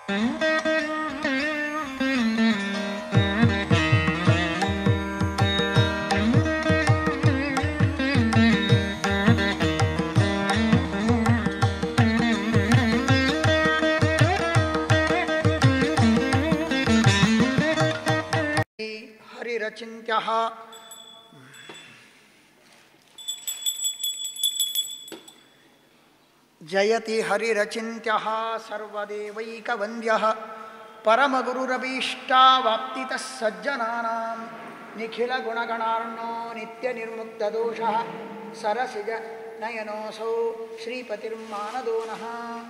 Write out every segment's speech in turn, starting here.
ಹರಿರಚಿಂತ್ಯ ಜಯತಿ ಹರಿರಚಿಂತ್ಯ ಸರ್ವದೇವೈಕವಂದ್ಯ ಪರಮಗುರುರಭೀಷ್ಟಾವಾಪ್ತಿತಃ ಸಜ್ಜನಾನಾಂ ನಿಖಿಲಗುಣಗಣಾರ್ಣೋ ನಿತ್ಯನಿರ್ಮುಕ್ತದೋಷಃ ಸರಸಿಜ ನಯನೋऽಸೌ ಶ್ರೀಪತಿರ್ಮಾನದೋ ನಃ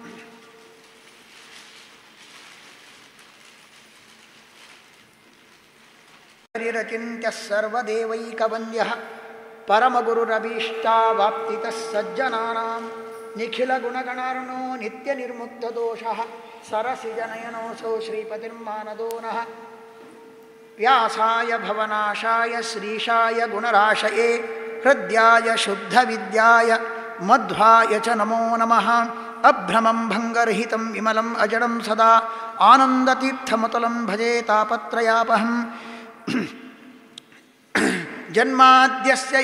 ಹರಿರಚಿಂತ್ಯಃ ಸರ್ವದೇವೈಕವಂದ್ಯಃ ಪರಮಗುರುರಭೀಷ್ಟಾವಾಪ್ತಿತಃ ಸಜ್ಜನಾನಾಂ ನಿಖಿಲಗುಣಗಣಾರ್ಣೋ ನಿತ್ಯನಿರ್ಮುಕ್ತದೋಷಃ ಸರಸಿಜನಯನೋऽಸೌ ಶ್ರೀಪತಿರ್ಮಾನದೋ ನಃ ವ್ಯಾಸಾಯ ಭವನಾಶಾಯ ಶ್ರೀಶಾಯ ಗುಣರಾಶಯೇ ಹೃದ್ಯಾಯ ಶುದ್ಧವಿದ್ಯಾಯ ಮಧ್ವಾಯ ಚ ನಮೋ ನಮಃ ಅಭ್ರಮಂ ಭಂಗರಹಿತಂ ವಿಮಲಂ ಅಜಡಂ ಸದಾ ಆನಂದತೀರ್ಥಮತುಲಂ ಭಜೆ ತಾಪತ್ರಯಾಪಹಂ ಜನ್ಮಾದ್ಯಸ್ಯ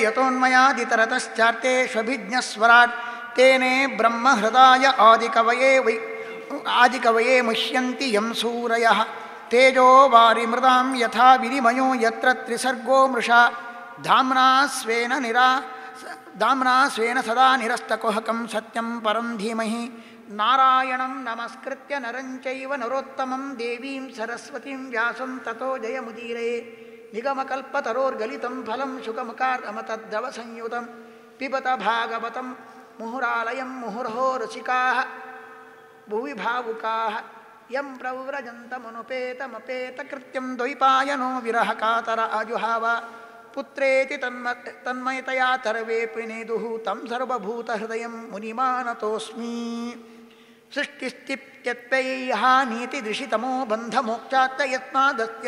ಯತೋನ್ಮಯಾದಿತರತಶ್ಚಾರ್ತೆಷ್ವಭಿಜ್ಞಸ್ವರಾಟ್ ತೇನೇ ಬ್ರಹ್ಮಹೃದಾಯ ಆದಿಕವಯೇ ವೈ ಆದಿಕವಯೇ ಮುಹ್ಯಂತಿ ಯಂ ಸೂರಯಃ ತೇಜೋ ವಾರಿಮೃದಾಂ ಯಥಾ ವಿನಿಮಯೋ ಯತ್ರ ತ್ರಿಸರ್ಗೋ ಮೃಷಾ ಧಾಮ್ನಾ ಸ್ವೇನ ನಿರಾ ಧಾಮ್ನಾ ಸ್ವೇನ ಸದಾ ನಿರಸ್ತಕುಹಕಂ ಸತ್ಯಂ ಪರಂ ಧೀಮಹಿ ನಾರಾಯಣಂ ನಮಸ್ಕೃತ್ಯ ನರಂಚೈವ ನರೋತ್ತಮಂ ದೇವೀಂ ಸರಸ್ವತೀಂ ವ್ಯಾಸಂ ತಥೋ ಜಯಮುದೀರೇ ನಿಗಮಕಲ್ಪತರೋರ್ಗಲಿತಂ ಫಲಂ ಶುಕಮುಖಾರ್ಮತದ್ರವ ಸಂಯುತಂ ಪಿಬತ ಭಾಗವತಂ ಮುಹುರಾಲಯಂ ಮುಹುರ್ಹೋ ರಸಿಕಾಃ ಭುವಿ ಭಾವುಕಾಃ ಯಂ ಪ್ರವ್ರಜन्तमनुपेतमपेतकृत्यं द्वैपायनो विरहकातर आजुहाव पुत्रेति तन्म तन्मयतया तर्वेऽपि नेदुः तं सर्वभूतहृदयं मुनिमानतोऽस्मि सृष्टिस्थित्यत्वयैः नीतिदृशितमो बन्धमोक्षात् यत्नादस्य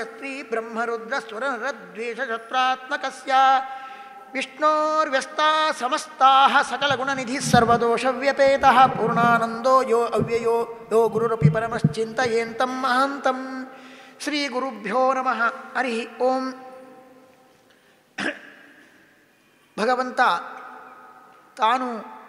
स्त्रीब्रह्मरुद्रस्वररद्वेषशत्रात्मकस्य विष्णोर्व्यस्ता समस्ताः सकलगुणनिधिः सर्वदोषव्यपेतः पूर्णानन्दो यो अव्ययो यो गुरुरपि परमश्चिन्तयेन्तं महान्तं श्रीगुरुभ्यो नमः हरिः ಓಂ ಭಗವಂತ ತಾನು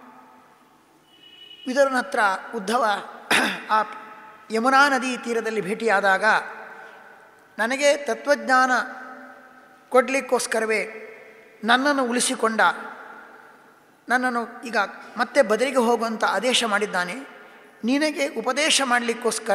ವಿದುರನ ಹತ್ರ ಉದ್ಧವ ಆ ಯಮುನಾ ನದಿ ತೀರದಲ್ಲಿ ಭೇಟಿಯಾದಾಗ ನನಗೆ ತತ್ವಜ್ಞಾನ ಕೊಡಲಿಕ್ಕೋಸ್ಕರವೇ ನನ್ನನ್ನು ಉಳಿಸಿಕೊಂಡ ನನ್ನನ್ನು ಈಗ ಮತ್ತೆ ಬದಲಿಗೆ ಹೋಗುವಂಥ ಆದೇಶ ಮಾಡಿದ್ದಾನೆ ನಿನಗೆ ಉಪದೇಶ ಮಾಡಲಿಕ್ಕೋಸ್ಕರ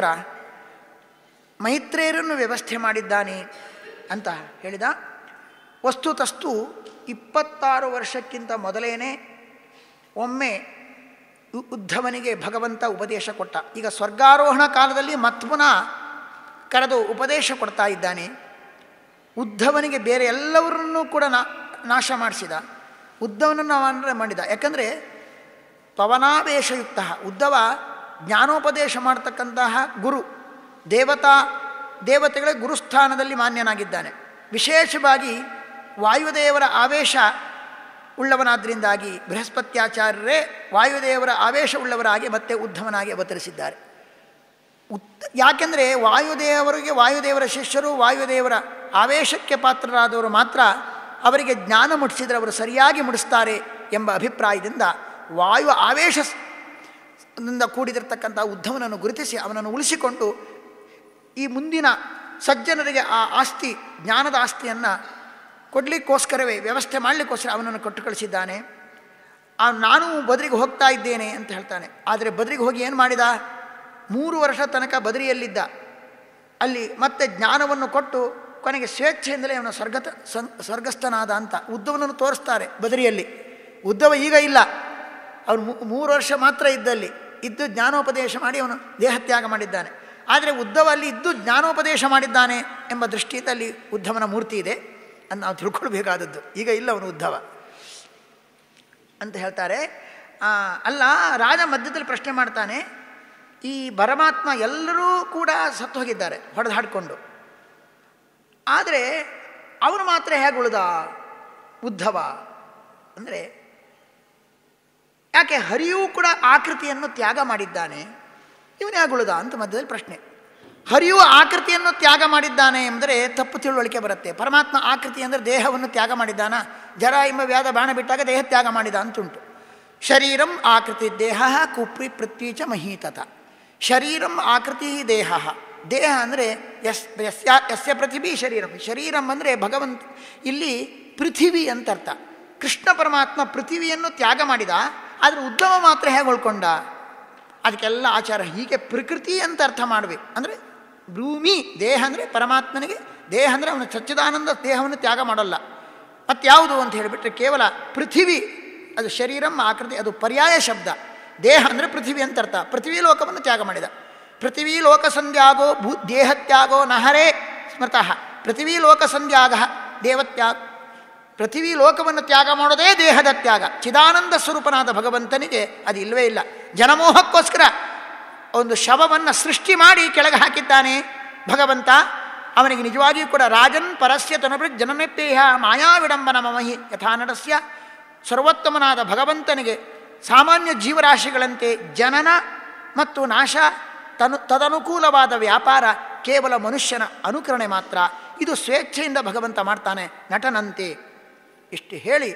ಮೈತ್ರೇಯರನ್ನು ವ್ಯವಸ್ಥೆ ಮಾಡಿದ್ದಾನೆ ಅಂತ ಹೇಳಿದ ವಸ್ತುತಸ್ತು ಇಪ್ಪತ್ತಾರು ವರ್ಷಕ್ಕಿಂತ ಮೊದಲೇನೆ ಒಮ್ಮೆ ಉ- ಉದ್ಧವನಿಗೆ ಭಗವಂತ ಉಪದೇಶ ಕೊಟ್ಟ ಈಗ ಸ್ವರ್ಗಾರೋಹಣ ಕಾಲದಲ್ಲಿ ಮತ್ಪುನ ಕರೆದು ಉಪದೇಶ ಕೊಡ್ತಾ ಇದ್ದಾನೆ ಉದ್ಧವನಿಗೆ ಬೇರೆ ಎಲ್ಲವರನ್ನೂ ಕೂಡ ನಾ ನಾಶ ಮಾಡಿಸಿದ ಉದ್ಧವನನ್ನು ಅವನ ಮಾಡಿದ ಯಾಕಂದರೆ ಪವನಾವೇಶಯುಕ್ತ ಉದ್ಧವ ಜ್ಞಾನೋಪದೇಶ ಮಾಡ್ತಕ್ಕಂತಹ ಗುರು ದೇವತಾ ದೇವತೆಗಳ ಗುರುಸ್ಥಾನದಲ್ಲಿ ಮಾನ್ಯನಾಗಿದ್ದಾನೆ ವಿಶೇಷವಾಗಿ ವಾಯುದೇವರ ಆವೇಶ ಉಳ್ಳವನಾದ್ದರಿಂದಾಗಿ ಬೃಹಸ್ಪತ್ಯಾಚಾರ್ಯರೇ ವಾಯುದೇವರ ಆವೇಶ ಉಳ್ಳವರಾಗಿ ಮತ್ತೆ ಉದ್ಧವನಾಗಿ ಅವತರಿಸಿದ್ದಾರೆ ಉತ್ ಯಾಕೆಂದರೆ ವಾಯುದೇವರಿಗೆ ವಾಯುದೇವರ ಶಿಷ್ಯರು ವಾಯುದೇವರ ಆವೇಶಕ್ಕೆ ಪಾತ್ರರಾದವರು ಮಾತ್ರ ಅವರಿಗೆ ಜ್ಞಾನ ಮುಟ್ಟಿಸಿದರೆ ಅವರು ಸರಿಯಾಗಿ ಮುಡಿಸ್ತಾರೆ ಎಂಬ ಅಭಿಪ್ರಾಯದಿಂದ ವಾಯು ಆವೇಶ ನಿಂದ ಕೂಡಿದಿರ್ತಕ್ಕಂಥ ಉದ್ಧವನನ್ನು ಗುರುತಿಸಿ ಅವನನ್ನು ಉಳಿಸಿಕೊಂಡು ಈ ಮುಂದಿನ ಸಜ್ಜನರಿಗೆ ಆ ಆಸ್ತಿ ಜ್ಞಾನದ ಆಸ್ತಿಯನ್ನು ಕೊಡಲಿಕ್ಕೋಸ್ಕರವೇ ವ್ಯವಸ್ಥೆ ಮಾಡಲಿಕ್ಕೋಸ್ಕರ ಅವನನ್ನು ಕೊಟ್ಟು ಕಳಿಸಿದ್ದಾನೆ ಆ ನಾನು ಬದರಿಗೆ ಹೋಗ್ತಾ ಇದ್ದೇನೆ ಅಂತ ಹೇಳ್ತಾನೆ ಆದರೆ ಬದರಿಗೆ ಹೋಗಿ ಏನು ಮಾಡಿದ ಮೂರು ವರ್ಷ ತನಕ ಬದರಿಯಲ್ಲಿದ್ದ ಅಲ್ಲಿ ಮತ್ತೆ ಜ್ಞಾನವನ್ನು ಕೊಟ್ಟು ಕೊನೆಗೆ ಸ್ವೇಚ್ಛೆಯಿಂದಲೇ ಅವನು ಸ್ವರ್ಗತ ಸನ್ ಸ್ವರ್ಗಸ್ಥನಾದ ಅಂತ ಉದ್ದವನನ್ನು ತೋರಿಸ್ತಾರೆ ಬದರಿಯಲ್ಲಿ ಉದ್ದವ ಈಗ ಇಲ್ಲ ಅವನು ಮೂ- ಮೂರು ವರ್ಷ ಮಾತ್ರ ಇದ್ದಲ್ಲಿ ಇದ್ದು ಜ್ಞಾನೋಪದೇಶ ಮಾಡಿ ಅವನು ದೇಹತ್ಯಾಗ ಮಾಡಿದ್ದಾನೆ ಆದರೆ ಉದ್ದವ ಅಲ್ಲಿ ಇದ್ದು ಜ್ಞಾನೋಪದೇಶ ಮಾಡಿದ್ದಾನೆ ಎಂಬ ದೃಷ್ಟಿಯಿಂದ ಅಲ್ಲಿ ಉದ್ಧವನ ಮೂರ್ತಿ ಇದೆ ಅಂತ ನಾವು ತಿಳ್ಕೊಳ್ಬೇಕಾದದ್ದು ಈಗ ಇಲ್ಲ ಅವನು ಉದ್ಧವ ಅಂತ ಹೇಳ್ತಾರೆ ಆ, ಅಲ್ಲ ರಾಜ ಮಧ್ಯದಲ್ಲಿ ಪ್ರಶ್ನೆ ಮಾಡ್ತಾನೆ ಈ ಪರಮಾತ್ಮ ಎಲ್ಲರೂ ಕೂಡ ಸತ್ತು ಹೋಗಿದ್ದಾರೆ ಹೊಡೆದು ಹಾಡಿಕೊಂಡು ಆದರೆ ಅವನು ಮಾತ್ರ ಹೇಗೆ ಉಳಿದ ಉದ್ಧವ ಅಂದರೆ ಯಾಕೆ ಹರಿಯೂ ಕೂಡ ಆಕೃತಿಯನ್ನು ತ್ಯಾಗ ಮಾಡಿದ್ದಾನೆ ಇವನು ಹೇಗೆ ಉಳಿದ ಅಂತ ಮಧ್ಯದಲ್ಲಿ ಪ್ರಶ್ನೆ ಹರಿಯುವ ಆಕೃತಿಯನ್ನು ತ್ಯಾಗ ಮಾಡಿದ್ದಾನೆ ಎಂದರೆ ತಪ್ಪು ತಿಳುವಳಿಕೆ ಬರುತ್ತೆ ಪರಮಾತ್ಮ ಆಕೃತಿ ಅಂದರೆ ದೇಹವನ್ನು ತ್ಯಾಗ ಮಾಡಿದ್ದಾನ ಜರ ಎಂಬ ವ್ಯಾಧ ಬಾಣ ಬಿಟ್ಟಾಗ ದೇಹ ತ್ಯಾಗ ಮಾಡಿದ ಅಂತುಂಟು ಶರೀರಂ ಆಕೃತಿ ದೇಹ ಕುಪ್ರಿ ಪೃಥ್ವಿ ಚ ಮಹೀತತ ಶರೀರಂ ಆಕೃತಿ ದೇಹ ದೇಹ ಅಂದರೆ ಯಸ್ ಯಸ್ಯ ಯಸ್ಯ ಪೃಥಿವೀ ಶರೀರಂ ಶರೀರಂ ಅಂದರೆ ಭಗವಂತ ಇಲ್ಲಿ ಪೃಥಿವಿ ಅಂತ ಅರ್ಥ ಕೃಷ್ಣ ಪರಮಾತ್ಮ ಪೃಥಿವಿಯನ್ನು ತ್ಯಾಗ ಮಾಡಿದ ಆದರೆ ಉದ್ಧವ ಮಾತ್ರ ಹೇಗೆ ಉಳ್ಕೊಂಡ ಅದಕ್ಕೆಲ್ಲ ಆಚಾರ ಹೀಗೆ ಪ್ರಕೃತಿ ಅಂತ ಅರ್ಥ ಮಾಡಬೇಕು ಅಂದರೆ ಭೂಮಿ ದೇಹ ಅಂದರೆ ಪರಮಾತ್ಮನಿಗೆ ದೇಹ ಅಂದರೆ ಅವನು ಸಚ್ಚಿದಾನಂದ ದೇಹವನ್ನು ತ್ಯಾಗ ಮಾಡಲ್ಲ ಮತ್ತು ಯಾವುದು ಅಂತ ಹೇಳಿಬಿಟ್ರೆ ಕೇವಲ ಪೃಥಿವಿ ಅದು ಶರೀರಂ ಆಕೃತಿ ಅದು ಪರ್ಯಾಯ ಶಬ್ದ ದೇಹ ಅಂದರೆ ಪೃಥಿವಿ ಅಂತ ಅರ್ಥ ಪೃಥ್ವಿ ಲೋಕವನ್ನು ತ್ಯಾಗ ಮಾಡಿದ ಪೃಥಿವೀ ಲೋಕ ಸಂಧ್ಯಾಗೋ ಭೂ ದೇಹತ್ಯಾಗೋ ನಹರೇ ಸ್ಮೃತಃ ಪೃಥಿವೀ ಲೋಕ ಸಂಧ್ಯಾಗ ದೇವತ್ಯಾಗ ಪೃಥಿವೀ ಲೋಕವನ್ನು ತ್ಯಾಗ ಮಾಡೋದೇ ದೇಹದ ತ್ಯಾಗ ಚಿದಾನಂದ ಸ್ವರೂಪನಾದ ಭಗವಂತನಿಗೆ ಅದು ಇಲ್ಲವೇ ಇಲ್ಲ ಜನಮೋಹಕ್ಕೋಸ್ಕರ ಒಂದು ಶವವನ್ನು ಸೃಷ್ಟಿ ಮಾಡಿ ಕೆಳಗೆ ಹಾಕಿದ್ದಾನೆ ಭಗವಂತ ಅವನಿಗೆ ನಿಜವಾಗಿಯೂ ಕೂಡ ರಾಜನ್ ಪರಸ್ಯ ತನುಭೃತ್ ಜನನಪೇಹ ಮಾಯಾ ವಿಡಂಬನ ಮಮಹಿ ಯಥಾ ನಡಸ್ಯ ಸರ್ವೋತ್ತಮನಾದ ಭಗವಂತನಿಗೆ ಸಾಮಾನ್ಯ ಜೀವರಾಶಿಗಳಂತೆ ಜನನ ಮತ್ತು ನಾಶ ತನು ತದನುಕೂಲವಾದ ವ್ಯಾಪಾರ ಕೇವಲ ಮನುಷ್ಯನ ಅನುಕರಣೆ ಮಾತ್ರ ಇದು ಸ್ವೇಚ್ಛೆಯಿಂದ ಭಗವಂತ ಮಾಡ್ತಾನೆ ನಟನಂತೆ ಇಷ್ಟು ಹೇಳಿ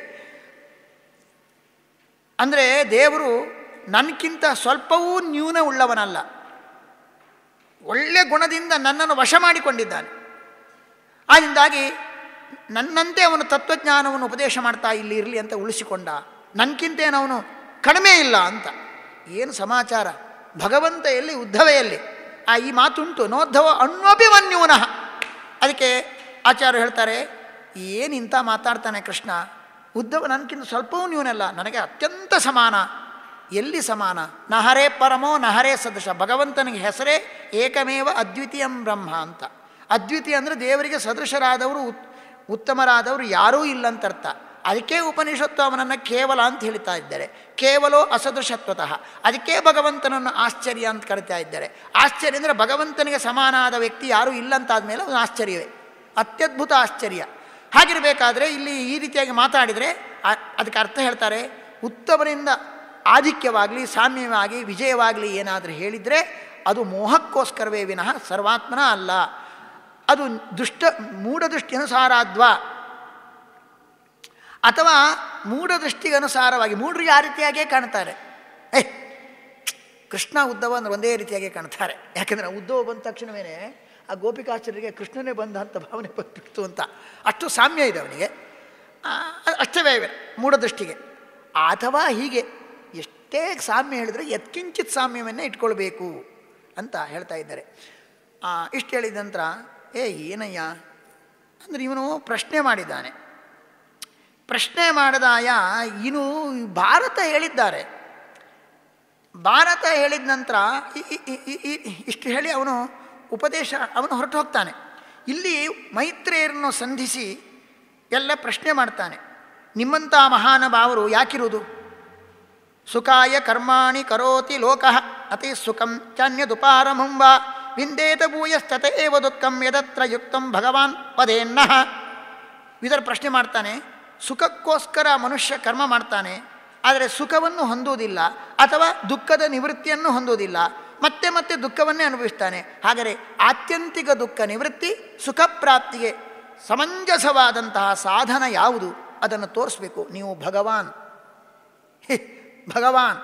ಅಂದರೆ ದೇವರು ನನಗಿಂತ ಸ್ವಲ್ಪವೂ ನ್ಯೂನ ಉಳ್ಳವನಲ್ಲ ಒಳ್ಳೆ ಗುಣದಿಂದ ನನ್ನನ್ನು ವಶ ಮಾಡಿಕೊಂಡಿದ್ದಾನೆ ಆದ್ದರಿಂದಾಗಿ ನನ್ನಂತೆ ಅವನು ತತ್ವಜ್ಞಾನವನ್ನು ಉಪದೇಶ ಮಾಡ್ತಾ ಇಲ್ಲಿ ಇರಲಿ ಅಂತ ಉಳಿಸಿಕೊಂಡ ನನ್ಕಿಂತೇನು ಅವನು ಕಡಿಮೆ ಇಲ್ಲ ಅಂತ ಏನು ಸಮಾಚಾರ ಭಗವಂತ ಎಲ್ಲಿ ಉದ್ಧವೇ ಎಲ್ಲಿ ಆ ಈ ಮಾತುಂಟು ನೋದ್ಧವ ಅಣ್ವಪಿ ವನ್ಯೂನಃ ಅದಕ್ಕೆ ಆಚಾರ್ಯರು ಹೇಳ್ತಾರೆ ಏನು ಇಂಥ ಮಾತಾಡ್ತಾನೆ ಕೃಷ್ಣ ಉದ್ಧವ ನನಗಿಂತ ಸ್ವಲ್ಪವೂ ನ್ಯೂನಲ್ಲ ನನಗೆ ಅತ್ಯಂತ ಸಮಾನ ಎಲ್ಲಿ ಸಮಾನ ನಹರೇ ಪರಮೋ ನಹರೇ ಸದೃಶ ಭಗವಂತನಿಗೆ ಹೆಸರೇ ಏಕಮೇವ ಅದ್ವಿತೀಯಂ ಬ್ರಹ್ಮ ಅಂತ ಅದ್ವಿತೀಯ ಅಂದರೆ ದೇವರಿಗೆ ಸದೃಶರಾದವರು ಉತ್- ಉತ್ತಮರಾದವರು ಯಾರೂ ಇಲ್ಲ ಅಂತ ಅರ್ಥ ಅದಕ್ಕೆ ಉಪನಿಷತ್ತು ಅವನನ್ನು ಕೇವಲ ಅಂತ ಹೇಳ್ತಾ ಇದ್ದಾರೆ ಕೇವಲೋ ಅಸದೃಶತ್ವತಃ ಅದಕ್ಕೆ ಭಗವಂತನನ್ನು ಆಶ್ಚರ್ಯ ಅಂತ ಕರಿತಾ ಇದ್ದಾರೆ ಆಶ್ಚರ್ಯ ಅಂದರೆ ಭಗವಂತನಿಗೆ ಸಮಾನಾದ ವ್ಯಕ್ತಿ ಯಾರೂ ಇಲ್ಲ ಅಂತಾದಮೇಲೆ ಅದು ಆಶ್ಚರ್ಯವೇ ಅತ್ಯದ್ಭುತ ಆಶ್ಚರ್ಯ ಹಾಗಿರಬೇಕಾದ್ರೆ ಇಲ್ಲಿ ಈ ರೀತಿಯಾಗಿ ಮಾತಾಡಿದರೆ ಆ- ಅದಕ್ಕೆ ಅರ್ಥ ಹೇಳ್ತಾರೆ ಉತ್ತಮರಿಂದ ಆಧಿಕ್ಯವಾಗಲಿ ಸಾಮ್ಯವಾಗಿ ವಿಜಯವಾಗಲಿ ಏನಾದರೂ ಹೇಳಿದರೆ ಅದು ಮೋಹಕ್ಕೋಸ್ಕರವೇ ವಿನಃ ಸರ್ವಾತ್ಮನ ಅಲ್ಲ ಅದು ದುಷ್ಟ ಮೂಢದೃಷ್ಟಿ ಅನುಸಾರಾದ್ವಾ ಅಥವಾ ಮೂಢದೃಷ್ಟಿಗೆ ಅನುಸಾರವಾಗಿ ಮೂಢರು ಯಾವ ರೀತಿಯಾಗೇ ಕಾಣ್ತಾರೆ ಏ ಕೃಷ್ಣ ಉದ್ದವ ಅಂದ್ರೆ ಒಂದೇ ರೀತಿಯಾಗಿ ಕಾಣ್ತಾರೆ ಯಾಕೆಂದರೆ ಉದ್ದವ ಬಂದ ತಕ್ಷಣವೇ ಆ ಗೋಪಿಕಾಚಾರ್ಯರಿಗೆ ಕೃಷ್ಣನೇ ಬಂದ ಅಂತ ಭಾವನೆ ಬಂದ್ಬಿಡ್ತು ಅಂತ ಅಷ್ಟು ಸಾಮ್ಯ ಇದೆ ಅವನಿಗೆ ಆ, ಅಷ್ಟೇ ಇವೆ ಮೂಢದೃಷ್ಟಿಗೆ ಅಥವಾ ಹೀಗೆ ಎಷ್ಟೇ ಸಾಮ್ಯ ಹೇಳಿದರೆ ಯತ್ಕಿಂಚಿತ್ ಸಾಮ್ಯವನ್ನೇ ಇಟ್ಕೊಳ್ಬೇಕು ಅಂತ ಹೇಳ್ತಾ ಇದ್ದಾರೆ ಆ, ಇಷ್ಟು ಹೇಳಿದ ನಂತರ ಏ ಏನಯ್ಯ ಅಂದರೆ ಇವನು ಪ್ರಶ್ನೆ ಮಾಡಿದ್ದಾನೆ ಪ್ರಶ್ನೆ ಮಾಡಿದಾಯ ಇನ್ನು ಭಾರತ ಹೇಳಿದ್ದಾರೆ ಭಾರತ ಹೇಳಿದ ನಂತರ ಈ- ಈ- ಈ- ಈ- ಈ- ಇಷ್ಟು ಹೇಳಿ ಅವನು ಉಪದೇಶ ಅವನು ಹೊರಟು ಹೋಗ್ತಾನೆ ಇಲ್ಲಿ ಮೈತ್ರೇಯರನ್ನು ಸಂಧಿಸಿ ಎಲ್ಲ ಪ್ರಶ್ನೆ ಮಾಡ್ತಾನೆ ನಿಮ್ಮಂಥ ಮಹಾನುಭಾವರು ಯಾಕಿರುವುದು ಸುಖಾಯ ಕರ್ಮಾಣಿ ಕರೋತಿ ಲೋಕಃ ಅತಿ ಸುಖಂ ಚಾನ್ಯದುಪಾರಮುಂಬ ವಿಂದೇತ ಭೂಯಸ್ತತ ಏವ ದುಃಖಂ ಯದತ್ರ ಯುಕ್ತಂ ಭಗವಾನ್ ಪದೇನ್ನಃ ಇದರ ಪ್ರಶ್ನೆ ಮಾಡ್ತಾನೆ ಸುಖಕ್ಕೋಸ್ಕರ ಮನುಷ್ಯ ಕರ್ಮ ಮಾಡ್ತಾನೆ ಆದರೆ ಸುಖವನ್ನು ಹೊಂದುವುದಿಲ್ಲ ಅಥವಾ ದುಃಖದ ನಿವೃತ್ತಿಯನ್ನು ಹೊಂದುವುದಿಲ್ಲ ಮತ್ತೆ ಮತ್ತೆ ದುಃಖವನ್ನೇ ಅನುಭವಿಸ್ತಾನೆ ಹಾಗಾದರೆ ಆತ್ಯಂತಿಕ ದುಃಖ ನಿವೃತ್ತಿ ಸುಖ ಪ್ರಾಪ್ತಿಗೆ ಸಮಂಜಸವಾದಂತಹ ಸಾಧನ ಯಾವುದು ಅದನ್ನು ತೋರಿಸ್ಬೇಕು ನೀವು ಭಗವಾನ್ ಹೇ, ಭಗವಾನ್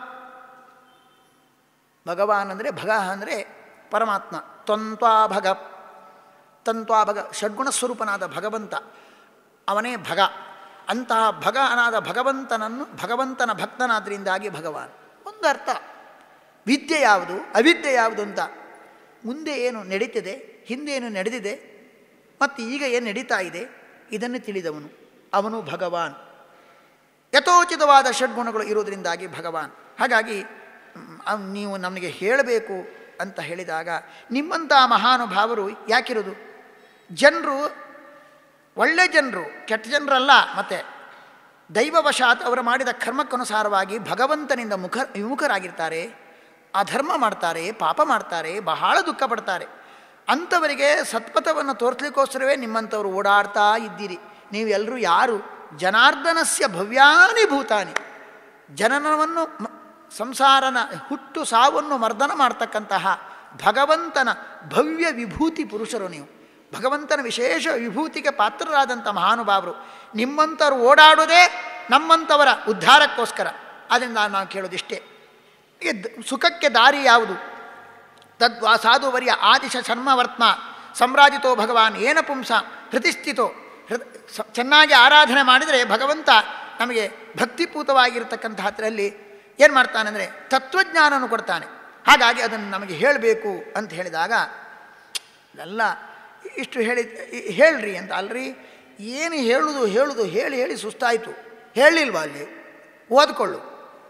ಭಗವಾನ್ ಅಂದರೆ ಭಗ ಅಂದರೆ ಪರಮಾತ್ಮ ತ್ವಂತ್ವಾ ಭಗ ತಂತ್ವಾ ಭಗ ಷಡ್ಗುಣ ಸ್ವರೂಪನಾದ ಭಗವಂತ ಅವನೇ ಭಗ ಅಂತಹ ಭಗನಾದ ಭಗವಂತನನ್ನು ಭಗವಂತನ ಭಕ್ತನಾದ್ರಿಂದಾಗಿ ಭಗವಾನ್ ಒಂದು ಅರ್ಥ ವಿದ್ಯೆ ಯಾವುದು ಅವಿದ್ಯೆ ಯಾವುದು ಅಂತ ಮುಂದೆ ಏನು ನಡೀತಿದೆ ಹಿಂದೆ ಏನು ನಡೆದಿದೆ ಮತ್ತು ಈಗ ಏನು ನಡೀತಾ ಇದೆ ಇದನ್ನು ತಿಳಿದವನು ಅವನು ಭಗವಾನ್ ಯಥೋಚಿತವಾದ ಷಡ್ಗುಣಗಳು ಇರುವುದರಿಂದಾಗಿ ಭಗವಾನ್ ಹಾಗಾಗಿ ಮ್, ಅವ್ ನೀವು ನಮಗೆ ಹೇಳಬೇಕು ಅಂತ ಹೇಳಿದಾಗ ನಿಮ್ಮಂಥ ಮಹಾನುಭಾವರು ಯಾಕಿರೋದು ಜನರು ಒಳ್ಳೆ ಜನರು ಕೆಟ್ಟ ಜನರಲ್ಲ ಮತ್ತೆ ದೈವವಶಾತ್ ಅವರು ಮಾಡಿದ ಕರ್ಮಕ್ಕನುಸಾರವಾಗಿ ಭಗವಂತನಿಂದ ಮುಖ ವಿಮುಖರಾಗಿರ್ತಾರೆ ಅಧರ್ಮ ಮಾಡ್ತಾರೆ ಪಾಪ ಮಾಡ್ತಾರೆ ಬಹಳ ದುಃಖ ಪಡ್ತಾರೆ ಅಂಥವರಿಗೆ ಸತ್ಪಥವನ್ನು ತೋರಿಸ್ಲಿಕ್ಕೋಸ್ಕರವೇ ನಿಮ್ಮಂಥವ್ರು ಓಡಾಡ್ತಾ ಇದ್ದೀರಿ ನೀವೆಲ್ಲರೂ ಯಾರು ಜನಾರ್ದನಸ್ಯ ಭವ್ಯಾನಿ ಭೂತಾನಿ ಜನನವನ್ನು ಮ- ಸಂಸಾರನ ಹುಟ್ಟು ಸಾವನ್ನು ಮರ್ದನ ಮಾಡ್ತಕ್ಕಂತಹ ಭಗವಂತನ ಭವ್ಯ ವಿಭೂತಿ ಪುರುಷರು ನೀವು ಭಗವಂತನ ವಿಶೇಷ ವಿಭೂತಿಗೆ ಪಾತ್ರರಾದಂಥ ಮಹಾನುಭಾವರು ನಿಮ್ಮಂಥವ್ರು ಓಡಾಡೋದೇ ನಮ್ಮಂಥವರ ಉದ್ಧಾರಕ್ಕೋಸ್ಕರ ಅದರಿಂದ ನಾವು ಕೇಳೋದಿಷ್ಟೇ ಈಗ ದ- ಸುಖಕ್ಕೆ ದಾರಿ ಯಾವುದು ತದ್ವಾ ಸಾಧುವರ್ಯ ಆದಿಶ ಶರ್ಮವರ್ತ್ಮ ಸಂರಾಜಿತೋ ಭಗವಾನ್ ಏನ ಪುಂಸ ಹೃತಿಸ್ಥಿತೋ ಹೃ ಸ- ಚೆನ್ನಾಗಿ ಆರಾಧನೆ ಮಾಡಿದರೆ ಭಗವಂತ ನಮಗೆ ಭಕ್ತಿಪೂತವಾಗಿರ್ತಕ್ಕಂತಹದ್ರಲ್ಲಿ ಏನು ಮಾಡ್ತಾನೆ ಅಂದರೆ ತತ್ವಜ್ಞಾನವನ್ನು ಕೊಡ್ತಾನೆ ಹಾಗಾಗಿ ಅದನ್ನು ನಮಗೆ ಹೇಳಬೇಕು ಅಂತ ಹೇಳಿದಾಗ ಎಲ್ಲ ಇಷ್ಟು ಹೇಳಿ ಇ- ಹೇಳ್ರಿ ಅಂತ ಅಲ್ರಿ ಏನು ಹೇಳುದು ಹೇಳುದು ಹೇಳಿ ಹೇಳಿ ಸುಸ್ತಾಯಿತು ಹೇಳಿಲ್ವಾ ಅಲ್ಲಿ ಓದ್ಕೊಳ್ಳು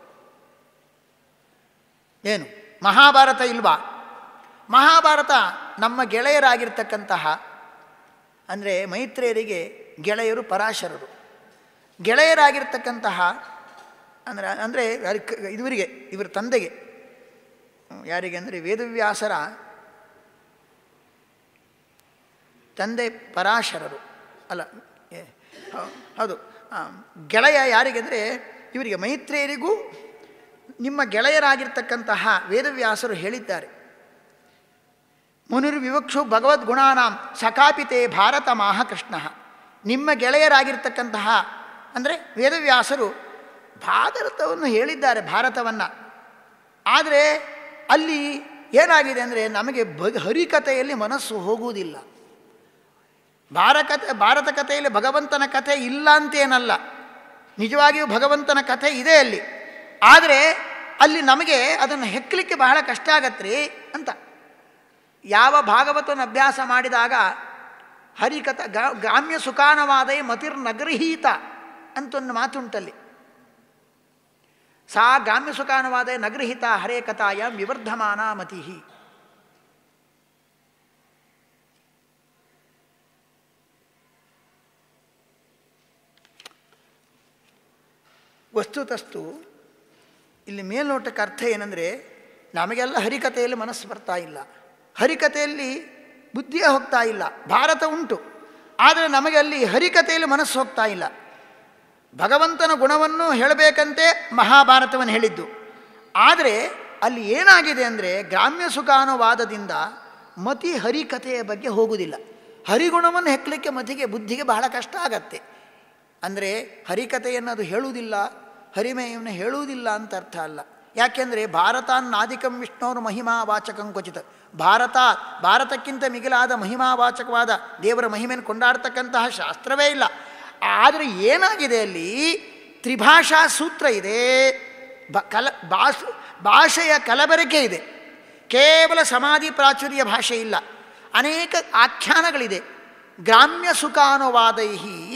ಏನು ಮಹಾಭಾರತ ಇಲ್ವಾ ಮಹಾಭಾರತ ನಮ್ಮ ಗೆಳೆಯರಾಗಿರ್ತಕ್ಕಂತಹ ಅಂದರೆ ಮೈತ್ರೇಯರಿಗೆ ಗೆಳೆಯರು ಪರಾಶರರು ಗೆಳೆಯರಾಗಿರ್ತಕ್ಕಂತಹ ಅಂದರೆ ಅಂದರೆ ಇವರಿಗೆ ಇವರ ತಂದೆಗೆ ಹ್ಮ್, ಯಾರಿಗೆ ಅಂದರೆ ವೇದವ್ಯಾಸರ ತಂದೆ ಪರಾಶರರು ಅಲ್ಲ ಏ, ಹೌ- ಹೌದು ಆ, ಗೆಳೆಯ ಯಾರಿಗೆ ಅಂದರೆ ಇವರಿಗೆ ಮೈತ್ರೇಯರಿಗೂ ನಿಮ್ಮ ಗೆಳೆಯರಾಗಿರ್ತಕ್ಕಂತಹ ವೇದವ್ಯಾಸರು ಹೇಳಿದ್ದಾರೆ ಮುನಿರ್ವಿವಕ್ಷು ಭಗವದ್ಗುಣಾನಾಂ ಸಕಾಪಿತೆ ಭಾರತ ಮಾಹ ಕೃಷ್ಣ ನಿಮ್ಮ ಗೆಳೆಯರಾಗಿರ್ತಕ್ಕಂತಹ ಅಂದರೆ ವೇದವ್ಯಾಸರು ಭಾರತವನ್ನು ಹೇಳಿದ್ದಾರೆ ಭಾರತವನ್ನು ಆದರೆ ಅಲ್ಲಿ ಏನಾಗಿದೆ ಅಂದರೆ ನಮಗೆ ಬ ಹರಿಕಥೆಯಲ್ಲಿ ಮನಸ್ಸು ಹೋಗುವುದಿಲ್ಲ ಭಾರಕತೆ ಭಾರತ ಕಥೆಯಲ್ಲಿ ಭಗವಂತನ ಕಥೆ ಇಲ್ಲ ಅಂತೇನಲ್ಲ ನಿಜವಾಗಿಯೂ ಭಗವಂತನ ಕಥೆ ಇದೆ ಅಲ್ಲಿ ಆದರೆ ಅಲ್ಲಿ ನಮಗೆ ಅದನ್ನು ಹೆಕ್ಕಲಿಕ್ಕೆ ಬಹಳ ಕಷ್ಟ ಆಗತ್ರಿ ಅಂತ ಯಾವ ಭಾಗವತವನ್ನು ಅಭ್ಯಾಸ ಮಾಡಿದಾಗ ಹರಿಕಥ ಗಾ- ಗ್ರಾಮ್ಯ ಸುಖಾನವಾದಯ ಮತಿರ್ ನಗರಹೀತ ಅಂತ ಒಂದು ಮಾತುಂಟಲ್ಲಿ ಸಾ ಗ್ರಾಮ್ಯ ಸುಖಾನವಾದಯ ನಗರಹಿತ ಹರೇ ಕಥಾಯ ವಿವರ್ಧಮಾನ ಮತಿ ವಸ್ತುತಸ್ತು ಇಲ್ಲಿ ಮೇಲ್ನೋಟಕ್ಕೆ ಅರ್ಥ ಏನಂದರೆ ನಮಗೆಲ್ಲ ಹರಿಕಥೆಯಲ್ಲಿ ಮನಸ್ಸು ಬರ್ತಾ ಇಲ್ಲ ಹರಿಕಥೆಯಲ್ಲಿ ಬುದ್ಧಿಯೇ ಹೋಗ್ತಾ ಇಲ್ಲ ಭಾರತ ಉಂಟು ಆದರೆ ನಮಗೆ ಅಲ್ಲಿ ಹರಿಕಥೆಯಲ್ಲಿ ಮನಸ್ಸು ಹೋಗ್ತಾ ಇಲ್ಲ ಭಗವಂತನ ಗುಣವನ್ನು ಹೇಳಬೇಕಂತೆ ಮಹಾಭಾರತವನ್ನು ಹೇಳಿದ್ದು ಆದರೆ ಅಲ್ಲಿ ಏನಾಗಿದೆ ಅಂದರೆ ಗ್ರಾಮ್ಯ ಸುಖಾನುವಾದದಿಂದ ಮತಿ ಹರಿಕಥೆಯ ಬಗ್ಗೆ ಹೋಗುವುದಿಲ್ಲ ಹರಿಗುಣವನ್ನು ಹೆಕ್ಕಲಿಕ್ಕೆ ಮತಿಗೆ ಬುದ್ಧಿಗೆ ಬಹಳ ಕಷ್ಟ ಆಗತ್ತೆ ಅಂದರೆ ಹರಿಕಥೆಯನ್ನು ಅದು ಹೇಳುವುದಿಲ್ಲ ಹರಿಮೆಯನ್ನು ಹೇಳುವುದಿಲ್ಲ ಅಂತ ಅರ್ಥ ಅಲ್ಲ ಯಾಕೆಂದರೆ ಭಾರತಾನ್ನಾದಿಕಂ ವಿಷ್ಣುವರು ಮಹಿಮಾ ವಾಚಕಂ ಕ್ವಚಿತ ಭಾರತ ಭಾರತಕ್ಕಿಂತ ಮಿಗಿಲಾದ ಮಹಿಮಾವಾಚಕವಾದ ದೇವರ ಮಹಿಮೆಯನ್ನು ಕೊಂಡಾಡ್ತಕ್ಕಂತಹ ಶಾಸ್ತ್ರವೇ ಇಲ್ಲ ಆದರೆ ಏನಾಗಿದೆ ಅಲ್ಲಿ ತ್ರಿಭಾಷಾ ಸೂತ್ರ ಇದೆ ಬ ಕಲ ಭಾಷ ಭಾಷೆಯ ಕಲಬೆರಕೆ ಇದೆ ಕೇವಲ ಸಮಾಧಿ ಪ್ರಾಚುರ್ಯ ಭಾಷೆ ಇಲ್ಲ ಅನೇಕ ಆಖ್ಯಾನಗಳಿದೆ ಗ್ರಾಮ್ಯ ಸುಖಾನುವಾದೈ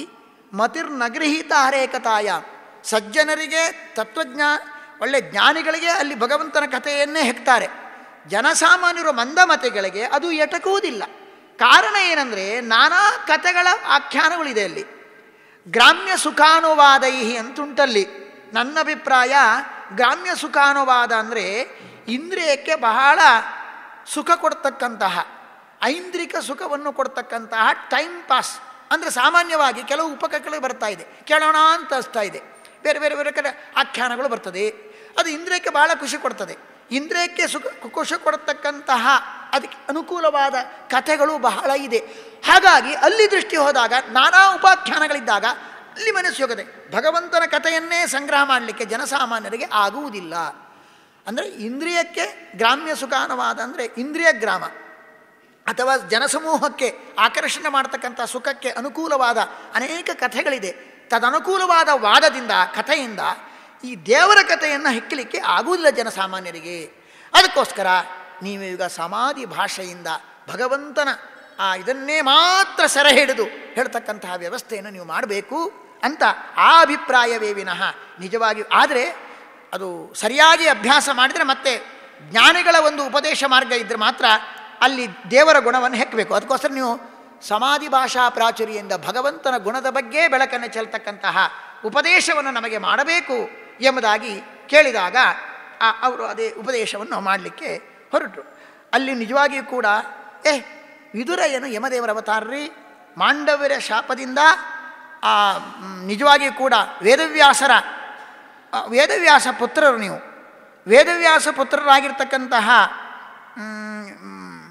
ಮತಿರ್ನಗೃಹೀತ ಹರೇಕತಾಯ ಸಜ್ಜನರಿಗೆ ತತ್ವಜ್ಞಾ ಒಳ್ಳೆ ಜ್ಞಾನಿಗಳಿಗೆ ಅಲ್ಲಿ ಭಗವಂತನ ಕಥೆಯನ್ನೇ ಹೆಕ್ತಾರೆ ಜನಸಾಮಾನ್ಯರು ಮಂದಮತಿಗಳಿಗೆ ಅದು ಎಟಕುವುದಿಲ್ಲ ಕಾರಣ ಏನಂದರೆ ನಾನಾ ಕಥೆಗಳ ಆಖ್ಯಾನಗಳಿದೆ ಅಲ್ಲಿ ಗ್ರಾಮ್ಯ ಸುಖಾನುವಾದೈ ಅಂತುಂಟಲ್ಲಿ ನನ್ನ ಅಭಿಪ್ರಾಯ ಗ್ರಾಮ್ಯ ಸುಖಾನುವಾದ ಅಂದರೆ ಇಂದ್ರಿಯಕ್ಕೆ ಬಹಳ ಸುಖ ಕೊಡ್ತಕ್ಕಂತಹ ಐಂದ್ರಿಕ ಸುಖವನ್ನು ಕೊಡ್ತಕ್ಕಂತಹ ಟೈಮ್ ಪಾಸ್ ಅಂದರೆ ಸಾಮಾನ್ಯವಾಗಿ ಕೆಲವು ಉಪಕಗಳು ಬರ್ತಾ ಇದೆ ಕೇಳೋಣ ಅಂತ ಅನಿಸ್ತಾ ಇದೆ ಬೇರೆ ಬೇರೆ ಬೇರೆ ಕಡೆ ಆಖ್ಯಾನಗಳು ಬರ್ತದೆ ಅದು ಇಂದ್ರಿಯಕ್ಕೆ ಬಹಳ ಖುಷಿ ಕೊಡ್ತದೆ ಇಂದ್ರಿಯಕ್ಕೆ ಸುಖ ಖುಷಿ ಕೊಡತಕ್ಕಂತಹ ಅದಕ್ಕೆ ಅನುಕೂಲವಾದ ಕಥೆಗಳು ಬಹಳ ಇದೆ ಹಾಗಾಗಿ ಅಲ್ಲಿ ದೃಷ್ಟಿ ಹೋದಾಗ ನಾನಾ ಉಪಾಖ್ಯಾನಗಳಿದ್ದಾಗ ಅಲ್ಲಿ ಮನಸ್ಸು ಹೋಗದೆ ಭಗವಂತನ ಕಥೆಯನ್ನೇ ಸಂಗ್ರಹ ಮಾಡಲಿಕ್ಕೆ ಜನಸಾಮಾನ್ಯರಿಗೆ ಆಗುವುದಿಲ್ಲ ಅಂದರೆ ಇಂದ್ರಿಯಕ್ಕೆ ಗ್ರಾಮ್ಯ ಸುಖಾನುವಾದ ಅಂದರೆ ಇಂದ್ರಿಯ ಗ್ರಾಮ ಅಥವಾ ಜನಸಮೂಹಕ್ಕೆ ಆಕರ್ಷಣೆ ಮಾಡ್ತಕ್ಕಂಥ ಸುಖಕ್ಕೆ ಅನುಕೂಲವಾದ ಅನೇಕ ಕಥೆಗಳಿದೆ ತದನುಕೂಲವಾದ ವಾದದಿಂದ ಕಥೆಯಿಂದ ಈ ದೇವರ ಕಥೆಯನ್ನು ಹೆಕ್ಕಲಿಕ್ಕೆ ಆಗುವುದಿಲ್ಲ ಜನಸಾಮಾನ್ಯರಿಗೆ ಅದಕ್ಕೋಸ್ಕರ ನೀವು ಈಗ ಸಮಾಧಿ ಭಾಷೆಯಿಂದ ಭಗವಂತನ ಆ ಇದನ್ನೇ ಮಾತ್ರ ಸೆರೆ ಹಿಡಿದು ಹೇಳ್ತಕ್ಕಂತಹ ವ್ಯವಸ್ಥೆಯನ್ನು ನೀವು ಮಾಡಬೇಕು ಅಂತ ಆ ಅಭಿಪ್ರಾಯವೇ ವಿನಃ ನಿಜವಾಗಿ ಆದರೆ ಅದು ಸರಿಯಾಗಿ ಅಭ್ಯಾಸ ಮಾಡಿದರೆ ಮತ್ತೆ ಜ್ಞಾನಿಗಳ ಒಂದು ಉಪದೇಶ ಮಾರ್ಗ ಇದ್ದರೆ ಮಾತ್ರ ಅಲ್ಲಿ ದೇವರ ಗುಣವನ್ನು ಹೆಕ್ಕಬೇಕು ಅದಕ್ಕೋಸ್ಕರ ನೀವು ಸಮಾಧಿ ಭಾಷಾ ಪ್ರಾಚುರ್ಯದಿಂದ ಭಗವಂತನ ಗುಣದ ಬಗ್ಗೆ ಬೆಳಕನ್ನು ಚೆಲ್ತಕ್ಕಂತಹ ಉಪದೇಶವನ್ನು ನಮಗೆ ಮಾಡಬೇಕು ಎಂಬುದಾಗಿ ಕೇಳಿದಾಗ ಆ ಅವರು ಅದೇ ಉಪದೇಶವನ್ನು ಮಾಡಲಿಕ್ಕೆ ಹೊರಟರು ಅಲ್ಲಿ ನಿಜವಾಗಿಯೂ ಕೂಡ ಏ ವಿದುರ ಏನು ಯಮದೇವರ ಅವತಾರ್ರಿ ಮಾಂಡವ್ಯರ ಶಾಪದಿಂದ ಆ ಮ್, ನಿಜವಾಗಿಯೂ ಕೂಡ ವೇದವ್ಯಾಸರ ಆ, ವೇದವ್ಯಾಸ ಪುತ್ರರು ನೀವು ವೇದವ್ಯಾಸ ಪುತ್ರರಾಗಿರ್ತಕ್ಕಂತಹ ಮ್, ಮ್,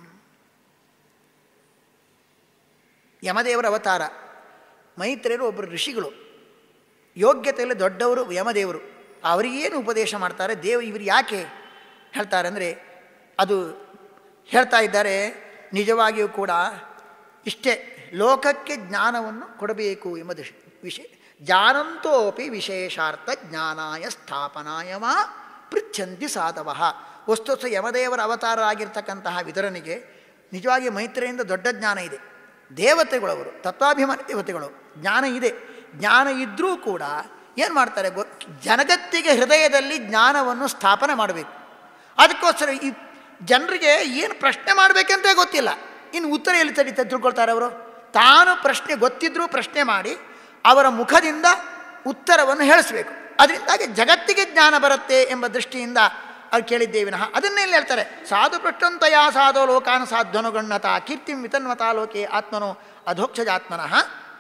ಯಮದೇವರ ಅವತಾರ ಮೈತ್ರೇಯರು ಒಬ್ಬರು ಋಷಿಗಳು ಯೋಗ್ಯತೆಯಲ್ಲಿ ದೊಡ್ಡವರು ಯಮದೇವರು ಅವರಿಗೇನು ಉಪದೇಶ ಮಾಡ್ತಾರೆ ದೇವ ಇವರು ಯಾಕೆ ಹೇಳ್ತಾರೆ ಅಂದರೆ ಅದು ಹೇಳ್ತಾ ಇದ್ದಾರೆ ನಿಜವಾಗಿಯೂ ಕೂಡ ಇಷ್ಟೇ ಲೋಕಕ್ಕೆ ಜ್ಞಾನವನ್ನು ಕೊಡಬೇಕು ಎಂಬ ದೃಷ್ಟಿ ವಿಷಯ ಜ್ಞಾನಂತೋಪಿ ವಿಶೇಷಾರ್ಥ ಜ್ಞಾನಾಯ ಸ್ಥಾಪನಾಯ ಮಾ ಪೃಚ್ಛಂತಿ ಸಾಧವಃ ವಸ್ತುಸ್ಥ ಯಮದೇವರ ಅವತಾರ ಆಗಿರ್ತಕ್ಕಂತಹ ವಿತರನಿಗೆ ನಿಜವಾಗಿ ಮೈತ್ರಿಯಿಂದ ದೊಡ್ಡ ಜ್ಞಾನ ಇದೆ ದೇವತೆಗಳು ಅವರು ತತ್ವಾಭಿಮಾನಿ ದೇವತೆಗಳು ಜ್ಞಾನ ಇದೆ ಜ್ಞಾನ ಇದ್ದರೂ ಕೂಡ ಏನು ಮಾಡ್ತಾರೆ ಗೊ ಜಗತ್ತಿಗೆ ಹೃದಯದಲ್ಲಿ ಜ್ಞಾನವನ್ನು ಸ್ಥಾಪನೆ ಮಾಡಬೇಕು ಅದಕ್ಕೋಸ್ಕರ ಈ ಜನರಿಗೆ ಏನು ಪ್ರಶ್ನೆ ಮಾಡಬೇಕಂತ ಗೊತ್ತಿಲ್ಲ ಇನ್ನು ಉತ್ತರ ಎಲ್ಲಿ ತಡೀತಾ ತಿಳ್ಕೊಳ್ತಾರೆ ಅವರು ತಾನು ಪ್ರಶ್ನೆ ಗೊತ್ತಿದ್ರೂ ಪ್ರಶ್ನೆ ಮಾಡಿ ಅವರ ಮುಖದಿಂದ ಉತ್ತರವನ್ನು ಹೇಳಿಸ್ಬೇಕು ಅದರಿಂದಾಗಿ ಜಗತ್ತಿಗೆ ಜ್ಞಾನ ಬರುತ್ತೆ ಎಂಬ ದೃಷ್ಟಿಯಿಂದ ಅವ್ರು ಕೇಳಿದ್ದೇವೆ ವಿನಃ ಅದನ್ನೇ ಇಲ್ಲಿ ಹೇಳ್ತಾರೆ ಸಾಧು ಪೃಷ್ಟಂತಯ ಸಾಧೋ ಲೋಕಾನ ಸಾಧ್ವನುಗಣ್ಣತ ಕೀರ್ತಿಂ ವಿತನ್ವತಾ ಲೋಕೆ ಆತ್ಮನೋ ಅಧೋಕ್ಷಜಾತ್ಮನಃ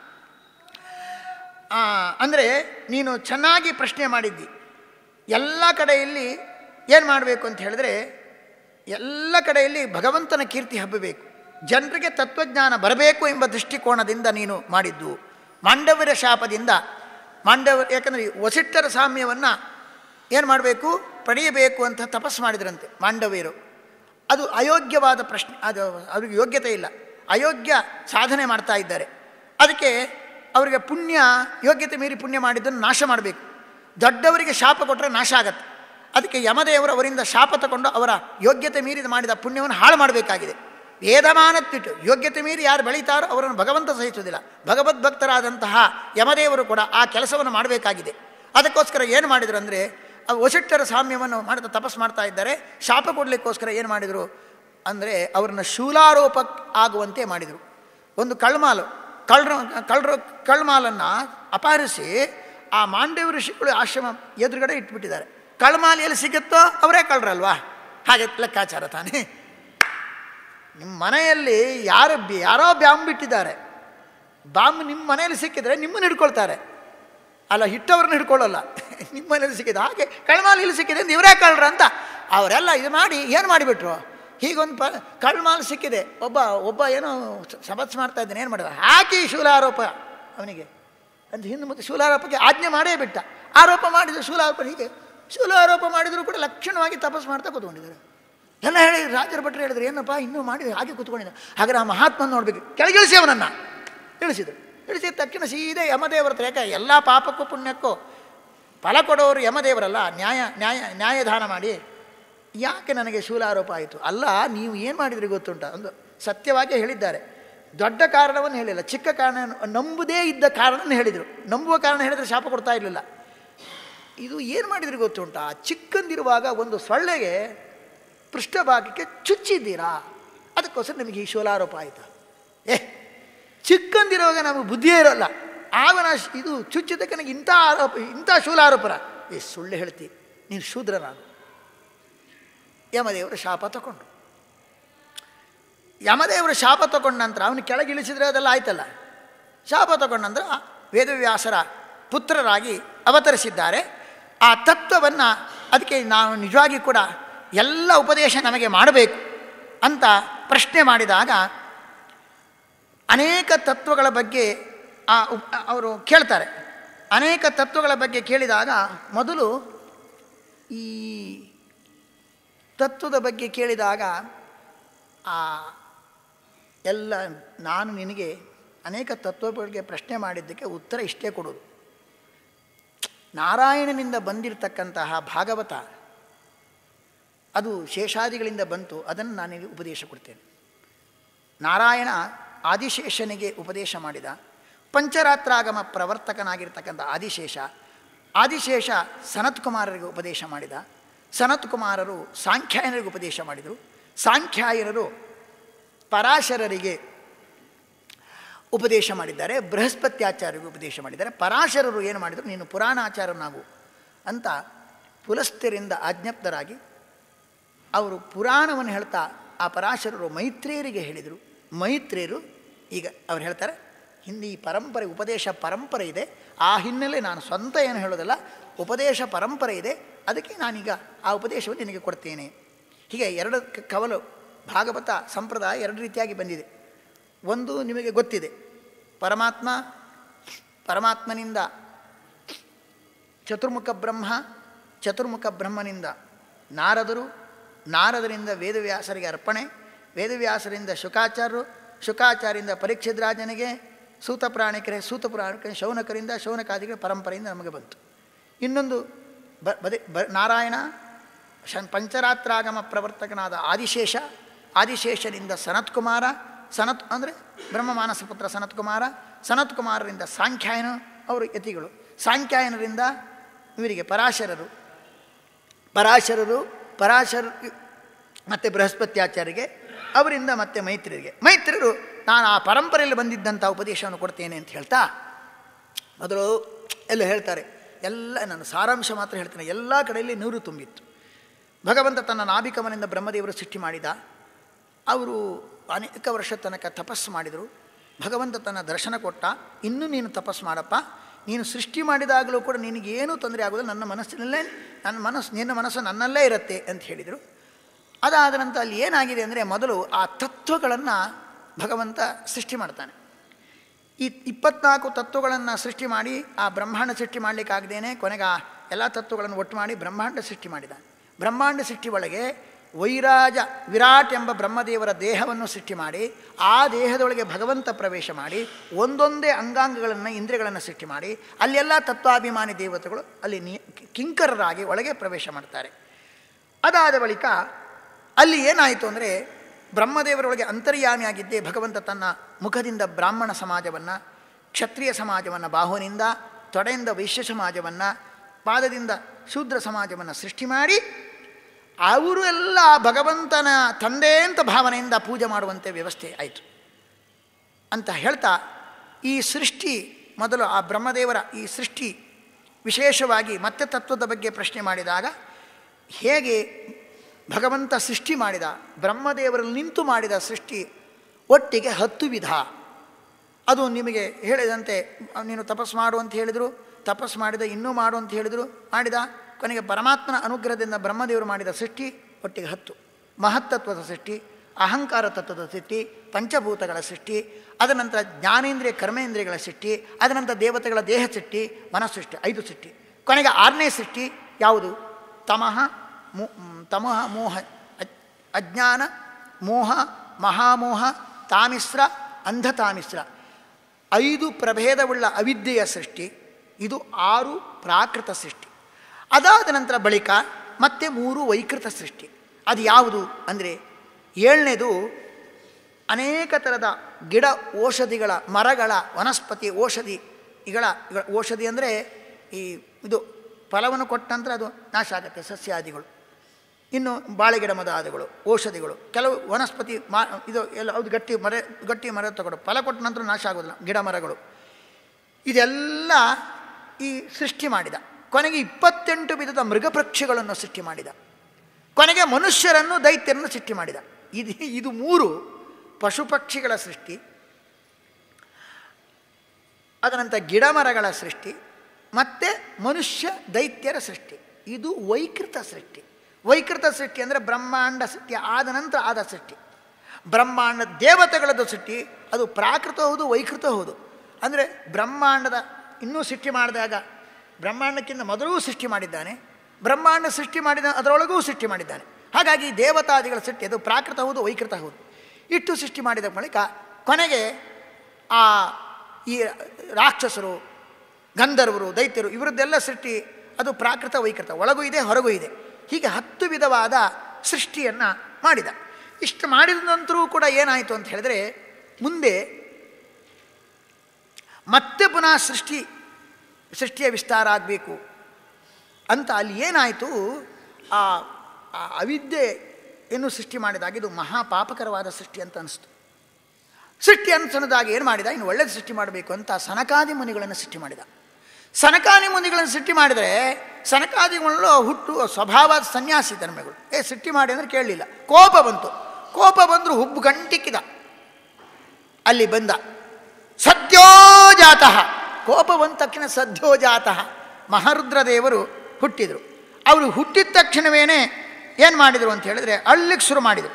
ಅಂದರೆ ನೀನು ಚೆನ್ನಾಗಿ ಪ್ರಶ್ನೆ ಮಾಡಿದ್ದಿ ಎಲ್ಲ ಕಡೆಯಲ್ಲಿ ಏನು ಮಾಡಬೇಕು ಅಂತ ಹೇಳಿದ್ರೆ ಎಲ್ಲ ಕಡೆಯಲ್ಲಿ ಭಗವಂತನ ಕೀರ್ತಿ ಹಬ್ಬಬೇಕು ಜನರಿಗೆ ತತ್ವಜ್ಞಾನ ಬರಬೇಕು ಎಂಬ ದೃಷ್ಟಿಕೋನದಿಂದ ನೀನು ಮಾಡಿದ್ದು ಮಾಂಡವ್ಯರ ಶಾಪದಿಂದ ಮಾಂಡವ ಯಾಕಂದರೆ ವಸಿಷ್ಠರ ಸಾಮ್ಯವನ್ನು ಏನು ಮಾಡಬೇಕು ಪಡೆಯಬೇಕು ಅಂತ ತಪಸ್ಸು ಮಾಡಿದ್ರಂತೆ ಮಾಂಡವ್ಯರು ಅದು ಅಯೋಗ್ಯವಾದ ಪ್ರಶ್ನೆ ಅದು ಅವ್ರಿಗೆ ಯೋಗ್ಯತೆ ಇಲ್ಲ ಅಯೋಗ್ಯ ಸಾಧನೆ ಮಾಡ್ತಾ ಇದ್ದಾರೆ ಅದಕ್ಕೆ ಅವರಿಗೆ ಪುಣ್ಯ ಯೋಗ್ಯತೆ ಮೀರಿ ಪುಣ್ಯ ಮಾಡಿದ್ದನ್ನು ನಾಶ ಮಾಡಬೇಕು ದೊಡ್ಡವರಿಗೆ ಶಾಪ ಕೊಟ್ಟರೆ ನಾಶ ಆಗತ್ತೆ ಅದಕ್ಕೆ ಯಮದೇವರು ಅವರಿಂದ ಶಾಪ ತಗೊಂಡು ಅವರ ಯೋಗ್ಯತೆ ಮೀರಿ ಮಾಡಿದ ಪುಣ್ಯವನ್ನು ಹಾಳು ಮಾಡಬೇಕಾಗಿದೆ ವೇದಮಾನತ್ತಿಟ್ಟು ಯೋಗ್ಯತೆ ಮೀರಿ ಯಾರು ಬೆಳೀತಾರೋ ಅವರನ್ನು ಭಗವಂತ ಸಹಿಸುವುದಿಲ್ಲ ಭಗವದ್ಭಕ್ತರಾದಂತಹ ಯಮದೇವರು ಕೂಡ ಆ ಕೆಲಸವನ್ನು ಮಾಡಬೇಕಾಗಿದೆ ಅದಕ್ಕೋಸ್ಕರ ಏನು ಮಾಡಿದರು ಅಂದರೆ ವಸಿಷ್ಠರ ಸಾಮ್ಯವನ್ನು ಮಾಡಿದ ತಪಸ್ಸು ಮಾಡ್ತಾ ಇದ್ದಾರೆ ಶಾಪ ಕೊಡಲಿಕ್ಕೋಸ್ಕರ ಏನು ಮಾಡಿದರು ಅಂದರೆ ಅವ್ರನ್ನ ಶೂಲಾರೋಪ ಆಗುವಂತೆ ಮಾಡಿದರು ಒಂದು ಕಳ್ಮಾಲು ಕಳ್ರ ಕಳ್ರ ಕಳ್ಮಾಲನ್ನು ಅಪಹರಿಸಿ ಆ ಮಾಂಡವ ಋಷಿಗಳು ಆಶ್ರಮ ಎದುರುಗಡೆ ಇಟ್ಬಿಟ್ಟಿದ್ದಾರೆ ಕಳ್ಮಾಲು ಎಲ್ಲಿ ಸಿಗುತ್ತೋ ಅವರೇ ಕಳ್ರಲ್ವಾ ಹಾಗೆ ಲೆಕ್ಕಾಚಾರ ತಾನೇ ನಿಮ್ಮ ಮನೆಯಲ್ಲಿ ಯಾರು ಬಿ- ಯಾರೋ ಬ್ಯಾಂಬ್ ಬಿಟ್ಟಿದ್ದಾರೆ ಬಾಂಬ್ ನಿಮ್ಮ ಮನೆಯಲ್ಲಿ ಸಿಕ್ಕಿದ್ರೆ ನಿಮ್ಮನ್ನು ಹಿಡ್ಕೊಳ್ತಾರೆ ಅಲ್ಲ ಹಿಟ್ಟವ್ರನ್ನ ಹಿಡ್ಕೊಳ್ಳಲ್ಲ ನಿಮ್ಮ ಮನೇಲಿ ಸಿಕ್ಕಿದೆ ಹಾಗೆ ಕಳ್ಮಾಲ್ ಇಲ್ಲಿ ಸಿಕ್ಕಿದೆ ಅಂತ ಇವರೇ ಕಳ್ರ ಅಂತ ಅವರೆಲ್ಲ ಇದು ಮಾಡಿ ಏನು ಮಾಡಿಬಿಟ್ರು ಹೀಗೊಂದು ಪ ಕಳ್ಮಾಲ್ ಸಿಕ್ಕಿದೆ ಒಬ್ಬ ಒಬ್ಬ ಏನೋ ಸಮತ್ಸ ಮಾಡ್ತಾ ಇದ್ದಾನೆ ಏನು ಮಾಡಿದ ಹಾಕಿ ಶೂಲಾರೋಪ ಅವನಿಗೆ ಅಂತ ಹಿಂದೆ ಮುಂದೆ ಶೂಲಾರೋಪಕ್ಕೆ ಆಜ್ಞೆ ಮಾಡೇ ಬಿಟ್ಟ ಆರೋಪ ಮಾಡಿದ ಶೂಲಾರೋಪ ಹೀಗೆ ಶೂಲಾರೋಪ ಮಾಡಿದರೂ ಕೂಡ ಲಕ್ಷಣವಾಗಿ ತಪಸ್ಸು ಮಾಡ್ತಾ ಕೂತ್ಕೊಂಡಿದ್ದಾರೆ ಎಲ್ಲ ಹೇಳಿ ರಾಜರ ಭಟ್ರು ಹೇಳಿದ್ರು ಏನಪ್ಪ ಇನ್ನೂ ಮಾಡಿ ಹಾಗೆ ಕೂತ್ಕೊಂಡಿದ್ದ ಹಾಗಾದ್ರೆ ಆ ಮಹಾತ್ಮನ ನೋಡ್ಬೇಕು ಕೆಳಗಿಳಿಸಿ ಅವನನ್ನು ಇಳಿಸಿದ್ರು ಇಳಿಸಿದ ತಕ್ಷಣ ಸೀದೆ ಯಮದೇವರ ಹತ್ರ ಯಾಕೆ ಎಲ್ಲ ಪಾಪಕ್ಕೂ ಪುಣ್ಯಕ್ಕೂ ಫಲ ಕೊಡೋರು ಯಮದೇವರಲ್ಲ ನ್ಯಾಯ ನ್ಯಾಯ ನ್ಯಾಯದಾನ ಮಾಡಿ ಯಾಕೆ ನನಗೆ ಶೂಲಾರೋಪ ಆಯಿತು ಅಲ್ಲ ನೀವು ಏನು ಮಾಡಿದ್ರಿ ಗೊತ್ತುಂಟ ಒಂದು ಸತ್ಯವಾಗಿ ಹೇಳಿದ್ದಾರೆ ದೊಡ್ಡ ಕಾರಣವನ್ನು ಹೇಳಿಲ್ಲ ಚಿಕ್ಕ ಕಾರಣ ನಂಬುದೇ ಇದ್ದ ಕಾರಣವನ್ನು ಹೇಳಿದರು ನಂಬುವ ಕಾರಣ ಹೇಳಿದರೆ ಶಾಪ ಕೊಡ್ತಾ ಇರಲಿಲ್ಲ ಇದು ಏನು ಮಾಡಿದ್ರಿ ಗೊತ್ತುಂಟ ಚಿಕ್ಕಂದಿರುವಾಗ ಒಂದು ಸೊಳ್ಳೆಗೆ ಪೃಷ್ಠಭಾಗಕ್ಕೆ ಚುಚ್ಚಿದ್ದೀರಾ ಅದಕ್ಕೋಸ್ಕರ ನಿಮಗೆ ಈ ಶೂಲಾರೋಪ ಆಯಿತಾ ಏ ಚಿಕ್ಕಂದಿರುವಾಗ ನಮಗೆ ಬುದ್ಧಿಯೇ ಇರೋಲ್ಲ ಆಗ ನಾ ಶ್- ಇದು ಚುಚ್ಚಿದ್ದಕ್ಕೆ ನನಗೆ ಇಂಥ ಆರೋಪ ಇಂಥ ಶೂಲಾರೋಪರ ಏ ಸುಳ್ಳು ಹೇಳ್ತಿ ನೀನು ಶೂದ್ರ ನಾನು ಯಮದೇವರು ಶಾಪ ತಗೊಂಡು ಯಮದೇವರು ಶಾಪ ತಗೊಂಡ ನಂತರ ಅವನು ಕೆಳಗಿಳಿಸಿದ್ರೆ ಅದೆಲ್ಲ ಆಯ್ತಲ್ಲ ಶಾಪ ತಗೊಂಡ ನಂತರ ಆ ವೇದವ್ಯಾಸರ ಪುತ್ರರಾಗಿ ಅವತರಿಸಿದ್ದಾರೆ ಆ ತತ್ವವನ್ನು ಅದಕ್ಕೆ ನಾವು ನಿಜವಾಗಿ ಕೂಡ ಎಲ್ಲ ಉಪದೇಶ ನಮಗೆ ಮಾಡಬೇಕು ಅಂತ ಪ್ರಶ್ನೆ ಮಾಡಿದಾಗ ಅನೇಕ ತತ್ವಗಳ ಬಗ್ಗೆ ಆ ಉಪ್ ಅವರು ಕೇಳ್ತಾರೆ ಅನೇಕ ತತ್ವಗಳ ಬಗ್ಗೆ ಕೇಳಿದಾಗ ಮೊದಲು ಈ ತತ್ವದ ಬಗ್ಗೆ ಕೇಳಿದಾಗ ಆ ಎಲ್ಲ ನಾನು ನಿನಗೆ ಅನೇಕ ತತ್ವಗಳಿಗೆ ಪ್ರಶ್ನೆ ಮಾಡಿದ್ದಕ್ಕೆ ಉತ್ತರ ಇಷ್ಟೇ ಕೊಡೋದು ನಾರಾಯಣನಿಂದ ಬಂದಿರತಕ್ಕಂತಹ ಭಾಗವತ ಅದು ಶೇಷಾದಿಗಳಿಂದ ಬಂತು ಅದನ್ನು ನಾನಿಗೆ ಉಪದೇಶ ಕೊಡ್ತೇನೆ ನಾರಾಯಣ ಆದಿಶೇಷನಿಗೆ ಉಪದೇಶ ಮಾಡಿದ ಪಂಚರಾತ್ರಾಗಮ ಪ್ರವರ್ತಕನಾಗಿರ್ತಕ್ಕಂಥ ಆದಿಶೇಷ ಆದಿಶೇಷ ಸನತ್ಕುಮಾರರಿಗೆ ಉಪದೇಶ ಮಾಡಿದ ಸನತ್ಕುಮಾರರು ಸಾಂಖ್ಯಾಯನರಿಗೆ ಉಪದೇಶ ಮಾಡಿದರು ಸಾಂಖ್ಯಾಯನರು ಪರಾಶರರಿಗೆ ಉಪದೇಶ ಮಾಡಿದ್ದಾರೆ ಬೃಹಸ್ಪತ್ಯಾಚಾರ್ಯರಿಗೆ ಉಪದೇಶ ಮಾಡಿದ್ದಾರೆ ಪರಾಶರರು ಏನು ಮಾಡಿದರು ನೀನು ಪುರಾಣಾಚಾರನಾಗು ಅಂತ ಪುಲಸ್ತ್ಯರಿಂದ ಆಜ್ಞಪ್ತರಾಗಿ ಅವರು ಪುರಾಣವನ್ನು ಹೇಳ್ತಾ ಆ ಪರಾಶರರು ಮೈತ್ರೇಯರಿಗೆ ಹೇಳಿದರು ಮೈತ್ರೇಯರು ಈಗ ಅವ್ರು ಹೇಳ್ತಾರೆ ಹಿಂದೆ ಈ ಪರಂಪರೆ ಉಪದೇಶ ಪರಂಪರೆ ಇದೆ ಆ ಹಿನ್ನೆಲೆ ನಾನು ಸ್ವಂತ ಏನು ಹೇಳೋದಲ್ಲ ಉಪದೇಶ ಪರಂಪರೆ ಇದೆ ಅದಕ್ಕೆ ನಾನೀಗ ಆ ಉಪದೇಶವನ್ನು ನಿನಗೆ ಕೊಡ್ತೇನೆ ಹೀಗೆ ಎರಡು ಕ- ಕವಲು ಭಾಗವತ ಸಂಪ್ರದಾಯ ಎರಡು ರೀತಿಯಾಗಿ ಬಂದಿದೆ ಒಂದು ನಿಮಗೆ ಗೊತ್ತಿದೆ ಪರಮಾತ್ಮ ಪರಮಾತ್ಮನಿಂದ ಚತುರ್ಮುಖ ಬ್ರಹ್ಮ ಚತುರ್ಮುಖ ಬ್ರಹ್ಮನಿಂದ ನಾರದರು ನಾರದರಿಂದ ವೇದವ್ಯಾಸರಿಗೆ ಅರ್ಪಣೆ ವೇದವ್ಯಾಸರಿಂದ ಶುಕಾಚಾರ್ಯರು ಶುಕಾಚಾರ್ಯರಿಂದ ಪರೀಕ್ಷಿದ್ರಾಜನಿಗೆ ಸೂತ ಪ್ರಾಣಿಕರೇ ಸೂತ ಪ್ರಾಣಿಕರೇ ಶೌನಕರಿಂದ ಶೌನಕಾದಿಗಳ ಪರಂಪರೆಯಿಂದ ನಮಗೆ ಬಂತು ಇನ್ನೊಂದು ಬ ಬದೆ ಬ ನಾರಾಯಣ ಶ ಪಂಚರಾತ್ರಾಗಮ ಪ್ರವರ್ತಕನಾದ ಆದಿಶೇಷ ಆದಿಶೇಷನಿಂದ ಸನತ್ಕುಮಾರ ಸನತ್ ಅಂದರೆ ಬ್ರಹ್ಮಮಾನಸ ಪುತ್ರ ಸನತ್ಕುಮಾರ ಸನತ್ಕುಮಾರರಿಂದ ಸಾಂಖ್ಯಾಯನ ಅವರು ಯತಿಗಳು ಸಾಂಖ್ಯಾಯನರಿಂದ ಇವರಿಗೆ ಪರಾಶರರು ಪರಾಶರರು ಪರಾಶರ ಮತ್ತು ಬೃಹಸ್ಪತ್ಯಾಚಾರ್ಯರಿಗೆ ಅವರಿಂದ ಮತ್ತೆ ಮೈತ್ರಿಯರಿಗೆ ಮೈತ್ರಿಯರು ನಾನು ಆ ಪರಂಪರೆಯಲ್ಲಿ ಬಂದಿದ್ದಂಥ ಉಪದೇಶವನ್ನು ಕೊಡ್ತೇನೆ ಅಂತ ಹೇಳ್ತಾ ಮೊದಲು ಎಲ್ಲ ಹೇಳ್ತಾರೆ ಎಲ್ಲ ನಾನು ಸಾರಾಂಶ ಮಾತ್ರ ಹೇಳ್ತೇನೆ ಎಲ್ಲ ಕಡೆಯಲ್ಲಿ ನೀರು ತುಂಬಿತ್ತು ಭಗವಂತ ತನ್ನ ನಾಭಿಕಮನಿಂದ ಬ್ರಹ್ಮದೇವರು ಸೃಷ್ಟಿ ಮಾಡಿದ ಅವರು ಅನೇಕ ವರ್ಷ ತನಕ ತಪಸ್ಸು ಮಾಡಿದರು ಭಗವಂತ ತನ್ನ ದರ್ಶನ ಕೊಟ್ಟ ಇನ್ನೂ ನೀನು ತಪಸ್ಸು ಮಾಡಪ್ಪ ನೀನು ಸೃಷ್ಟಿ ಮಾಡಿದಾಗಲೂ ಕೂಡ ನಿನಗೇನೂ ತೊಂದರೆ ಆಗೋದಿಲ್ಲ ನನ್ನ ಮನಸ್ಸಿನಲ್ಲೇ ನನ್ನ ಮನಸ್ಸು ನಿನ್ನ ಮನಸ್ಸು ನನ್ನಲ್ಲೇ ಇರುತ್ತೆ ಅಂತ ಹೇಳಿದರು ಅದಾದ ನಂತರ ಅಲ್ಲಿ ಏನಾಗಿದೆ ಅಂದರೆ ಮೊದಲು ಆ ತತ್ವಗಳನ್ನು ಭಗವಂತ ಸೃಷ್ಟಿ ಮಾಡ್ತಾನೆ ಈ ಇಪ್ಪತ್ನಾಲ್ಕು ತತ್ವಗಳನ್ನು ಸೃಷ್ಟಿ ಮಾಡಿ ಆ ಬ್ರಹ್ಮಾಂಡ ಸೃಷ್ಟಿ ಮಾಡಲಿಕ್ಕಾಗದೇನೆ ಕೊನೆಗೆ ಆ ಎಲ್ಲ ತತ್ವಗಳನ್ನು ಒಟ್ಟು ಮಾಡಿ ಬ್ರಹ್ಮಾಂಡ ಸೃಷ್ಟಿ ಮಾಡಿದ ಬ್ರಹ್ಮಾಂಡ ಸೃಷ್ಟಿ ಒಳಗೆ ವೈರಾಜ ವಿರಾಟ್ ಎಂಬ ಬ್ರಹ್ಮದೇವರ ದೇಹವನ್ನು ಸೃಷ್ಟಿ ಮಾಡಿ ಆ ದೇಹದೊಳಗೆ ಭಗವಂತ ಪ್ರವೇಶ ಮಾಡಿ ಒಂದೊಂದೇ ಅಂಗಾಂಗಗಳನ್ನು ಇಂದ್ರಿಯಗಳನ್ನು ಸೃಷ್ಟಿ ಮಾಡಿ ಅಲ್ಲೆಲ್ಲ ತತ್ವಾಭಿಮಾನಿ ದೇವತೆಗಳು ಅಲ್ಲಿ ನಿ ಕಿಂಕರರಾಗಿ ಒಳಗೆ ಪ್ರವೇಶ ಮಾಡ್ತಾರೆ ಅದಾದ ಬಳಿಕ ಅಲ್ಲಿ ಏನಾಯಿತು ಅಂದರೆ ಬ್ರಹ್ಮದೇವರೊಳಗೆ ಅಂತರ್ಯಾಮಿಯಾಗಿದ್ದೇ ಭಗವಂತ ತನ್ನ ಮುಖದಿಂದ ಬ್ರಾಹ್ಮಣ ಸಮಾಜವನ್ನು ಕ್ಷತ್ರಿಯ ಸಮಾಜವನ್ನು ಬಾಹುವಿನಿಂದ ತೊಡೆಯಿಂದ ವೈಶ್ಯ ಸಮಾಜವನ್ನು ಪಾದದಿಂದ ಶೂದ್ರ ಸಮಾಜವನ್ನು ಸೃಷ್ಟಿ ಮಾಡಿ ಅವರು ಎಲ್ಲ ಭಗವಂತನ ತಂದೆ ಅಂತ ಭಾವನೆಯಿಂದ ಪೂಜೆ ಮಾಡುವಂತೆ ವ್ಯವಸ್ಥೆ ಆಯಿತು ಅಂತ ಹೇಳ್ತಾ ಈ ಸೃಷ್ಟಿ ಮೊದಲು ಆ ಬ್ರಹ್ಮದೇವರ ಈ ಸೃಷ್ಟಿ ವಿಶೇಷವಾಗಿ ಮತ್ತೆ ತತ್ವದ ಬಗ್ಗೆ ಪ್ರಶ್ನೆ ಮಾಡಿದಾಗ ಹೇಗೆ ಭಗವಂತ ಸೃಷ್ಟಿ ಮಾಡಿದ ಬ್ರಹ್ಮದೇವರಲ್ಲಿ ನಿಂತು ಮಾಡಿದ ಸೃಷ್ಟಿ ಒಟ್ಟಿಗೆ ಹತ್ತು ವಿಧ ಅದು ನಿಮಗೆ ಹೇಳಿದಂತೆ ನೀನು ತಪಸ್ಸು ಮಾಡು ಅಂತ ಹೇಳಿದರು ತಪಸ್ಸು ಮಾಡಿದ ಇನ್ನೂ ಮಾಡು ಅಂತ ಹೇಳಿದರು ಮಾಡಿದ ಕೊನೆಗೆ ಪರಮಾತ್ಮನ ಅನುಗ್ರಹದಿಂದ ಬ್ರಹ್ಮದೇವರು ಮಾಡಿದ ಸೃಷ್ಟಿ ಒಟ್ಟಿಗೆ ಹತ್ತು ಮಹತ್ತತ್ವದ ಸೃಷ್ಟಿ ಅಹಂಕಾರ ತತ್ವದ ಸೃಷ್ಟಿ ಪಂಚಭೂತಗಳ ಸೃಷ್ಟಿ ಅದರ ನಂತರ ಜ್ಞಾನೇಂದ್ರಿಯ ಕರ್ಮೇಂದ್ರಿಯಗಳ ಸೃಷ್ಟಿ ಅದರ ನಂತರ ದೇವತೆಗಳ ದೇಹ ಸೃಷ್ಟಿ ಮನಸ್ಸೃಷ್ಟಿ ಐದು ಸೃಷ್ಟಿ ಕೊನೆಗೆ ಆರನೇ ಸೃಷ್ಟಿ ಯಾವುದು ತಮಃ ಮು ತಮಃ ಮೋಹ ಅಜ್- ಅಜ್ಞಾನ ಮೋಹ ಮಹಾಮೋಹ ತಾಮಿಸ್ರ ಅಂಧತಾಮಿಸ್ರ ಐದು ಪ್ರಭೇದವುಳ್ಳ ಅವಿದ್ಯೆಯ ಸೃಷ್ಟಿ ಇದು ಆರು ಪ್ರಾಕೃತ ಸೃಷ್ಟಿ ಅದಾದ ನಂತರ ಬಳಿಕ ಮತ್ತೆ ಮೂರು ವೈಕೃತ ಸೃಷ್ಟಿ ಅದು ಯಾವುದು ಅಂದರೆ ಏಳನೇದು ಅನೇಕ ಥರದ ಗಿಡ ಔಷಧಿಗಳ ಮರಗಳ ವನಸ್ಪತಿ ಔಷಧಿ ಇಗಳ ಇಗಳ ಔಷಧಿ ಅಂದರೆ ಈ ಇದು ಫಲವನ್ನು ಕೊಟ್ಟ ನಂತರ ಅದು ನಾಶ ಆಗುತ್ತೆ ಸಸ್ಯಾದಿಗಳು ಇನ್ನು ಬಾಳೆಗಿಡ ಮೊದಲಾದಗಳು ಔಷಧಿಗಳು ಕೆಲವು ವನಸ್ಪತಿ ಮಾ ಇದು ಎಲ್ಲ ಹೌದು ಗಟ್ಟಿ ಮರ ಗಟ್ಟಿ ಮರ ತಗೊಳ್ಳೋ ಫಲ ಕೊಟ್ಟ ನಂತರ ನಾಶ ಆಗೋದಿಲ್ಲ ಗಿಡ ಮರಗಳು ಇದೆಲ್ಲ ಈ ಸೃಷ್ಟಿ ಮಾಡಿದ ಕೊನೆಗೆ ಇಪ್ಪತ್ತೆಂಟು ವಿಧದ ಮೃಗಪಕ್ಷಿಗಳನ್ನು ಸೃಷ್ಟಿ ಮಾಡಿದ ಕೊನೆಗೆ ಮನುಷ್ಯರನ್ನು ದೈತ್ಯರನ್ನು ಸೃಷ್ಟಿ ಮಾಡಿದ ಇದು ಇದು ಮೂರು ಪಶು ಪಕ್ಷಿಗಳ ಸೃಷ್ಟಿ ಅದನಂತರ ಗಿಡ ಮರಗಳ ಸೃಷ್ಟಿ ಮತ್ತು ಮನುಷ್ಯ ದೈತ್ಯರ ಸೃಷ್ಟಿ ಇದು ವೈಕೃತ ಸೃಷ್ಟಿ ವೈಕೃತ ಸೃಷ್ಟಿ ಅಂದರೆ ಬ್ರಹ್ಮಾಂಡ ಸೃಷ್ಟಿ ಆದ ನಂತರ ಆದ ಸೃಷ್ಟಿ ಬ್ರಹ್ಮಾಂಡ ದೇವತೆಗಳದ್ದು ಸೃಷ್ಟಿ ಅದು ಪ್ರಾಕೃತ ಹೌದು ವೈಕೃತ ಹೌದು ಅಂದರೆ ಬ್ರಹ್ಮಾಂಡದ ಇನ್ನೂ ಸೃಷ್ಟಿ ಮಾಡಿದಾಗ ಬ್ರಹ್ಮಾಂಡಕ್ಕಿಂತ ಮೊದಲೂ ಸೃಷ್ಟಿ ಮಾಡಿದ್ದಾನೆ ಬ್ರಹ್ಮಾಂಡ ಸೃಷ್ಟಿ ಮಾಡಿದ ಅದರೊಳಗೂ ಸೃಷ್ಟಿ ಮಾಡಿದ್ದಾನೆ ಹಾಗಾಗಿ ದೇವತಾದಿಗಳ ಸೃಷ್ಟಿ ಅದು ಪ್ರಾಕೃತ ಹೌದು ವೈಕೃತ ಹೌದು ಇಟ್ಟು ಸೃಷ್ಟಿ ಮಾಡಿದ ಬಳಿಕ ಕೊನೆಗೆ ಆ ಈ ರಾಕ್ಷಸರು ಗಂಧರ್ವರು ದೈತ್ಯರು ಇವರದ್ದೆಲ್ಲ ಸೃಷ್ಟಿ ಅದು ಪ್ರಾಕೃತ ವೈಕೃತ ಒಳಗೂ ಇದೆ ಹೊರಗೂ ಇದೆ ಹೀಗೆ ಹತ್ತು ವಿಧವಾದ ಸೃಷ್ಟಿಯನ್ನು ಮಾಡಿದ ಇಷ್ಟು ಮಾಡಿದ ನಂತರೂ ಕೂಡ ಏನಾಯಿತು ಅಂತ ಹೇಳಿದ್ರೆ ಮುಂದೆ ಮತ್ತೆ ಪುನಃ ಸೃಷ್ಟಿ ಸೃಷ್ಟಿಯ ವಿಸ್ತಾರ ಆಗಬೇಕು ಅಂತ ಅಲ್ಲಿ ಏನಾಯಿತು ಆ ಆ ಅವಿದ್ಯೆಯನ್ನು ಸೃಷ್ಟಿ ಮಾಡಿದಾಗ ಇದು ಮಹಾಪಾಪಕರವಾದ ಸೃಷ್ಟಿ ಅಂತ ಅನಿಸ್ತು ಸೃಷ್ಟಿ ಅನ್ಸನ್ನದಾಗ ಏನು ಮಾಡಿದ ಇನ್ನು ಒಳ್ಳೆಯದು ಸೃಷ್ಟಿ ಮಾಡಬೇಕು ಅಂತ ಸನಕಾದಿ ಮುನಿಗಳನ್ನು ಸೃಷ್ಟಿ ಮಾಡಿದ ಸನಕಾದಿ ಮುನಿಗಳನ್ನು ಸೃಷ್ಟಿ ಮಾಡಿದರೆ ಸನಕಾದಿಗಳು ಹುಟ್ಟು ಸ್ವಭಾವ ಸನ್ಯಾಸಿ ಧರ್ಮಗಳು ಏ ಸೃಷ್ಟಿ ಮಾಡಿ ಅಂದರೆ ಕೇಳಲಿಲ್ಲ ಕೋಪ ಬಂತು ಕೋಪ ಬಂದರೂ ಹುಬ್ಬು ಗಂಟಿಕ್ಕಿದ ಅಲ್ಲಿ ಬಂದ ಸದ್ಯೋಜಾತಃ ಕೋಪ ಬಂದ ತಕ್ಷಣ ಸದ್ಯೋಜಾತಃ ಮಹಾರುದ್ರದೇವರು ಹುಟ್ಟಿದರು ಅವರು ಹುಟ್ಟಿದ ತಕ್ಷಣವೇ ಏನು ಮಾಡಿದರು ಅಂತ ಹೇಳಿದ್ರೆ ಅಳ್ಲಿಕ್ಕೆ ಶುರು ಮಾಡಿದರು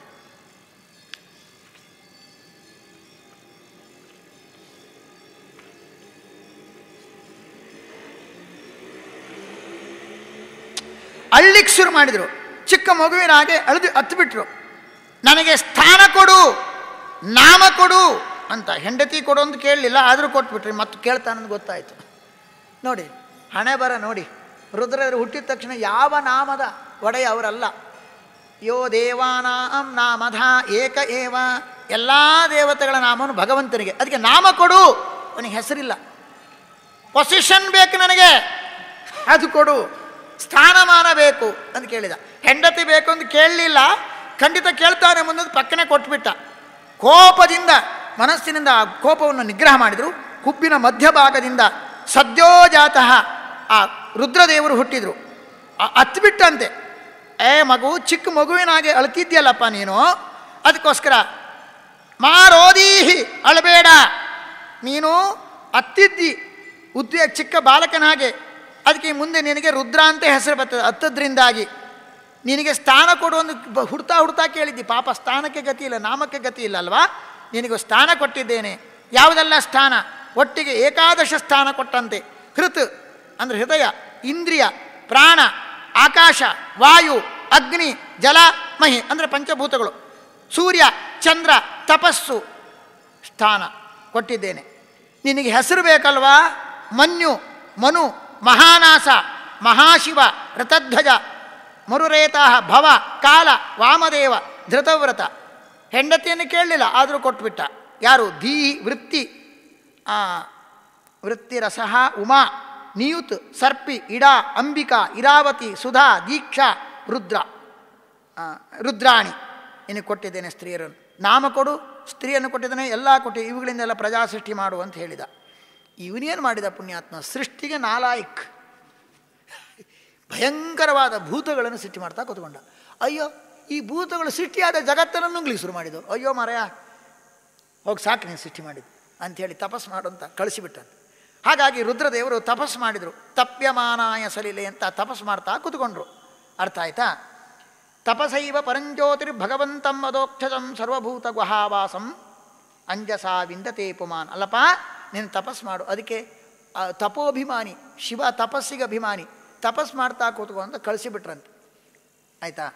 ಅಳ್ಲಿಕ್ಕೆ ಶುರು ಮಾಡಿದರು ಚಿಕ್ಕ ಮಗುವಿನ ಹಾಗೆ ಅಳ್ದು ಹತ್ಬಿಟ್ರು ನನಗೆ ಸ್ಥಾನ ಕೊಡು ನಾಮ ಕೊಡು ಅಂತ ಹೆಂಡತಿ ಕೊಡು ಅಂತ ಕೇಳಲಿಲ್ಲ ಆದರೂ ಕೊಟ್ಬಿಟ್ರಿ ಮತ್ತು ಕೇಳ್ತಾನಂದು ಗೊತ್ತಾಯಿತು ನೋಡಿ ಹಣೆ ಬರ ನೋಡಿ ರುದ್ರರು ಹುಟ್ಟಿದ ತಕ್ಷಣ ಯಾವ ನಾಮದ ಒಡೆಯ ಅವರಲ್ಲ ಯೋ ದೇವಾನಾಂ ನಾಮಧ ಏಕ ಏವ ಎಲ್ಲ ದೇವತೆಗಳ ನಾಮವನ್ನು ಭಗವಂತನಿಗೆ ಅದಕ್ಕೆ ನಾಮ ಕೊಡು ಅವನಿಗೆ ಹೆಸರಿಲ್ಲ ಪೊಸಿಷನ್ ಬೇಕು ನನಗೆ ಅದು ಕೊಡು ಸ್ಥಾನಮಾನ ಬೇಕು ಅಂತ ಕೇಳಿದ ಹೆಂಡತಿ ಬೇಕು ಅಂತ ಕೇಳಲಿಲ್ಲ ಖಂಡಿತ ಕೇಳ್ತಾನೆ ಮುಂದೆ ಪಕ್ಕನೆ ಕೊಟ್ಬಿಟ್ಟ ಕೋಪದಿಂದ ಮನಸ್ಸಿನಿಂದ ಆ ಕೋಪವನ್ನು ನಿಗ್ರಹ ಮಾಡಿದರು ಹುಬ್ಬಿನ ಮಧ್ಯಭಾಗದಿಂದ ಸದ್ಯೋಜಾತಃ ಆ ರುದ್ರದೇವರು ಹುಟ್ಟಿದರು ಹತ್ಬಿಟ್ಟಂತೆ ಏ ಮಗು ಚಿಕ್ಕ ಮಗುವಿನ ಹಾಗೆ ಅಳ್ತಿದ್ಯಲ್ಲಪ್ಪ ನೀನು ಅದಕ್ಕೋಸ್ಕರ ಮಾರೋದೀಹಿ ಅಳಬೇಡ ನೀನು ಹತ್ತಿದ್ದಿ ಉದ್ವೇಗ ಚಿಕ್ಕ ಬಾಲಕನ ಹಾಗೆ ಅದಕ್ಕೆ ಮುಂದೆ ನಿನಗೆ ರುದ್ರ ಅಂತ ಹೆಸರು ಬರ್ತದೆ ಹತ್ತದ್ರಿಂದಾಗಿ ನಿನಗೆ ಸ್ಥಾನ ಕೊಡು ಒಂದು ಬ- ಹುಡ್ತಾ ಹುಡ್ತಾ ಕೇಳಿದ್ದಿ ಪಾಪ ಸ್ಥಾನಕ್ಕೆ ಗತಿ ಇಲ್ಲ ನಾಮಕ್ಕೆ ಗತಿ ಇಲ್ಲ ಅಲ್ವಾ ನಿನಗೆ ಸ್ಥಾನ ಕೊಟ್ಟಿದ್ದೇನೆ ಯಾವುದೆಲ್ಲ ಸ್ಥಾನ ಒಟ್ಟಿಗೆ ಏಕಾದಶ ಸ್ಥಾನ ಕೊಟ್ಟಂತೆ ಹೃತ್ ಅಂದರೆ ಹೃದಯ ಇಂದ್ರಿಯ ಪ್ರಾಣ ಆಕಾಶ ವಾಯು ಅಗ್ನಿ ಜಲ ಮಹಿ ಅಂದರೆ ಪಂಚಭೂತಗಳು ಸೂರ್ಯ ಚಂದ್ರ ತಪಸ್ಸು ಸ್ಥಾನ ಕೊಟ್ಟಿದ್ದೇನೆ ನಿನಗೆ ಹೆಸರು ಬೇಕಲ್ವಾ ಮನ್ಯು ಮನು ಮಹಾನಾಸ ಮಹಾಶಿವ ರಥಧ್ವಜ ಮರುರೇತಃ ಭವ ಕಾಲ ವಾಮದೇವ ಧೃತವ್ರತ ಹೆಂಡತಿಯನ್ನು ಕೇಳಲಿಲ್ಲ ಆದರೂ ಕೊಟ್ಬಿಟ್ಟ ಯಾರು ಧೀ ವೃತ್ತಿ ಆ, ವೃತ್ತಿರಸಃ ಉಮಾ ನಿಯುತ್ ಸರ್ಪಿ ಇಡಾ ಅಂಬಿಕಾ ಇರಾವತಿ ಸುಧಾ ದೀಕ್ಷಾ ರುದ್ರ ಆ, ರುದ್ರಾಣಿ ನಿನಗೆ ಕೊಟ್ಟಿದ್ದೇನೆ ಸ್ತ್ರೀಯರನ್ನು ನಾಮ ಕೊಡು ಸ್ತ್ರೀಯನ್ನು ಕೊಟ್ಟಿದ್ದೇನೆ ಎಲ್ಲ ಕೊಟ್ಟು ಇವುಗಳಿಂದೆಲ್ಲ ಪ್ರಜಾ ಸೃಷ್ಟಿ ಮಾಡು ಅಂತ ಹೇಳಿದ ಇವನೇನು ಮಾಡಿದ ಪುಣ್ಯಾತ್ಮ ಸೃಷ್ಟಿಗೆ ನಾಲಾಯಕ್ ಭಯಂಕರವಾದ ಭೂತಗಳನ್ನು ಸೃಷ್ಟಿ ಮಾಡ್ತಾ ಕೂತ್ಕೊಂಡ ಅಯ್ಯೋ ಈ ಭೂತಗಳು ಸೃಷ್ಟಿಯಾದ ಜಗತ್ತನ್ನು ನುಂಗ್ಲಿಕ್ಕೆ ಶುರು ಮಾಡಿದ್ದು ಅಯ್ಯೋ ಮಾರಾಯ ಹೋಗಿ ಸಾಕು ನೀನು ಸೃಷ್ಟಿ ಮಾಡಿದ್ದು ಅಂಥೇಳಿ ತಪಸ್ ಮಾಡು ಅಂತ ಕಳಿಸಿಬಿಟ್ಟಂತೆ ಹಾಗಾಗಿ ರುದ್ರದೇವರು ತಪಸ್ ಮಾಡಿದರು ತಪ್ಯಮಾನಾಯ ಸಲಿಲೆ ಅಂತ ತಪಸ್ ಮಾಡ್ತಾ ಕೂತ್ಕೊಂಡ್ರು ಅರ್ಥ ಆಯ್ತಾ ತಪಸೈವ ಪರಂಜ್ಯೋತಿರ್ ಭಗವಂತಂ ಅದೋಕ್ಷಜಂ ಸರ್ವಭೂತ ಗುಹಾವಾಸಂ ಅಂಜಸ ವಿಂದತೆ ಪುಮಾನ್ ಅಲ್ಲಪ್ಪ ನೀನು ತಪಸ್ ಮಾಡು ಅದಕ್ಕೆ ಆ, ತಪೋಭಿಮಾನಿ ಶಿವ ತಪಸ್ಸಿಗೆ ಅಭಿಮಾನಿ ತಪಸ್ ಮಾಡ್ತಾ ಕೂತ್ಕೊ ಅಂತ ಕಳಿಸಿಬಿಟ್ರಂತೆ ಆಯಿತಾ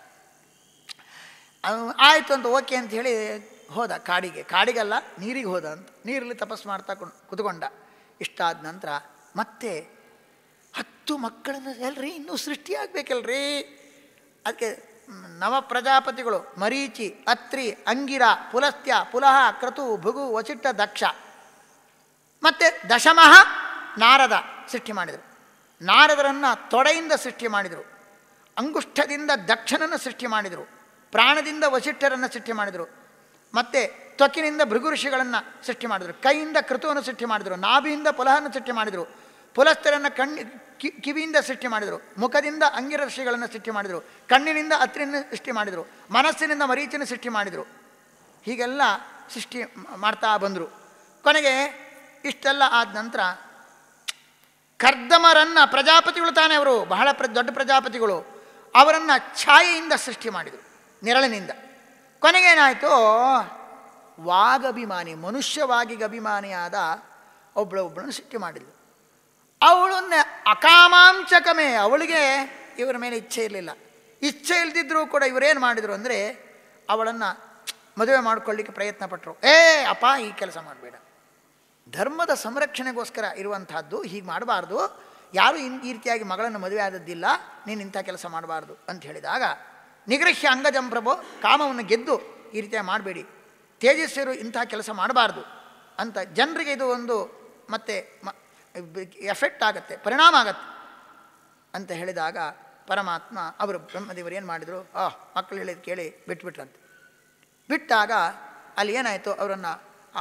ಆಯಿತು ಅಂತ ಓಕೆ ಅಂತ ಹೇಳಿ ಹೋದ ಕಾಡಿಗೆ ಕಾಡಿಗಲ್ಲ ನೀರಿಗೆ ಹೋದ ಅಂತ ನೀರಲ್ಲಿ ತಪಸ್ ಮಾಡ್ತಾ ಕೊಂಡು ಕುತ್ಕೊಂಡ ಇಷ್ಟಾದ ನಂತರ ಮತ್ತೆ ಹತ್ತು ಮಕ್ಕಳನ್ನು ಎಲ್ರಿ ಇನ್ನೂ ಸೃಷ್ಟಿಯಾಗಬೇಕಲ್ರಿ ಅದಕ್ಕೆ ಮ್, ನವ ಪ್ರಜಾಪತಿಗಳು ಮರೀಚಿ ಅತ್ರಿ ಅಂಗಿರ ಪುಲಸ್ತ್ಯ ಪುಲಹ ಕ್ರತು ಭುಗು ವಚಿಟ್ಟ ದಕ್ಷ ಮತ್ತು ದಶಮಃ ನಾರದ ಸೃಷ್ಟಿ ಮಾಡಿದರು ನಾರದರನ್ನು ತೊಡೆಯಿಂದ ಸೃಷ್ಟಿ ಮಾಡಿದರು ಅಂಗುಷ್ಠದಿಂದ ದಕ್ಷನನ್ನು ಸೃಷ್ಟಿ ಮಾಡಿದರು ಪ್ರಾಣದಿಂದ ವಸಿಷ್ಠರನ್ನು ಸೃಷ್ಟಿ ಮಾಡಿದರು ಮತ್ತು ತ್ವಕಿನಿಂದ ಭೃಗು ಋಷಿಗಳನ್ನು ಸೃಷ್ಟಿ ಮಾಡಿದರು ಕೈಯಿಂದ ಕೃತುವನ್ನು ಸೃಷ್ಟಿ ಮಾಡಿದರು ನಾಭಿಯಿಂದ ಪುಲಹನ್ನು ಸೃಷ್ಟಿ ಮಾಡಿದರು ಪುಲಸ್ಥರನ್ನು ಕಣ್ಣಿ ಕಿ ಕಿವಿಯಿಂದ ಸೃಷ್ಟಿ ಮಾಡಿದರು ಮುಖದಿಂದ ಅಂಗಿರ ಋಷಿಗಳನ್ನು ಸೃಷ್ಟಿ ಮಾಡಿದರು ಕಣ್ಣಿನಿಂದ ಅತ್ರಿನ ಸೃಷ್ಟಿ ಮಾಡಿದರು ಮನಸ್ಸಿನಿಂದ ಮರೀಚಿನ ಸೃಷ್ಟಿ ಮಾಡಿದರು ಹೀಗೆಲ್ಲ ಸೃಷ್ಟಿ ಮ- ಮಾಡ್ತಾ ಬಂದರು ಕೊನೆಗೆ ಇಷ್ಟೆಲ್ಲ ಆದ ನಂತರ ಕರ್ದಮರನ್ನು ಪ್ರಜಾಪತಿಗಳು ತಾನೇ ಅವರು ಬಹಳ ಪ್ರ ದೊಡ್ಡ ಪ್ರಜಾಪತಿಗಳು ಅವರನ್ನು ಛಾಯೆಯಿಂದ ಸೃಷ್ಟಿ ಮಾಡಿದರು ನೆರಳಿನಿಂದ ಕೊನೆಗೇನಾಯಿತು ವಾಗಭಿಮಾನಿ ಮನುಷ್ಯವಾಗಿಗೆ ಅಭಿಮಾನಿಯಾದ ಒಬ್ಬಳ ಒಬ್ಬಳನ್ನು ಸೃಷ್ಟಿ ಮಾಡಿದ್ರು ಅವಳನ್ನ ಅಕಾಮಾಂಚಕಮೇ ಅವಳಿಗೆ ಇವರ ಮೇಲೆ ಇಚ್ಛೆ ಇರಲಿಲ್ಲ ಇಚ್ಛೆ ಇಲ್ದಿದ್ರೂ ಕೂಡ ಇವರೇನು ಮಾಡಿದರು ಅಂದರೆ ಅವಳನ್ನು ಮದುವೆ ಮಾಡ್ಕೊಳ್ಳಿಕ್ಕೆ ಪ್ರಯತ್ನ ಪಟ್ಟರು ಏ ಅಪ್ಪ ಈ ಕೆಲಸ ಮಾಡಬೇಡ ಧರ್ಮದ ಸಂರಕ್ಷಣೆಗೋಸ್ಕರ ಇರುವಂತಹದ್ದು ಹೀಗೆ ಮಾಡಬಾರ್ದು ಯಾರೂ ಇನ್ ಈ ರೀತಿಯಾಗಿ ಮಗಳನ್ನು ಮದುವೆ ಆದದ್ದಿಲ್ಲ ನೀನು ಇಂಥ ಕೆಲಸ ಮಾಡಬಾರ್ದು ಅಂತ ಹೇಳಿದಾಗ ನಿಗೃಹ್ಯ ಅಂಗಜಂ ಪ್ರಭು ಕಾಮವನ್ನು ಗೆದ್ದು ಈ ರೀತಿಯಾಗಿ ಮಾಡಬೇಡಿ ತೇಜಸ್ವಿಯರು ಇಂಥ ಕೆಲಸ ಮಾಡಬಾರ್ದು ಅಂತ ಜನರಿಗೆ ಇದು ಒಂದು ಮತ್ತೆ ಮ ಎಫೆಕ್ಟ್ ಆಗುತ್ತೆ ಪರಿಣಾಮ ಆಗತ್ತೆ ಅಂತ ಹೇಳಿದಾಗ ಪರಮಾತ್ಮ ಅವರು ಬ್ರಹ್ಮದೇವರು ಏನು ಮಾಡಿದರು ಆ ಮಕ್ಕಳು ಹೇಳಿದ ಕೇಳಿ ಬಿಟ್ಬಿಟ್ರಂತೆ ಬಿಟ್ಟಾಗ ಅಲ್ಲಿ ಏನಾಯಿತು ಅವರನ್ನು ಆ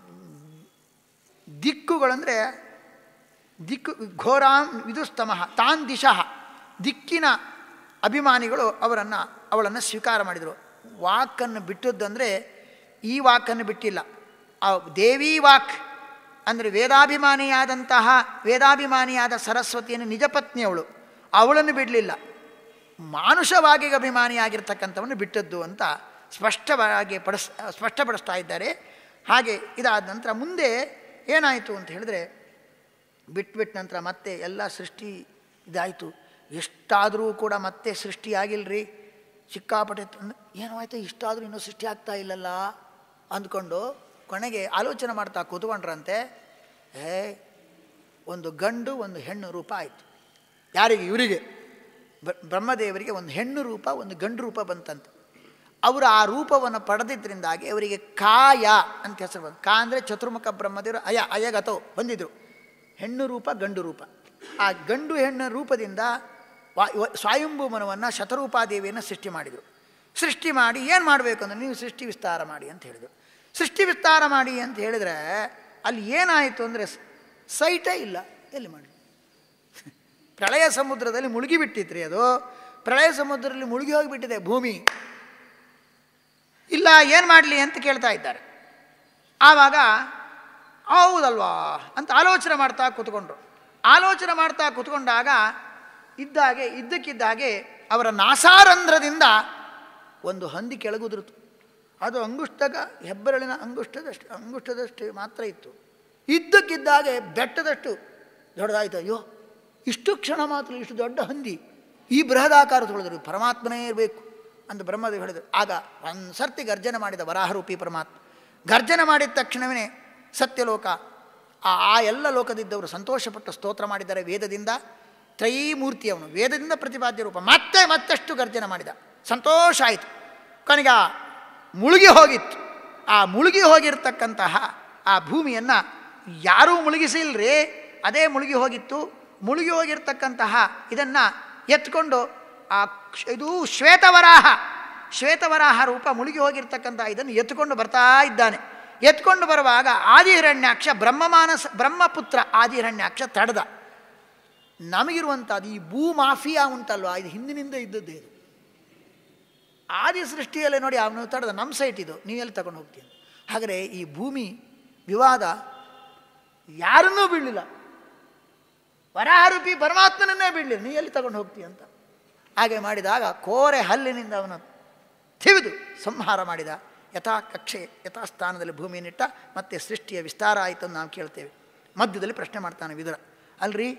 ದಿಕ್ಕುಗಳಂದರೆ ದಿಕ್ಕು ಘೋರಾಂ ವಿದುಸ್ತಮಃ ತಾನ್ ದಿಶಃ ದಿಕ್ಕಿನ ಅಭಿಮಾನಿಗಳು ಅವರನ್ನು ಅವಳನ್ನು ಸ್ವೀಕಾರ ಮಾಡಿದರು ವಾಕನ್ನು ಬಿಟ್ಟದ್ದಂದರೆ ಈ ವಾಕನ್ನು ಬಿಟ್ಟಿಲ್ಲ ಆ ದೇವಿ ವಾಕ್ ಅಂದರೆ ವೇದಾಭಿಮಾನಿಯಾದಂತಹ ವೇದಾಭಿಮಾನಿಯಾದ ಸರಸ್ವತಿಯನ್ನು ನಿಜ ಪತ್ನಿ ಅವಳು ಅವಳನ್ನು ಬಿಡಲಿಲ್ಲ ಮಾನುಷವಾಗಿ ಅಭಿಮಾನಿಯಾಗಿರ್ತಕ್ಕಂಥವನ್ನು ಬಿಟ್ಟದ್ದು ಅಂತ ಸ್ಪಷ್ಟವಾಗಿ ಪಡಿಸ್ ಸ್ಪಷ್ಟಪಡಿಸ್ತಾ ಇದ್ದಾರೆ ಹಾಗೆ ಇದಾದ ನಂತರ ಮುಂದೆ ಏನಾಯಿತು ಅಂತ ಹೇಳಿದ್ರೆ ಬಿಟ್ಬಿಟ್ಟ ನಂತರ ಮತ್ತೆ ಎಲ್ಲ ಸೃಷ್ಟಿ ಇದಾಯಿತು ಎಷ್ಟಾದರೂ ಕೂಡ ಮತ್ತೆ ಸೃಷ್ಟಿಯಾಗಿಲ್ರಿ ಸಿಕ್ಕಾಪಟ್ಟೆ ತಂದು ಏನೋ ಆಯಿತು ಇಷ್ಟಾದರೂ ಇನ್ನೂ ಸೃಷ್ಟಿ ಆಗ್ತಾ ಇಲ್ಲಲ್ಲ ಅಂದ್ಕೊಂಡು ಕೊನೆಗೆ ಆಲೋಚನೆ ಮಾಡ್ತಾ ಕೂತ್ಕೊಂಡ್ರಂತೆ ಏ ಒಂದು ಗಂಡು ಒಂದು ಹೆಣ್ಣು ರೂಪ ಆಯಿತು ಯಾರಿಗೆ ಇವರಿಗೆ ಬ- ಬ್ರಹ್ಮದೇವರಿಗೆ ಒಂದು ಹೆಣ್ಣು ರೂಪ ಒಂದು ಗಂಡು ರೂಪ ಬಂತಂತೆ ಅವರು ಆ ರೂಪವನ್ನು ಪಡೆದಿದ್ದರಿಂದಾಗಿ ಅವರಿಗೆ ಕಾಯ ಅಂತ ಹೆಸರು ಬಂತು ಕಾ ಅಂದರೆ ಚತುರ್ಮುಖ ಬ್ರಹ್ಮದೇವರು ಅಯ ಅಯಗತೋ ಬಂದಿದ್ರು ಹೆಣ್ಣು ರೂಪ ಗಂಡು ರೂಪ ಆ ಗಂಡು ಹೆಣ್ಣು ರೂಪದಿಂದ ವಾ- ವ- ಸ್ವಾಯಂಭೂ ಮನವನ್ನು ಶತರೂಪಾದೇವಿಯನ್ನು ಸೃಷ್ಟಿ ಮಾಡಿದರು ಸೃಷ್ಟಿ ಮಾಡಿ ಏನು ಮಾಡಬೇಕು ಅಂದರೆ ನೀವು ಸೃಷ್ಟಿ ವಿಸ್ತಾರ ಮಾಡಿ ಅಂತ ಹೇಳಿದರು ಸೃಷ್ಟಿ ವಿಸ್ತಾರ ಮಾಡಿ ಅಂತ ಹೇಳಿದರೆ ಅಲ್ಲಿ ಏನಾಯಿತು ಅಂದರೆ ಸೈಟೇ ಇಲ್ಲ ಎಲ್ಲಿ ಮಾಡಿ ಪ್ರಳಯ ಸಮುದ್ರದಲ್ಲಿ ಮುಳುಗಿಬಿಟ್ಟಿತ್ರಿ ಅದು ಪ್ರಳಯ ಸಮುದ್ರದಲ್ಲಿ ಮುಳುಗಿ ಹೋಗಿಬಿಟ್ಟಿದೆ ಭೂಮಿ ಇಲ್ಲ ಏನು ಮಾಡಲಿ ಅಂತ ಕೇಳ್ತಾ ಇದ್ದಾರೆ ಆವಾಗ ಹೌದಲ್ವಾ ಅಂತ ಆಲೋಚನೆ ಮಾಡ್ತಾ ಕೂತ್ಕೊಂಡ್ರು ಆಲೋಚನೆ ಮಾಡ್ತಾ ಕೂತ್ಕೊಂಡಾಗ ಇದ್ದಾಗೆ ಇದ್ದಕ್ಕಿದ್ದಾಗೆ ಅವರ ನಾಸಾರಂಧ್ರದಿಂದ ಒಂದು ಹಂದಿ ಕೆಳಗುದುರಿತು ಅದು ಅಂಗುಷ್ಟಗ ಹೆಬ್ಬೆರಳಿನ ಅಂಗುಷ್ಟದಷ್ಟು ಅಂಗುಷ್ಟದಷ್ಟು ಮಾತ್ರ ಇತ್ತು ಇದ್ದಕ್ಕಿದ್ದಾಗೆ ಬೆಟ್ಟದಷ್ಟು ದೊಡ್ಡದಾಯ್ತು ಅಯ್ಯೋ ಇಷ್ಟು ಕ್ಷಣ ಮಾತ್ರ ಇಷ್ಟು ದೊಡ್ಡ ಹಂದಿ ಈ ಬೃಹದಾಕಾರ ತೊಳೆದರು ಪರಮಾತ್ಮನೇ ಇರಬೇಕು ಅಂತ ಬ್ರಹ್ಮದೇವ್ ಹೇಳಿದರು ಆಗ ಒಂದು ಸರ್ತಿ ಗರ್ಜನೆ ಮಾಡಿದ ವರಾಹರೂಪಿ ಪರಮಾತ್ಮ ಗರ್ಜನೆ ಮಾಡಿದ ತಕ್ಷಣವೇ ಸತ್ಯಲೋಕ ಆ ಆ ಎಲ್ಲ ಲೋಕದಿದ್ದವರು ಸಂತೋಷಪಟ್ಟು ಸ್ತೋತ್ರ ಮಾಡಿದ್ದಾರೆ ವೇದದಿಂದ ತ್ರಯೀಮೂರ್ತಿ ಅವನು ವೇದದಿಂದ ಪ್ರತಿಪಾದ್ಯ ರೂಪ ಮತ್ತೆ ಮತ್ತಷ್ಟು ಗರ್ಜನೆ ಮಾಡಿದ ಸಂತೋಷ ಆಯಿತು ಕೊನೆಗೆ ಆ ಮುಳುಗಿ ಹೋಗಿತ್ತು ಆ ಮುಳುಗಿ ಹೋಗಿರ್ತಕ್ಕಂತಹ ಆ ಭೂಮಿಯನ್ನು ಯಾರೂ ಮುಳುಗಿಸಿಲ್ರಿ ಅದೇ ಮುಳುಗಿ ಹೋಗಿತ್ತು ಮುಳುಗಿ ಹೋಗಿರ್ತಕ್ಕಂತಹ ಇದನ್ನು ಎತ್ಕೊಂಡು ಆ ಕ್ಷ- ಇದು ಶ್ವೇತವರಾಹ ಶ್ವೇತವರಾಹ ರೂಪ ಮುಳುಗಿ ಹೋಗಿರ್ತಕ್ಕಂಥ ಇದನ್ನು ಎತ್ಕೊಂಡು ಬರ್ತಾ ಇದ್ದಾನೆ ಎತ್ಕೊಂಡು ಬರುವಾಗ ಆದಿಹಿರಣ್ಯಾಕ್ಷ ಬ್ರಹ್ಮಮಾನಸ ಬ್ರಹ್ಮಪುತ್ರ ಆದಿಹಿರಣ್ಯಾಕ್ಷ ತಡೆದ ನಮಗಿರುವಂಥದ್ದು ಈ ಭೂ ಮಾಫಿಯಾ ಉಂಟಲ್ವಾ ಇದು ಹಿಂದಿನಿಂದ ಇದ್ದದ್ದೇ ಇದು ಆದಿ ಸೃಷ್ಟಿಯಲ್ಲೇ ನೋಡಿ ಅವನು ತಡೆದ ನಮ್ಮ ಸೈಟ್ ಇದು ನೀವೆಲ್ಲಿ ತಗೊಂಡು ಹೋಗ್ತೀಯ ಹಾಗಾದರೆ ಈ ಭೂಮಿ ವಿವಾದ ಯಾರನ್ನೂ ಬೀಳಲಿಲ್ಲ ವರಾರೂಪಿ ಪರಮಾತ್ಮನನ್ನೇ ಬೀಳಲಿಲ್ಲ ನೀ ಎಲ್ಲಿ ತಗೊಂಡು ಹೋಗ್ತೀಯ ಅಂತ ಹಾಗೆ ಮಾಡಿದಾಗ ಕೋರೆ ಹಲ್ಲಿನಿಂದ ಅವನು ತಿವಿದು ಸಂಹಾರ ಮಾಡಿದ ಯಥಾ ಕಕ್ಷೆ ಯಥಾಸ್ಥಾನದಲ್ಲಿ ಭೂಮಿಯನ್ನಿಟ್ಟ ಮತ್ತೆ ಸೃಷ್ಟಿಯ ವಿಸ್ತಾರ ಆಯಿತು ಅಂತ ನಾವು ಕೇಳ್ತೇವೆ ಮಧ್ಯದಲ್ಲಿ ಪ್ರಶ್ನೆ ಮಾಡ್ತಾನೆ ವಿದುರ ಅಲ್ರಿ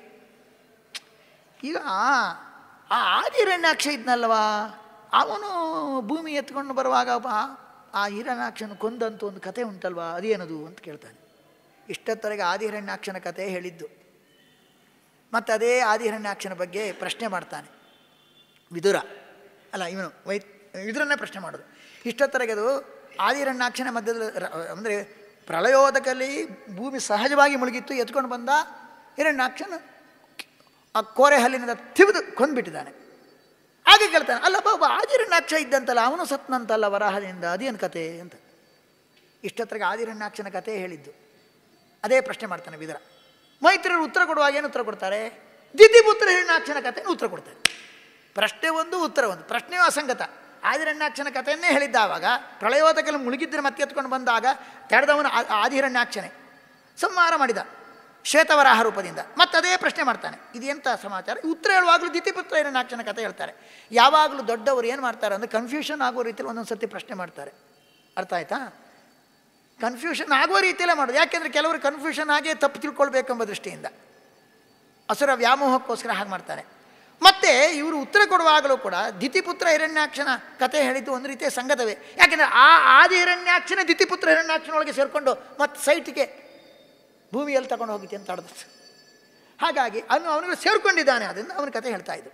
ಈಗ ಆ ಆದಿರಣ್ಯಾಕ್ಷ ಇದ್ನಲ್ವಾ ಅವನು ಭೂಮಿ ಎತ್ಕೊಂಡು ಬರುವಾಗ ಒಬ್ಬ ಆ ಹಿರಣ್ಯಾಕ್ಷನ ಕೊಂದಂತ ಒಂದು ಕತೆ ಉಂಟಲ್ವಾ ಅದೇನದು ಅಂತ ಕೇಳ್ತಾನೆ ಇಷ್ಟೊತ್ತರೆಗೆ ಆದಿಹಿರಣ್ಯಾಕ್ಷನ ಕತೆ ಹೇಳಿದ್ದು ಮತ್ತು ಅದೇ ಆದಿಹಿರಣ್ಯಾಕ್ಷನ ಬಗ್ಗೆ ಪ್ರಶ್ನೆ ಮಾಡ್ತಾನೆ ವಿದುರ ಅಲ್ಲ ಇವನು ವೈ ವಿದುರನ್ನೇ ಪ್ರಶ್ನೆ ಮಾಡೋದು ಇಷ್ಟೊತ್ತರೆಗೆ ಅದು ಆದಿರಣ್ಯಾಕ್ಷನ ಮಧ್ಯದಲ್ಲಿ ಅಂದರೆ ಪ್ರಳಯೋದಕಲ್ಲಿ ಭೂಮಿ ಸಹಜವಾಗಿ ಮುಳುಗಿತ್ತು ಎತ್ಕೊಂಡು ಬಂದ ಹಿರಣ್ಯಾಕ್ಷನ ಆ ಕೋರೆ ಹಲ್ಲಿನಿಂದ ತಿವಿದು ಕೊಂದ್ಬಿಟ್ಟಿದ್ದಾನೆ ಹಾಗೆ ಕೇಳ್ತಾನೆ ಅಲ್ಲ ಬಾಬಾ ಆದಿರಣ್ಯಾಕ್ಷ ಇದ್ದಂತಲ್ಲ ಅವನು ಸತ್ನಂತಲ್ಲ ವರಾಹದಿಂದ ಅದೇನು ಕತೆ ಅಂತ ಇಷ್ಟೊತ್ತರೆಗೆ ಆದಿರಣ್ಯಾಕ್ಷನ ಕತೆ ಹೇಳಿದ್ದು ಅದೇ ಪ್ರಶ್ನೆ ಮಾಡ್ತಾನೆ ವಿದುರ ಮೈತ್ರಿಯರು ಉತ್ತರ ಕೊಡುವಾಗ ಏನು ಉತ್ತರ ಕೊಡ್ತಾರೆ ದಿತಿಪುತ್ರ ಹಿರಣ್ಯಾಕ್ಷನ ಕಥೆಯನ್ನು ಉತ್ತರ ಕೊಡ್ತಾರೆ ಪ್ರಶ್ನೆ ಒಂದು ಉತ್ತರ ಒಂದು ಪ್ರಶ್ನೆಯೂ ಅಸಂಗತ ಆದಿರಣ್ಯಾಕ್ಷನ ಕಥೆಯನ್ನೇ ಹೇಳಿದ್ದ ಆವಾಗ ಪ್ರಳಯೋದಕಲ್ಲಿ ಮುಳುಗಿದ್ರೆ ಮತ್ತೆ ಎತ್ಕೊಂಡು ಬಂದಾಗ ತೆರೆದವನು ಆ- ಆದಿರಣ್ಯಾಕ್ಷನೇ ಸಂಹಾರ ಮಾಡಿದ ಶ್ವೇತವರಾಹ ರೂಪದಿಂದ ಮತ್ತೆ ಅದೇ ಪ್ರಶ್ನೆ ಮಾಡ್ತಾನೆ ಇದೆಂಥ ಸಮಾಚಾರ ಉತ್ತರ ಹೇಳುವಾಗಲೂ ದಿತಿಪುತ್ರ ಹಿರಣ್ಯಾಕ್ಷನ ಕಥೆ ಹೇಳ್ತಾರೆ ಯಾವಾಗಲೂ ದೊಡ್ಡವರು ಏನು ಮಾಡ್ತಾರೆ ಅಂದರೆ ಕನ್ಫ್ಯೂಷನ್ ಆಗೋ ರೀತಿಯಲ್ಲಿ ಒಂದೊಂದು ಸರ್ತಿ ಪ್ರಶ್ನೆ ಮಾಡ್ತಾರೆ ಅರ್ಥ ಆಯ್ತಾ ಕನ್ಫ್ಯೂಷನ್ ಆಗುವ ರೀತಿಯಲ್ಲೇ ಮಾಡೋದು ಯಾಕೆಂದರೆ ಕೆಲವರು ಕನ್ಫ್ಯೂಷನ್ ಆಗೇ ತಪ್ಪು ತಿಳ್ಕೊಳ್ಬೇಕೆಂಬ ದೃಷ್ಟಿಯಿಂದ ಅಸುರ ವ್ಯಾಮೋಹಕ್ಕೋಸ್ಕರ ಹಾಗೆ ಮಾಡ್ತಾರೆ ಮತ್ತೆ ಇವರು ಉತ್ತರ ಕೊಡುವಾಗಲೂ ಕೂಡ ದಿತಿಪುತ್ರ ಹಿರಣ್ಯಾಕ್ಷನ ಕತೆ ಹೇಳಿದ್ದು ಒಂದು ರೀತಿಯ ಸಂಗತವೇ ಯಾಕೆಂದರೆ ಆ ಆದಿ ಹಿರಣ್ಯಾಕ್ಷನ ದಿತಿಪುತ್ರ ಹಿರಣ್ಯಾಕ್ಷನೊಳಗೆ ಸೇರಿಕೊಂಡು ಮತ್ತೆ ಸೈಟಿಗೆ ಭೂಮಿಯಲ್ಲಿ ತಗೊಂಡು ಹೋಗಿದ್ದೆ ಅಂತ ಆಡ್ದ ಹಾಗಾಗಿ ಅವನು ಅವನಿಗೆ ಸೇರಿಕೊಂಡಿದ್ದಾನೆ ಅದರಿಂದ ಅವನ ಕತೆ ಹೇಳ್ತಾ ಇದ್ದು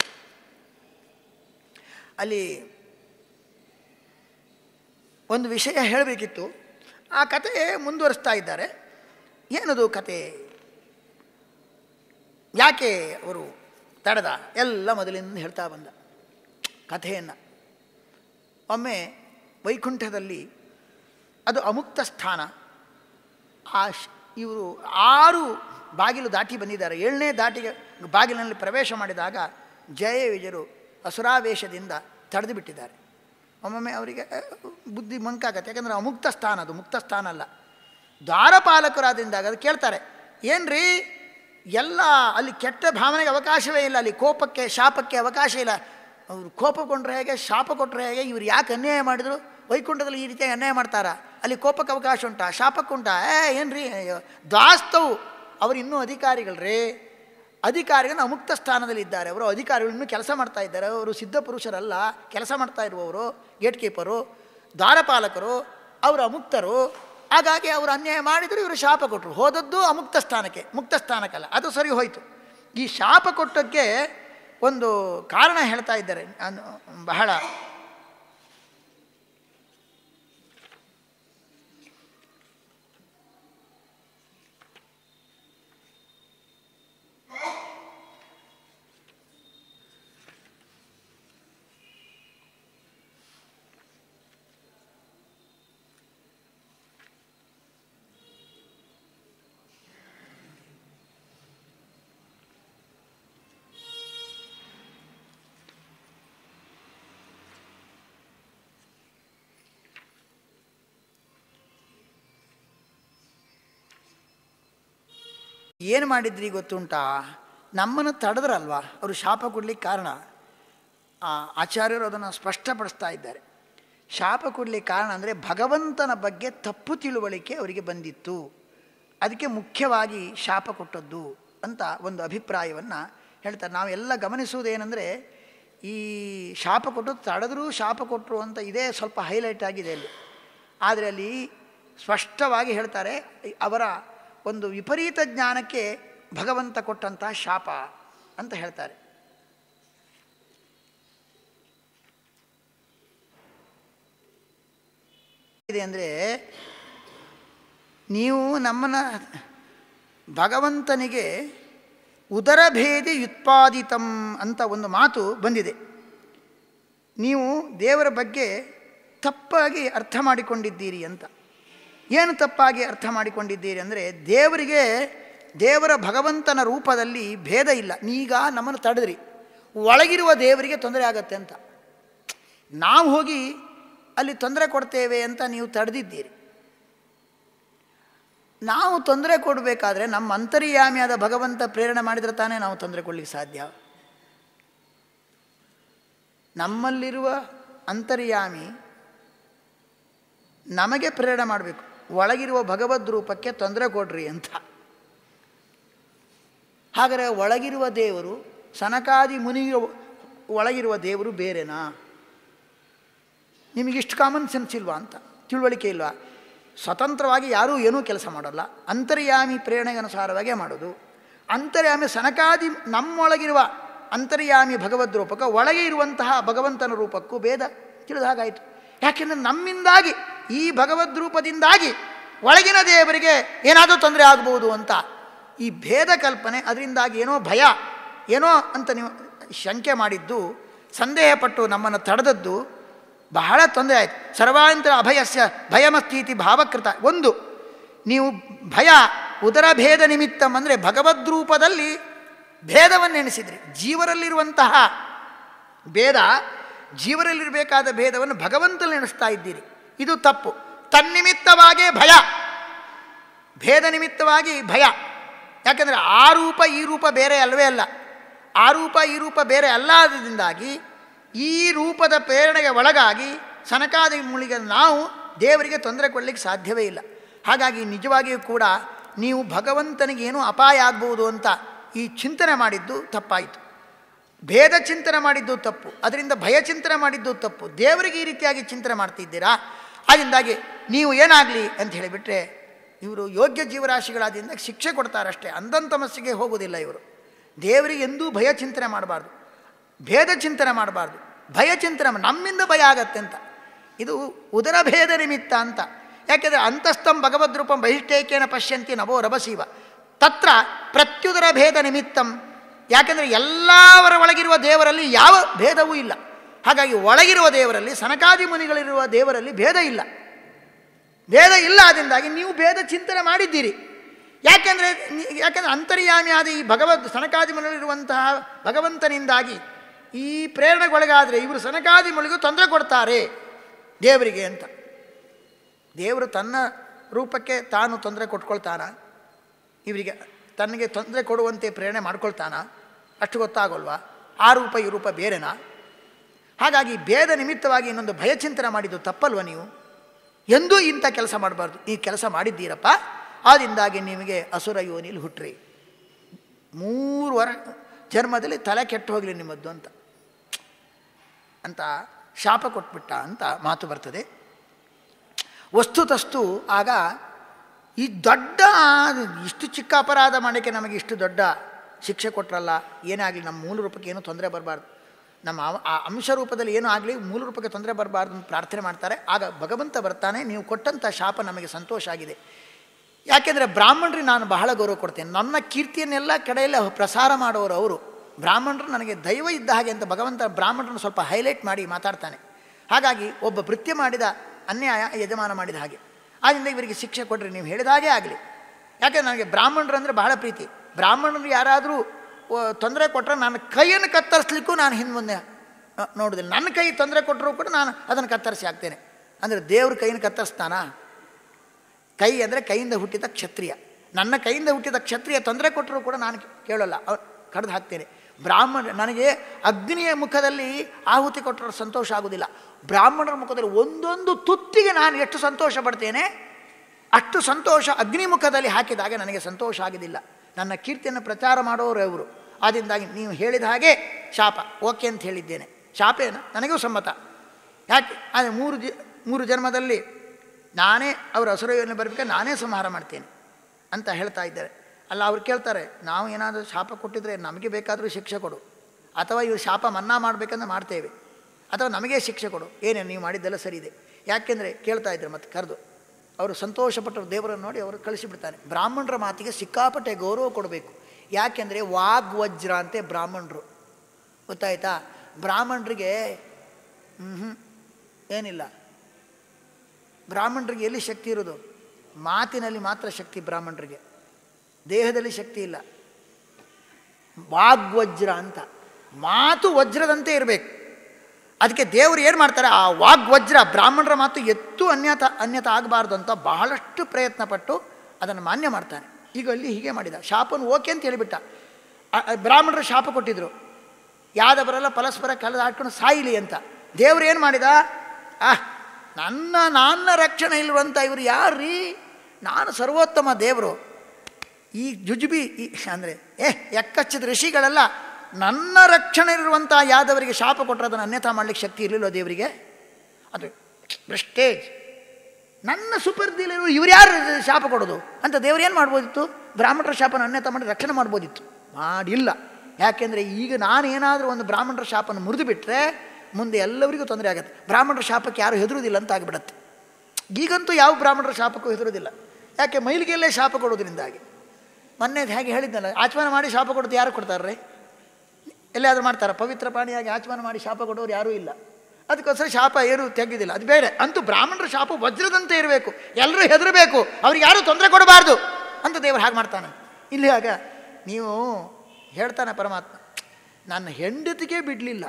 ಅಲ್ಲಿ ಒಂದು ವಿಷಯ ಹೇಳಬೇಕಿತ್ತು ಆ ಕತೆ ಮುಂದುವರಿಸ್ತಾ ಇದ್ದಾರೆ ಏನದು ಕತೆ ಯಾಕೆ ಅವರು ತಡೆದ ಎಲ್ಲ ಮೊದಲಿಂದ ಹೇಳ್ತಾ ಬಂದ ಕಥೆಯನ್ನು ಒಮ್ಮೆ ವೈಕುಂಠದಲ್ಲಿ ಅದು ಅಮುಕ್ತ ಸ್ಥಾನ ಆ ಶ್- ಇವರು ಆರು ಬಾಗಿಲು ದಾಟಿ ಬಂದಿದ್ದಾರೆ ಏಳನೇ ದಾಟಿಗೆ ಬಾಗಿಲಿನಲ್ಲಿ ಪ್ರವೇಶ ಮಾಡಿದಾಗ ಜಯ ವಿಜಯರು ಅಸುರಾವೇಶದಿಂದ ತಡೆದು ಬಿಟ್ಟಿದ್ದಾರೆ ಒಮ್ಮೊಮ್ಮೆ ಅವರಿಗೆ ಅ, ಬುದ್ಧಿ ಮಂಕಾಗತ್ತೆ ಯಾಕಂದರೆ ಅಮುಕ್ತ ಸ್ಥಾನ ಅದು ಮುಕ್ತ ಸ್ಥಾನ ಅಲ್ಲ ದ್ವಾರಪಾಲಕರಾದಿಂದಾಗ ಅದು ಕೇಳ್ತಾರೆ ಏನ್ರಿ ಎಲ್ಲ ಅಲ್ಲಿ ಕೆಟ್ಟ ಭಾವನೆಗೆ ಅವಕಾಶವೇ ಇಲ್ಲ ಅಲ್ಲಿ ಕೋಪಕ್ಕೆ ಶಾಪಕ್ಕೆ ಅವಕಾಶ ಇಲ್ಲ ಅವರು ಕೋಪಗೊಂಡ್ರೆ ಹೇಗೆ ಶಾಪ ಕೊಟ್ಟರೆ ಹೇಗೆ ಇವ್ರು ಯಾಕೆ ಅನ್ಯಾಯ ಮಾಡಿದ್ರು ವೈಕುಂಠದಲ್ಲಿ ಈ ರೀತಿಯಾಗಿ ಅನ್ಯಾಯ ಮಾಡ್ತಾರಾ ಅಲ್ಲಿ ಕೋಪಕ್ಕೆ ಅವಕಾಶ ಉಂಟಾ ಶಾಪಕ್ಕುಂಟಾ ಏ ಏನ್ರಿ ಅಯ್ಯೋ ದಾಸ್ತವು ಅವರು ಇನ್ನೂ ಅಧಿಕಾರಿಗಳ್ರಿ ಅಧಿಕಾರಿಗಳು ಅಮುಕ್ತ ಸ್ಥಾನದಲ್ಲಿ ಇದ್ದಾರೆ ಅವರು ಅಧಿಕಾರಿಗಳು ಇನ್ನೂ ಕೆಲಸ ಮಾಡ್ತಾ ಇದ್ದಾರೆ ಅವರು ಸಿದ್ಧ ಪುರುಷರಲ್ಲ ಕೆಲಸ ಮಾಡ್ತಾ ಇರುವವರು ಗೇಟ್ ಕೀಪರು ದ್ವಾರಪಾಲಕರು ಅವರು ಅಮುಕ್ತರು ಹಾಗಾಗಿ ಅವರು ಅನ್ಯಾಯ ಮಾಡಿದರು ಇವರು ಶಾಪ ಕೊಟ್ಟರು ಹೋದದ್ದು ಅಮುಕ್ತ ಸ್ಥಾನಕ್ಕೆ ಮುಕ್ತ ಸ್ಥಾನಕ್ಕಲ್ಲ ಅದು ಸರಿ ಹೋಯಿತು ಈ ಶಾಪ ಕೊಟ್ಟಕ್ಕೆ ಒಂದು ಕಾರಣ ಹೇಳ್ತಾ ಇದ್ದಾರೆ ಅನ್- ಬಹಳ ಏನು ಮಾಡಿದ್ರಿ ಗೊತ್ತುಂಟಾ ನಮ್ಮನ್ನು ತಡೆದ್ರಲ್ವಾ ಅವರು ಶಾಪ ಕೊಡ್ಲಿಕ್ಕೆ ಕಾರಣ ಆ ಆಚಾರ್ಯರು ಅದನ್ನು ಸ್ಪಷ್ಟಪಡಿಸ್ತಾ ಇದ್ದಾರೆ ಶಾಪ ಕೊಡ್ಲಿಕ್ಕೆ ಕಾರಣ ಅಂದರೆ ಭಗವಂತನ ಬಗ್ಗೆ ತಪ್ಪು ತಿಳುವಳಿಕೆ ಅವರಿಗೆ ಬಂದಿತ್ತು ಅದಕ್ಕೆ ಮುಖ್ಯವಾಗಿ ಶಾಪ ಕೊಟ್ಟದ್ದು ಅಂತ ಒಂದು ಅಭಿಪ್ರಾಯವನ್ನು ಹೇಳ್ತಾರೆ ನಾವೆಲ್ಲ ಗಮನಿಸುವುದೇನೆಂದರೆ ಈ ಶಾಪ ಕೊಟ್ಟು ತಡೆದರೂ ಶಾಪ ಕೊಟ್ಟರು ಅಂತ ಇದೇ ಸ್ವಲ್ಪ ಹೈಲೈಟ್ ಆಗಿದೆ ಅಲ್ಲಿ ಆದರೆ ಅಲ್ಲಿ ಸ್ಪಷ್ಟವಾಗಿ ಹೇಳ್ತಾರೆ ಅವರ ಒಂದು ವಿಪರೀತ ಜ್ಞಾನಕ್ಕೆ ಭಗವಂತ ಕೊಟ್ಟಂತಹ ಶಾಪ ಅಂತ ಹೇಳ್ತಾರೆ ಇದೆ ಅಂದರೆ ನೀವು ನಮ್ಮನ್ನು ಭಗವಂತನಿಗೆ ಉದರಭೇದಿ ಯುತ್ಪಾದಿತಂ ಅಂತ ಒಂದು ಮಾತು ಬಂದಿದೆ ನೀವು ದೇವರ ಬಗ್ಗೆ ತಪ್ಪಾಗಿ ಅರ್ಥ ಮಾಡಿಕೊಂಡಿದ್ದೀರಿ ಅಂತ ಏನು ತಪ್ಪಾಗಿ ಅರ್ಥ ಮಾಡಿಕೊಂಡಿದ್ದೀರಿ ಅಂದರೆ ದೇವರಿಗೆ ದೇವರ ಭಗವಂತನ ರೂಪದಲ್ಲಿ ಭೇದ ಇಲ್ಲ ನೀಗ ನಮ್ಮನ್ನು ತಡೆದ್ರಿ ಒಳಗಿರುವ ದೇವರಿಗೆ ತೊಂದರೆ ಆಗತ್ತೆ ಅಂತ ನಾವು ಹೋಗಿ ಅಲ್ಲಿ ತೊಂದರೆ ಕೊಡ್ತೇವೆ ಅಂತ ನೀವು ತಡೆದಿದ್ದೀರಿ ನಾವು ತೊಂದರೆ ಕೊಡಬೇಕಾದ್ರೆ ನಮ್ಮ ಅಂತರ್ಯಾಮಿಯಾದ ಭಗವಂತ ಪ್ರೇರಣೆ ಮಾಡಿದರೆ ತಾನೇ ನಾವು ತೊಂದರೆ ಕೊಡಲಿಕ್ಕೆ ಸಾಧ್ಯ ನಮ್ಮಲ್ಲಿರುವ ಅಂತರ್ಯಾಮಿ ನಮಗೆ ಪ್ರೇರಣೆ ಮಾಡಬೇಕು ಒಳಗಿರುವ ಭಗವದ್ ರೂಪಕ್ಕೆ ತೊಂದರೆ ಕೊಡ್ರಿ ಅಂತ ಹಾಗಾದರೆ ಒಳಗಿರುವ ದೇವರು ಸನಕಾದಿ ಮುನಿಯ ಒಳಗಿರುವ ದೇವರು ಬೇರೆನಾ ನಿಮಗಿಷ್ಟು ಕಾಮನ್ ಸೆನ್ಸ್ ಇಲ್ವಾ ಅಂತ ತಿಳುವಳಿಕೆ ಇಲ್ವಾ ಸ್ವತಂತ್ರವಾಗಿ ಯಾರೂ ಏನೂ ಕೆಲಸ ಮಾಡೋಲ್ಲ ಅಂತರ್ಯಾಮಿ ಪ್ರೇರಣೆಗೆ ಅನುಸಾರವಾಗೇ ಮಾಡೋದು ಅಂತರ್ಯಾಮಿ ಸನಕಾದಿ ನಮ್ಮೊಳಗಿರುವ ಅಂತರ್ಯಾಮಿ ಭಗವದ್ ರೂಪಕ್ಕೆ ಒಳಗೆ ಇರುವಂತಹ ಭಗವಂತನ ರೂಪಕ್ಕೂ ಭೇದ ತಿಳಿದ ಹಾಗಾಯಿತು ಯಾಕೆಂದರೆ ನಮ್ಮಿಂದಾಗಿ ಈ ಭಗವದ್ ರೂಪದಿಂದಾಗಿ ಒಳಗಿನ ದೇವರಿಗೆ ಏನಾದರೂ ತೊಂದರೆ ಆಗ್ಬೋದು ಅಂತ ಈ ಭೇದ ಕಲ್ಪನೆ ಅದರಿಂದಾಗಿ ಏನೋ ಭಯ ಏನೋ ಅಂತ ನೀವು ಶಂಕೆ ಮಾಡಿದ್ದು ಸಂದೇಹಪಟ್ಟು ನಮ್ಮನ್ನು ತಡೆದದ್ದು ಬಹಳ ತೊಂದರೆ ಆಯಿತು ಸರ್ವಾಂತರ ಅಭಯಸ್ಯ ಭಯಮಸ್ತೀತಿ ಭಾವಕೃತ ಒಂದು ನೀವು ಭಯ ಉದರ ಭೇದ ನಿಮಿತ್ತಂ ಅಂದರೆ ಭಗವದ್ರೂಪದಲ್ಲಿ ಭೇದವನ್ನು ಎಣಿಸಿದ್ರಿ ಜೀವರಲ್ಲಿರುವಂತಹ ಭೇದ ಜೀವರಲ್ಲಿರಬೇಕಾದ ಭೇದವನ್ನು ಭಗವಂತನಲ್ಲಿ ಎಣಿಸ್ತಾ ಇದ್ದೀರಿ ಇದು ತಪ್ಪು ತನ್ನಿಮಿತ್ತವಾಗೇ ಭಯ ಭೇದ ನಿಮಿತ್ತವಾಗಿ ಭಯ ಯಾಕಂದರೆ ಆ ರೂಪ ಈ ರೂಪ ಬೇರೆ ಅಲ್ಲವೇ ಅಲ್ಲ ಆ ರೂಪ ಈ ರೂಪ ಬೇರೆ ಅಲ್ಲಾದ್ರಿಂದಾಗಿ ಈ ರೂಪದ ಪ್ರೇರಣೆಗೆ ಒಳಗಾಗಿ ಸನಕಾದಿ ಮುಳಿಗೆ ನಾವು ದೇವರಿಗೆ ತೊಂದರೆ ಕೊಡಲಿಕ್ಕೆ ಸಾಧ್ಯವೇ ಇಲ್ಲ ಹಾಗಾಗಿ ನಿಜವಾಗಿಯೂ ಕೂಡ ನೀವು ಭಗವಂತನಿಗೆ ಏನೂ ಅಪಾಯ ಆಗ್ಬೋದು ಅಂತ ಈ ಚಿಂತನೆ ಮಾಡಿದ್ದು ತಪ್ಪಾಯಿತು ಭೇದ ಚಿಂತನೆ ಮಾಡಿದ್ದು ತಪ್ಪು ಅದರಿಂದ ಭಯ ಚಿಂತನೆ ಮಾಡಿದ್ದು ತಪ್ಪು ದೇವರಿಗೆ ಈ ರೀತಿಯಾಗಿ ಚಿಂತನೆ ಮಾಡ್ತಿದ್ದೀರಾ ಅದರಿಂದಾಗಿ ನೀವು ಏನಾಗಲಿ ಅಂತ ಹೇಳಿಬಿಟ್ರೆ ಇವರು ಯೋಗ್ಯ ಜೀವರಾಶಿಗಳಾದ್ರಿಂದ ಶಿಕ್ಷೆ ಕೊಡ್ತಾರಷ್ಟೇ ಅಂದಂತಮಸ್ಸಿಗೆ ಹೋಗೋದಿಲ್ಲ ಇವರು ದೇವರಿಗೆ ಎಂದೂ ಭಯ ಚಿಂತನೆ ಮಾಡಬಾರ್ದು ಭೇದ ಚಿಂತನೆ ಮಾಡಬಾರ್ದು ಭಯ ಚಿಂತನೆ ಮಾ- ನಮ್ಮಿಂದ ಭಯ ಆಗತ್ತೆ ಅಂತ ಇದು ಉದರ ಭೇದ ನಿಮಿತ್ತ ಅಂತ ಯಾಕೆಂದರೆ ಅಂತಸ್ಥಂ ಭಗವದ್ರೂಪಂ ಬಹಿಷ್ಠೇಕೇನ ಪಶ್ಯಂತಿ ನವೋ ರಭಸೀವ ತತ್ರ ಪ್ರತ್ಯುದರ ಭೇದ ನಿಮಿತ್ತಂ ಯಾಕೆಂದರೆ ಎಲ್ಲವರ ಒಳಗಿರುವ ದೇವರಲ್ಲಿ ಯಾವ ಭೇದವೂ ಇಲ್ಲ ಹಾಗಾಗಿ ಒಳಗಿರುವ ದೇವರಲ್ಲಿ ಸನಕಾದಿ ಮುನಿಗಳಿರುವ ದೇವರಲ್ಲಿ ಭೇದ ಇಲ್ಲ ಭೇದ ಇಲ್ಲ ಆದ್ದರಿಂದಾಗಿ ನೀವು ಭೇದ ಚಿಂತನೆ ಮಾಡಿದ್ದೀರಿ ಯಾಕೆಂದರೆ ಯಾಕೆಂದರೆ ಅಂತರ್ಯಾಮಿಯಾದ ಈ ಭಗವದ್ ಸನಕಾದಿ ಮುನಿಗಳಿರುವಂತಹ ಭಗವಂತನಿಂದಾಗಿ ಈ ಪ್ರೇರಣೆಗೊಳಗಾದರೆ ಇವರು ಸನಕಾದಿ ಮುನಿಗೂ ತೊಂದರೆ ಕೊಡ್ತಾರೆ ದೇವರಿಗೆ ಅಂತ ದೇವರು ತನ್ನ ರೂಪಕ್ಕೆ ತಾನು ತೊಂದರೆ ಕೊಟ್ಕೊಳ್ತಾನ ಇವರಿಗೆ ತನಗೆ ತೊಂದರೆ ಕೊಡುವಂತೆ ಪ್ರೇರಣೆ ಮಾಡ್ಕೊಳ್ತಾನ ಅಷ್ಟು ಗೊತ್ತಾಗೋಲ್ವಾ ಆ ರೂಪ ಈ ರೂಪ ಬೇರೆನಾ ಹಾಗಾಗಿ ಭೇದ ನಿಮಿತ್ತವಾಗಿ ಇನ್ನೊಂದು ಭಯಚಿಂತನೆ ಮಾಡಿದ್ದು ತಪ್ಪಲ್ವ ನೀವು ಎಂದೂ ಇಂಥ ಕೆಲಸ ಮಾಡಬಾರ್ದು ಈ ಕೆಲಸ ಮಾಡಿದ್ದೀರಪ್ಪ ಆದಿಂದಾಗಿ ನಿಮಗೆ ಅಸುರ ಯೋನಿಲಿ ಹುಟ್ಟ್ರಿ ಮೂರು ವರ ಜನ್ಮದಲ್ಲಿ ತಲೆ ಕೆಟ್ಟು ಹೋಗಲಿ ನಿಮ್ಮದ್ದು ಅಂತ ಅಂತ ಶಾಪ ಕೊಟ್ಬಿಟ್ಟ ಅಂತ ಮಾತು ಬರ್ತದೆ ವಸ್ತುತಸ್ತು ಆಗ ಈ ದೊಡ್ಡ ಇಷ್ಟು ಚಿಕ್ಕ ಅಪರಾಧ ಮಾಡೋಕ್ಕೆ ನಮಗೆ ಇಷ್ಟು ದೊಡ್ಡ ಶಿಕ್ಷೆ ಕೊಟ್ರಲ್ಲ ಏನೇ ಆಗಲಿ ನಮ್ಮ ಮೂಲ ರೂಪಕ್ಕೆ ಏನೂ ತೊಂದರೆ ಬರಬಾರ್ದು ನಮ್ಮ ಅವ- ಆ ಅಂಶ ರೂಪದಲ್ಲಿ ಏನೂ ಆಗಲಿ ಮೂಲ ರೂಪಕ್ಕೆ ತೊಂದರೆ ಬರಬಾರ್ದು ಅಂತ ಪ್ರಾರ್ಥನೆ ಮಾಡ್ತಾರೆ ಆಗ ಭಗವಂತ ಬರ್ತಾನೆ ನೀವು ಕೊಟ್ಟಂಥ ಶಾಪ ನಮಗೆ ಸಂತೋಷ ಆಗಿದೆ ಯಾಕೆಂದರೆ ಬ್ರಾಹ್ಮಣರಿಗೆ ನಾನು ಬಹಳ ಗೌರವ ಕೊಡ್ತೇನೆ ನನ್ನ ಕೀರ್ತಿಯನ್ನೆಲ್ಲ ಕಡೆಯಲ್ಲಿ ಪ್ರಸಾರ ಮಾಡೋರು ಅವರು ಬ್ರಾಹ್ಮಣರು ನನಗೆ ದೈವ ಇದ್ದ ಹಾಗೆ ಅಂತ ಭಗವಂತ ಬ್ರಾಹ್ಮಣರನ್ನು ಸ್ವಲ್ಪ ಹೈಲೈಟ್ ಮಾಡಿ ಮಾತಾಡ್ತಾನೆ ಹಾಗಾಗಿ ಒಬ್ಬ ಭೃತ್ಯ ಮಾಡಿದ ಅನ್ಯಾಯ ಯಜಮಾನ ಮಾಡಿದ ಹಾಗೆ ಆದ್ದರಿಂದ ಇವರಿಗೆ ಶಿಕ್ಷೆ ಕೊಡ್ರಿ ನೀವು ಹೇಳಿದ ಹಾಗೆ ಆಗಲಿ ಯಾಕೆಂದ್ರೆ ನನಗೆ ಬ್ರಾಹ್ಮಣರು ಅಂದರೆ ಬಹಳ ಪ್ರೀತಿ ಬ್ರಾಹ್ಮಣರು ಯಾರಾದರೂ ತೊಂದರೆ ಕೊಟ್ಟರೆ ನಾನು ಕೈಯನ್ನು ಕತ್ತರಿಸ್ಲಿಕ್ಕೂ ನಾನು ಹಿಂದೆ ಮುಂದೆ ನೋ- ನೋಡೋದಿಲ್ಲ ನನ್ನ ಕೈ ತೊಂದರೆ ಕೊಟ್ಟರೂ ಕೂಡ ನಾನು ಅದನ್ನು ಕತ್ತರಿಸಿ ಹಾಕ್ತೇನೆ ಅಂದರೆ ದೇವ್ರ ಕೈಯನ್ನು ಕತ್ತರಿಸ್ತಾನಾ ಕೈ ಅಂದರೆ ಕೈಯಿಂದ ಹುಟ್ಟಿದ ಕ್ಷತ್ರಿಯ ನನ್ನ ಕೈಯಿಂದ ಹುಟ್ಟಿದ ಕ್ಷತ್ರಿಯ ತೊಂದರೆ ಕೊಟ್ಟರೂ ಕೂಡ ನಾನು ಕೇಳೋಲ್ಲ ಅವ್ರು ಕಡ್ದು ಹಾಕ್ತೇನೆ ಬ್ರಾಹ್ಮಣ ನನಗೆ ಅಗ್ನಿಯ ಮುಖದಲ್ಲಿ ಆಹುತಿ ಕೊಟ್ಟರು ಸಂತೋಷ ಆಗೋದಿಲ್ಲ ಬ್ರಾಹ್ಮಣರ ಮುಖದಲ್ಲಿ ಒಂದೊಂದು ತುತ್ತಿಗೆ ನಾನು ಎಷ್ಟು ಸಂತೋಷ ಪಡ್ತೇನೆ ಅಷ್ಟು ಸಂತೋಷ ಅಗ್ನಿ ಮುಖದಲ್ಲಿ ಹಾಕಿದಾಗ ನನಗೆ ಸಂತೋಷ ಆಗೋದಿಲ್ಲ ನನ್ನ ಕೀರ್ತಿಯನ್ನು ಪ್ರಚಾರ ಮಾಡೋರು ಅವರು ಆದ್ದರಿಂದಾಗಿ ನೀವು ಹೇಳಿದ ಹಾಗೆ ಶಾಪ ಓಕೆ ಅಂತ ಹೇಳಿದ್ದೇನೆ ಶಾಪ ಏನು ನನಗೂ ಸಮ್ಮತ ಯಾಕೆ ಆದರೆ ಮೂರು ಜ ಮೂರು ಜನ್ಮದಲ್ಲಿ ನಾನೇ ಅವರ ಹಸುರೆಯನ್ನು ಬರಬೇಕಾದ್ರೆ ನಾನೇ ಸಂಹಾರ ಮಾಡ್ತೇನೆ ಅಂತ ಹೇಳ್ತಾ ಇದ್ದಾರೆ ಅಲ್ಲ ಅವ್ರು ಕೇಳ್ತಾರೆ ನಾವು ಏನಾದರೂ ಶಾಪ ಕೊಟ್ಟಿದ್ರೆ ನಮಗೆ ಬೇಕಾದರೂ ಶಿಕ್ಷೆ ಕೊಡು ಅಥವಾ ಇವರು ಶಾಪ ಮನ್ನಾ ಮಾಡಬೇಕಂದ್ರೆ ಮಾಡ್ತೇವೆ ಅಥವಾ ನಮಗೇ ಶಿಕ್ಷೆ ಕೊಡು ಏನೇ ನೀವು ಮಾಡಿದ್ದೆಲ್ಲ ಸರಿ ಇದೆ ಯಾಕೆಂದರೆ ಕೇಳ್ತಾ ಇದ್ದಾರೆ ಮತ್ತೆ ಕರೆದು ಅವರು ಸಂತೋಷಪಟ್ಟರು ದೇವರನ್ನು ನೋಡಿ ಅವರು ಕಳಿಸಿಬಿಡ್ತಾನೆ ಬ್ರಾಹ್ಮಣರ ಮಾತಿಗೆ ಸಿಕ್ಕಾಪಟ್ಟೆ ಗೌರವ ಕೊಡಬೇಕು ಯಾಕೆಂದರೆ ವಾಗ್ವಜ್ರ ಅಂತೆ ಬ್ರಾಹ್ಮಣರು ಗೊತ್ತಾಯ್ತಾ ಬ್ರಾಹ್ಮಣರಿಗೆ ಹ್ಞೂ ಏನಿಲ್ಲ ಬ್ರಾಹ್ಮಣರಿಗೆ ಎಲ್ಲಿ ಶಕ್ತಿ ಇರೋದು ಮಾತಿನಲ್ಲಿ ಮಾತ್ರ ಶಕ್ತಿ ಬ್ರಾಹ್ಮಣರಿಗೆ ದೇಹದಲ್ಲಿ ಶಕ್ತಿ ಇಲ್ಲ ವಾಗ್ವಜ್ರ ಅಂತ ಮಾತು ವಜ್ರದಂತೆ ಇರಬೇಕು ಅದಕ್ಕೆ ದೇವರು ಏನು ಮಾಡ್ತಾರೆ ಆ ವಾಗ್ವಜ್ರ ಬ್ರಾಹ್ಮಣರ ಮಾತು ಎತ್ತು ಅನ್ಯತ ಅನ್ಯತ ಆಗಬಾರ್ದು ಅಂತ ಬಹಳಷ್ಟು ಪ್ರಯತ್ನ ಪಟ್ಟು ಅದನ್ನು ಮಾನ್ಯ ಮಾಡ್ತಾನೆ ಈಗ ಅಲ್ಲಿ ಹೀಗೆ ಮಾಡಿದ ಶಾಪನು ಓಕೆ ಅಂತ ಹೇಳಿಬಿಟ್ಟ ಆ- ಆ ಬ್ರಾಹ್ಮಣರು ಶಾಪ ಕೊಟ್ಟಿದ್ರು ಯಾದವರೆಲ್ಲ ಪರಸ್ಪರ ಕಳೆದಾಡ್ಕೊಂಡು ಸಾಯಿಲಿ ಅಂತ ದೇವ್ರು ಏನು ಮಾಡಿದ ಆ ನನ್ನ ನನ್ನ ರಕ್ಷಣೆ ಇಲ್ವಂತ ಇವರು ಯಾರ್ರೀ ನಾನು ಸರ್ವೋತ್ತಮ ದೇವರು ಈ ಜುಜುಬಿ ಈ ಅಂದರೆ ಏ ಎಕ್ಕಚ್ಚಿದ ಋಷಿಗಳೆಲ್ಲ ನನ್ನ ರಕ್ಷಣೆ ಇರುವಂಥ ಯಾದವರಿಗೆ ಶಾಪ ಕೊಟ್ಟರೆ ಅದನ್ನು ಅನ್ಯತಾ ಮಾಡಲಿಕ್ಕೆ ಶಕ್ತಿ ಇರಲಿಲ್ಲ ದೇವರಿಗೆ ಅದು ಪ್ರೆಸ್ಟೇಜ್ ನನ್ನ ಸುಪರ್ದಿಲಿರುವ ಇವ್ರು ಯಾರು ಶಾಪ ಕೊಡೋದು ಅಂತ ದೇವ್ರು ಏನು ಮಾಡ್ಬೋದಿತ್ತು ಬ್ರಾಹ್ಮಣರ ಶಾಪನ ಅನ್ಯತಾ ಮಾಡಿ ರಕ್ಷಣೆ ಮಾಡ್ಬೋದಿತ್ತು ಮಾಡಿಲ್ಲ ಯಾಕೆಂದರೆ ಈಗ ನಾನು ಏನಾದರೂ ಒಂದು ಬ್ರಾಹ್ಮಣರ ಶಾಪನ ಮುರಿದು ಬಿಟ್ಟರೆ ಮುಂದೆ ಎಲ್ಲರಿಗೂ ತೊಂದರೆ ಆಗುತ್ತೆ ಬ್ರಾಹ್ಮಣರ ಶಾಪಕ್ಕೆ ಯಾರು ಹೆದರುವುದಿಲ್ಲ ಅಂತ ಆಗಿಬಿಡತ್ತೆ ಈಗಂತೂ ಯಾವ ಬ್ರಾಹ್ಮಣರ ಶಾಪಕ್ಕೂ ಹೆದರುವುದಿಲ್ಲ ಯಾಕೆ ಮೈಲಿಗೆಲ್ಲೇ ಶಾಪ ಕೊಡೋದ್ರಿಂದಾಗಿ ಮೊನ್ನೆ ಹೇಗೆ ಹೇಳಿದ್ನಲ್ಲ ಆಚಮನ ಮಾಡಿ ಶಾಪ ಕೊಡೋದು ಯಾರು ಕೊಡ್ತಾರೆ ಎಲ್ಲಿಯಾದರೂ ಮಾಡ್ತಾರೆ ಪವಿತ್ರ ಪ್ರಾಣಿಯಾಗಿ ಆಚಮನ ಮಾಡಿ ಶಾಪ ಕೊಡೋರು ಯಾರೂ ಇಲ್ಲ ಅದಕ್ಕೋಸ್ಕರ ಶಾಪ ಏನು ತೆಗೆದಿಲ್ಲ ಅದು ಬೇರೆ ಅಂತೂ ಬ್ರಾಹ್ಮಣರ ಶಾಪ ವಜ್ರದಂತೆ ಇರಬೇಕು ಎಲ್ಲರೂ ಹೆದರಬೇಕು ಅವ್ರಿಗೆ ಯಾರೂ ತೊಂದರೆ ಕೊಡಬಾರ್ದು ಅಂತ ದೇವರು ಹಾಗೆ ಮಾಡ್ತಾನೆ ಇಲ್ಲಿ ಆಗ ನೀವು ಹೇಳ್ತಾನೆ ಪರಮಾತ್ಮ ನನ್ನ ಹೆಂಡತಿಗೆ ಬಿಡಲಿಲ್ಲ